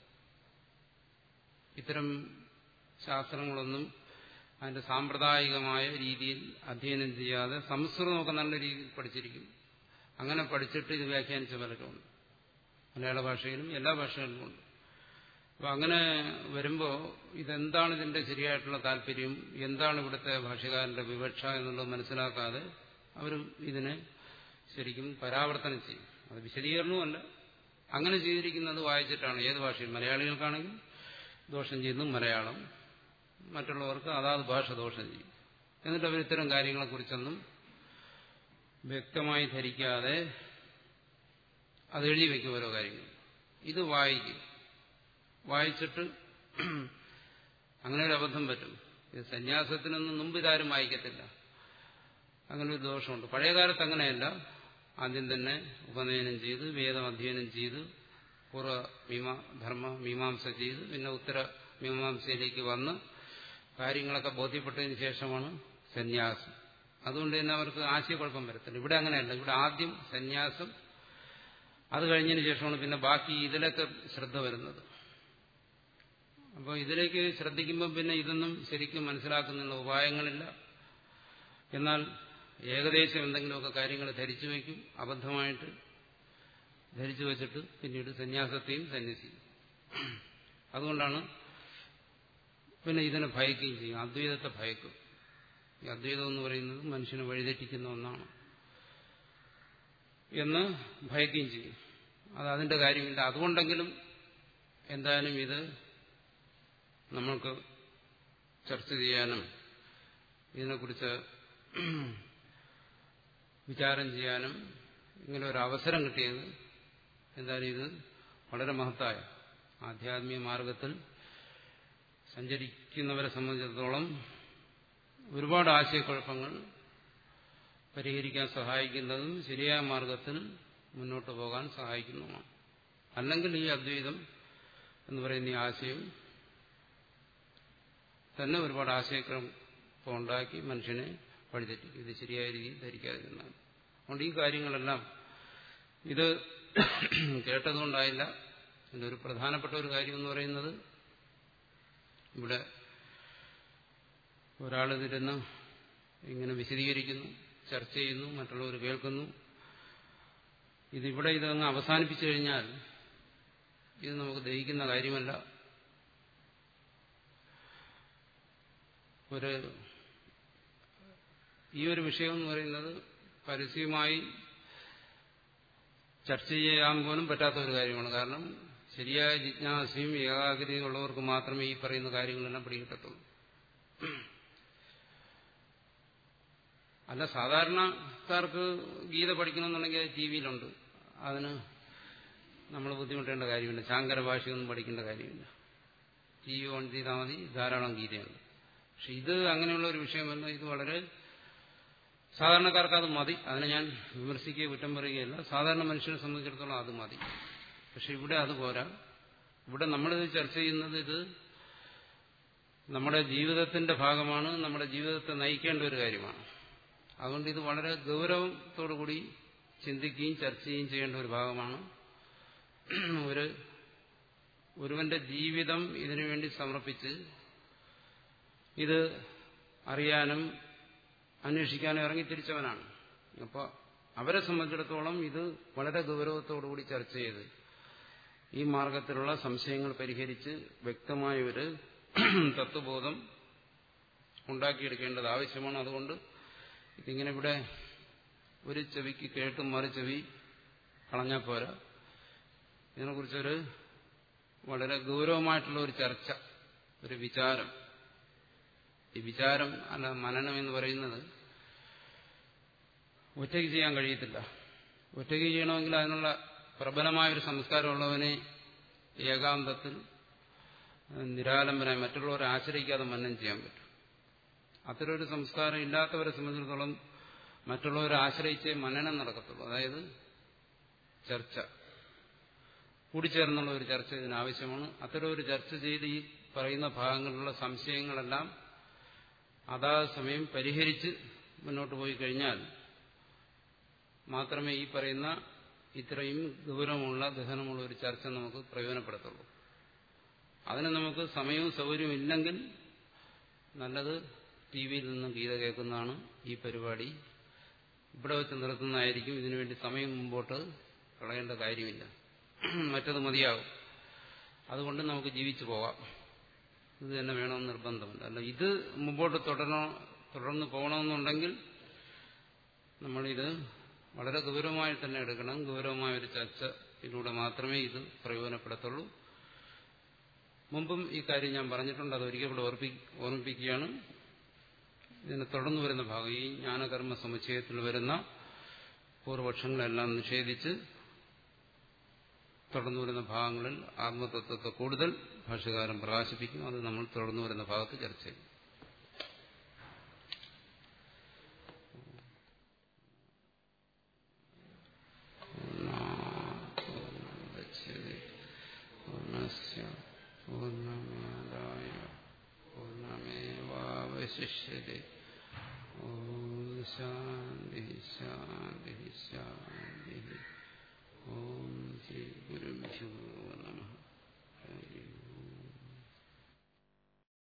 ഇത്തരം ശാസ്ത്രങ്ങളൊന്നും അതിന്റെ സാമ്പ്രദായികമായ രീതിയിൽ അധ്യയനം ചെയ്യാതെ സംസ്കൃതമൊക്കെ നല്ല രീതിയിൽ പഠിച്ചിരിക്കും അങ്ങനെ പഠിച്ചിട്ട് ഇത് വ്യാഖ്യാനിച്ച പലരുമുണ്ട് മലയാള ഭാഷയിലും എല്ലാ ഭാഷകളിലും ഉണ്ട് അപ്പൊ അങ്ങനെ വരുമ്പോൾ ഇതെന്താണ് ഇതിന്റെ ശരിയായിട്ടുള്ള താല്പര്യം എന്താണ് ഇവിടുത്തെ ഭാഷകാരന്റെ വിവക്ഷ എന്നുള്ളത് മനസ്സിലാക്കാതെ അവർ ഇതിനെ ശരിക്കും പരാവർത്തനം ചെയ്യും അത് വിശദീകരണവുമല്ല അങ്ങനെ ചെയ്തിരിക്കുന്നത് വായിച്ചിട്ടാണ് ഏത് ഭാഷയിൽ മലയാളികൾക്കാണെങ്കിൽ ദോഷം ചെയ്യുന്നു മലയാളം മറ്റുള്ളവർക്ക് അതാത് ഭാഷ ദോഷം ചെയ്യും എന്നിട്ട് അവർ ഇത്തരം കാര്യങ്ങളെക്കുറിച്ചൊന്നും വ്യക്തമായി ധരിക്കാതെ അത് എഴുതി വയ്ക്കും ഓരോ കാര്യങ്ങൾ ഇത് വായിക്കും വായിച്ചിട്ട് അങ്ങനെ ഒരു അബദ്ധം പറ്റും ഇത് സന്യാസത്തിനൊന്നും മുമ്പ് ഇതാരും വായിക്കത്തില്ല അങ്ങനെ ഒരു ദോഷമുണ്ട് പഴയകാലത്ത് അങ്ങനെയല്ല ആദ്യം തന്നെ ഉപനയനം ചെയ്ത് വേദം അധ്യയനം ചെയ്ത് പൂർവ്വ മീമാ ധർമ്മ മീമാംസ ചെയ്ത് പിന്നെ ഉത്തര മീമാംസയിലേക്ക് വന്ന് കാര്യങ്ങളൊക്കെ ബോധ്യപ്പെട്ടതിന് ശേഷമാണ് സന്യാസം അതുകൊണ്ട് തന്നെ അവർക്ക് ആശയക്കുഴപ്പം വരത്തില്ല ഇവിടെ അങ്ങനെയല്ല ഇവിടെ ആദ്യം സന്യാസം അത് കഴിഞ്ഞതിന് ശേഷമാണ് പിന്നെ ബാക്കി ഇതിലൊക്കെ ശ്രദ്ധ വരുന്നത് അപ്പോൾ ഇതിലേക്ക് ശ്രദ്ധിക്കുമ്പോൾ പിന്നെ ഇതൊന്നും ശരിക്കും മനസ്സിലാക്കുന്നുള്ള ഉപായങ്ങളില്ല എന്നാൽ ഏകദേശം എന്തെങ്കിലുമൊക്കെ കാര്യങ്ങൾ ധരിച്ചു വയ്ക്കും അബദ്ധമായിട്ട് ധരിച്ചു വച്ചിട്ട് പിന്നീട് സന്യാസത്തെയും സന്യസിക്കും അതുകൊണ്ടാണ് പിന്നെ ഇതിനെ ഭയക്കുകയും ചെയ്യും അദ്വൈതത്തെ ഭയക്കും ഈ അദ്വൈതം എന്ന് പറയുന്നത് മനുഷ്യനെ വഴിതെറ്റിക്കുന്ന ഒന്നാണ് എന്ന് ഭയക്കുകയും ചെയ്യും അത് അതിന്റെ കാര്യമില്ല അതുകൊണ്ടെങ്കിലും എന്തായാലും ഇത് നമ്മൾക്ക് ചർച്ച ചെയ്യാനും ഇതിനെക്കുറിച്ച് വിചാരം ചെയ്യാനും ഇങ്ങനെ ഒരു അവസരം കിട്ടിയത് എന്തായാലും ഇത് വളരെ മഹത്തായ ആധ്യാത്മിക മാർഗത്തിൽ സഞ്ചരിക്കുന്നവരെ സംബന്ധിച്ചിടത്തോളം ഒരുപാട് ആശയക്കുഴപ്പങ്ങൾ പരിഹരിക്കാൻ സഹായിക്കുന്നതും ശരിയായ മാർഗത്തിൽ മുന്നോട്ട് പോകാൻ സഹായിക്കുന്നതുമാണ് അല്ലെങ്കിൽ ഈ അദ്വൈതം എന്ന് പറയുന്ന ഈ ആശയം തന്നെ ഒരുപാട് ആശയക്കുഴപ്പം ഉണ്ടാക്കി മനുഷ്യനെ വഴിതെറ്റിക്കും ഇത് ശരിയായ രീതിയിൽ ധരിക്കാതിരുന്നാൽ അതുകൊണ്ട് ഈ കാര്യങ്ങളെല്ലാം ഇത് കേട്ടതുകൊണ്ടായില്ല ഇതിൻ്റെ ഒരു പ്രധാനപ്പെട്ട ഒരു കാര്യം എന്ന് പറയുന്നത് ഇവിടെ ഒരാളിതിരുന്ന് ഇങ്ങനെ വിശദീകരിക്കുന്നു ചർച്ച ചെയ്യുന്നു മറ്റുള്ളവർ കേൾക്കുന്നു ഇതിവിടെ ഇതങ്ങ് അവസാനിപ്പിച്ചു കഴിഞ്ഞാൽ ഇത് നമുക്ക് ദഹിക്കുന്ന കാര്യമല്ല ഒരു ഈ ഒരു വിഷയം എന്ന് പറയുന്നത് പരസ്യമായി ചർച്ച ചെയ്യാൻ പോലും പറ്റാത്ത ഒരു കാര്യമാണ് കാരണം ശരിയായ ജിജ്ഞാസയും ഏകാഗ്രതയും ഉള്ളവർക്ക് മാത്രമേ ഈ പറയുന്ന കാര്യങ്ങളെല്ലാം പിടികിട്ടത്തുള്ളൂ അല്ല സാധാരണക്കാർക്ക് ഗീത പഠിക്കണമെന്നുണ്ടെങ്കിൽ അത് ടി വിയിലുണ്ട് അതിന് നമ്മൾ ബുദ്ധിമുട്ടേണ്ട കാര്യമില്ല ശാങ്കര ഭാഷയൊന്നും പഠിക്കേണ്ട കാര്യമില്ല ടി വി ഓൺ ചെയ്താൽ മതി ധാരാളം ഗീതയുണ്ട് പക്ഷെ ഇത് അങ്ങനെയുള്ള ഒരു വിഷയമല്ല ഇത് വളരെ സാധാരണക്കാർക്ക് അത് മതി അതിനെ ഞാൻ വിമർശിക്കുകയോ കുറ്റം പറയുകയല്ല സാധാരണ മനുഷ്യനെ സംബന്ധിച്ചിടത്തോളം അത് മതി പക്ഷെ ഇവിടെ അത് പോരാ ഇവിടെ നമ്മളിത് ചർച്ച ചെയ്യുന്നത് ഇത് നമ്മുടെ ജീവിതത്തിന്റെ ഭാഗമാണ് നമ്മുടെ ജീവിതത്തെ നയിക്കേണ്ട ഒരു കാര്യമാണ് അതുകൊണ്ട് ഇത് വളരെ ഗൗരവത്തോടുകൂടി ചിന്തിക്കുകയും ചർച്ച ചെയ്യുകയും ചെയ്യേണ്ട ഒരു ഭാഗമാണ് ഒരു ഒരുവന്റെ ജീവിതം ഇതിനു വേണ്ടി സമർപ്പിച്ച് ഇത് അറിയാനും അന്വേഷിക്കാനും ഇറങ്ങി തിരിച്ചവനാണ് അപ്പോൾ അവരെ സംബന്ധിച്ചിടത്തോളം ഇത് വളരെ ഗൗരവത്തോടുകൂടി ചർച്ച ചെയ്ത് ഈ മാർഗത്തിലുള്ള സംശയങ്ങൾ പരിഹരിച്ച് വ്യക്തമായ ഒരു തത്വബോധം ഉണ്ടാക്കിയെടുക്കേണ്ടത് ആവശ്യമാണ് അതുകൊണ്ട് ഇതിങ്ങനെ ഇവിടെ ഒരു ചെവിക്ക് കേട്ടും മറു ചെവി കളഞ്ഞാൽ പോരാ ഇതിനെക്കുറിച്ചൊരു വളരെ ഗൗരവമായിട്ടുള്ള ഒരു ചർച്ച ഒരു വിചാരം ഈ വിചാരം അല്ല മനനം എന്ന് പറയുന്നത് ഒറ്റയ്ക്ക് ചെയ്യാൻ കഴിയത്തില്ല ഒറ്റയ്ക്ക് ചെയ്യണമെങ്കിൽ അതിനുള്ള പ്രബലമായൊരു സംസ്കാരമുള്ളവനെ ഏകാന്തത്തിൽ നിരാലംബനായി മറ്റുള്ളവരെ ആശ്രയിക്കാതെ മന്നം ചെയ്യാൻ പറ്റും അത്തരമൊരു സംസ്കാരം ഇല്ലാത്തവരെ സംബന്ധിച്ചിടത്തോളം മറ്റുള്ളവരെ ആശ്രയിച്ചേ മനനം നടക്കത്തുള്ളൂ അതായത് ചർച്ച കൂടിച്ചേർന്നുള്ള ഒരു ചർച്ച ഇതിനാവശ്യമാണ് അത്തരം ഒരു ചർച്ച ചെയ്ത് ഈ പറയുന്ന ഭാഗങ്ങളിലുള്ള സംശയങ്ങളെല്ലാം അതാത് സമയം പരിഹരിച്ച് മുന്നോട്ട് പോയി കഴിഞ്ഞാൽ മാത്രമേ ഈ പറയുന്ന ഇത്രയും ഗൗരവമുള്ള ദഹനമുള്ള ഒരു ചർച്ച നമുക്ക് പ്രയോജനപ്പെടുത്തുള്ളൂ അതിന് നമുക്ക് സമയവും സൗകര്യവും ഇല്ലെങ്കിൽ നല്ലത് ടി വിയിൽ നിന്നും ഗീത കേൾക്കുന്നതാണ് ഈ പരിപാടി ഇവിടെ വെച്ച് നിർത്തുന്നതായിരിക്കും ഇതിനുവേണ്ടി സമയം മുമ്പോട്ട് കളയേണ്ട കാര്യമില്ല മറ്റത് മതിയാകും അതുകൊണ്ട് നമുക്ക് ജീവിച്ചു പോകാം ഇത് തന്നെ വേണമെന്ന് നിർബന്ധമില്ല അല്ല ഇത് മുമ്പോട്ട് തുടരണോ തുടർന്ന് പോകണമെന്നുണ്ടെങ്കിൽ നമ്മളിത് വളരെ ഗൗരവമായി തന്നെ എടുക്കണം ഗൗരവമായ ഒരു ചർച്ചയിലൂടെ മാത്രമേ ഇത് പ്രയോജനപ്പെടത്തുള്ളൂ മുമ്പും ഈ കാര്യം ഞാൻ പറഞ്ഞിട്ടുണ്ട് അത് ഒരിക്കൽ കൂടെ ഓർമ്മിപ്പിക്കുകയാണ് ഇതിനെ തുടർന്നു വരുന്ന ഭാഗം ഈ ജ്ഞാനകർമ്മ സമുച്ചയത്തിൽ വരുന്ന പൂർവപക്ഷങ്ങളെല്ലാം നിഷേധിച്ച് തുടർന്നു വരുന്ന ഭാഗങ്ങളിൽ ആത്മതത്വത്തെ കൂടുതൽ ഭാഷകാരം പ്രകാശിപ്പിക്കും അത് നമ്മൾ തുടർന്നു വരുന്ന ഭാഗത്ത് ചർച്ച ചെയ്യും പൂർണ്ണമാതായ പൂർണ്ണമേവാവശിഷ്യത്തെ ഓം ശാന്തി ശാന്തി ശാന്തി ഓം ശ്രീ ഗുരുഭ്യോ നമ ഹരി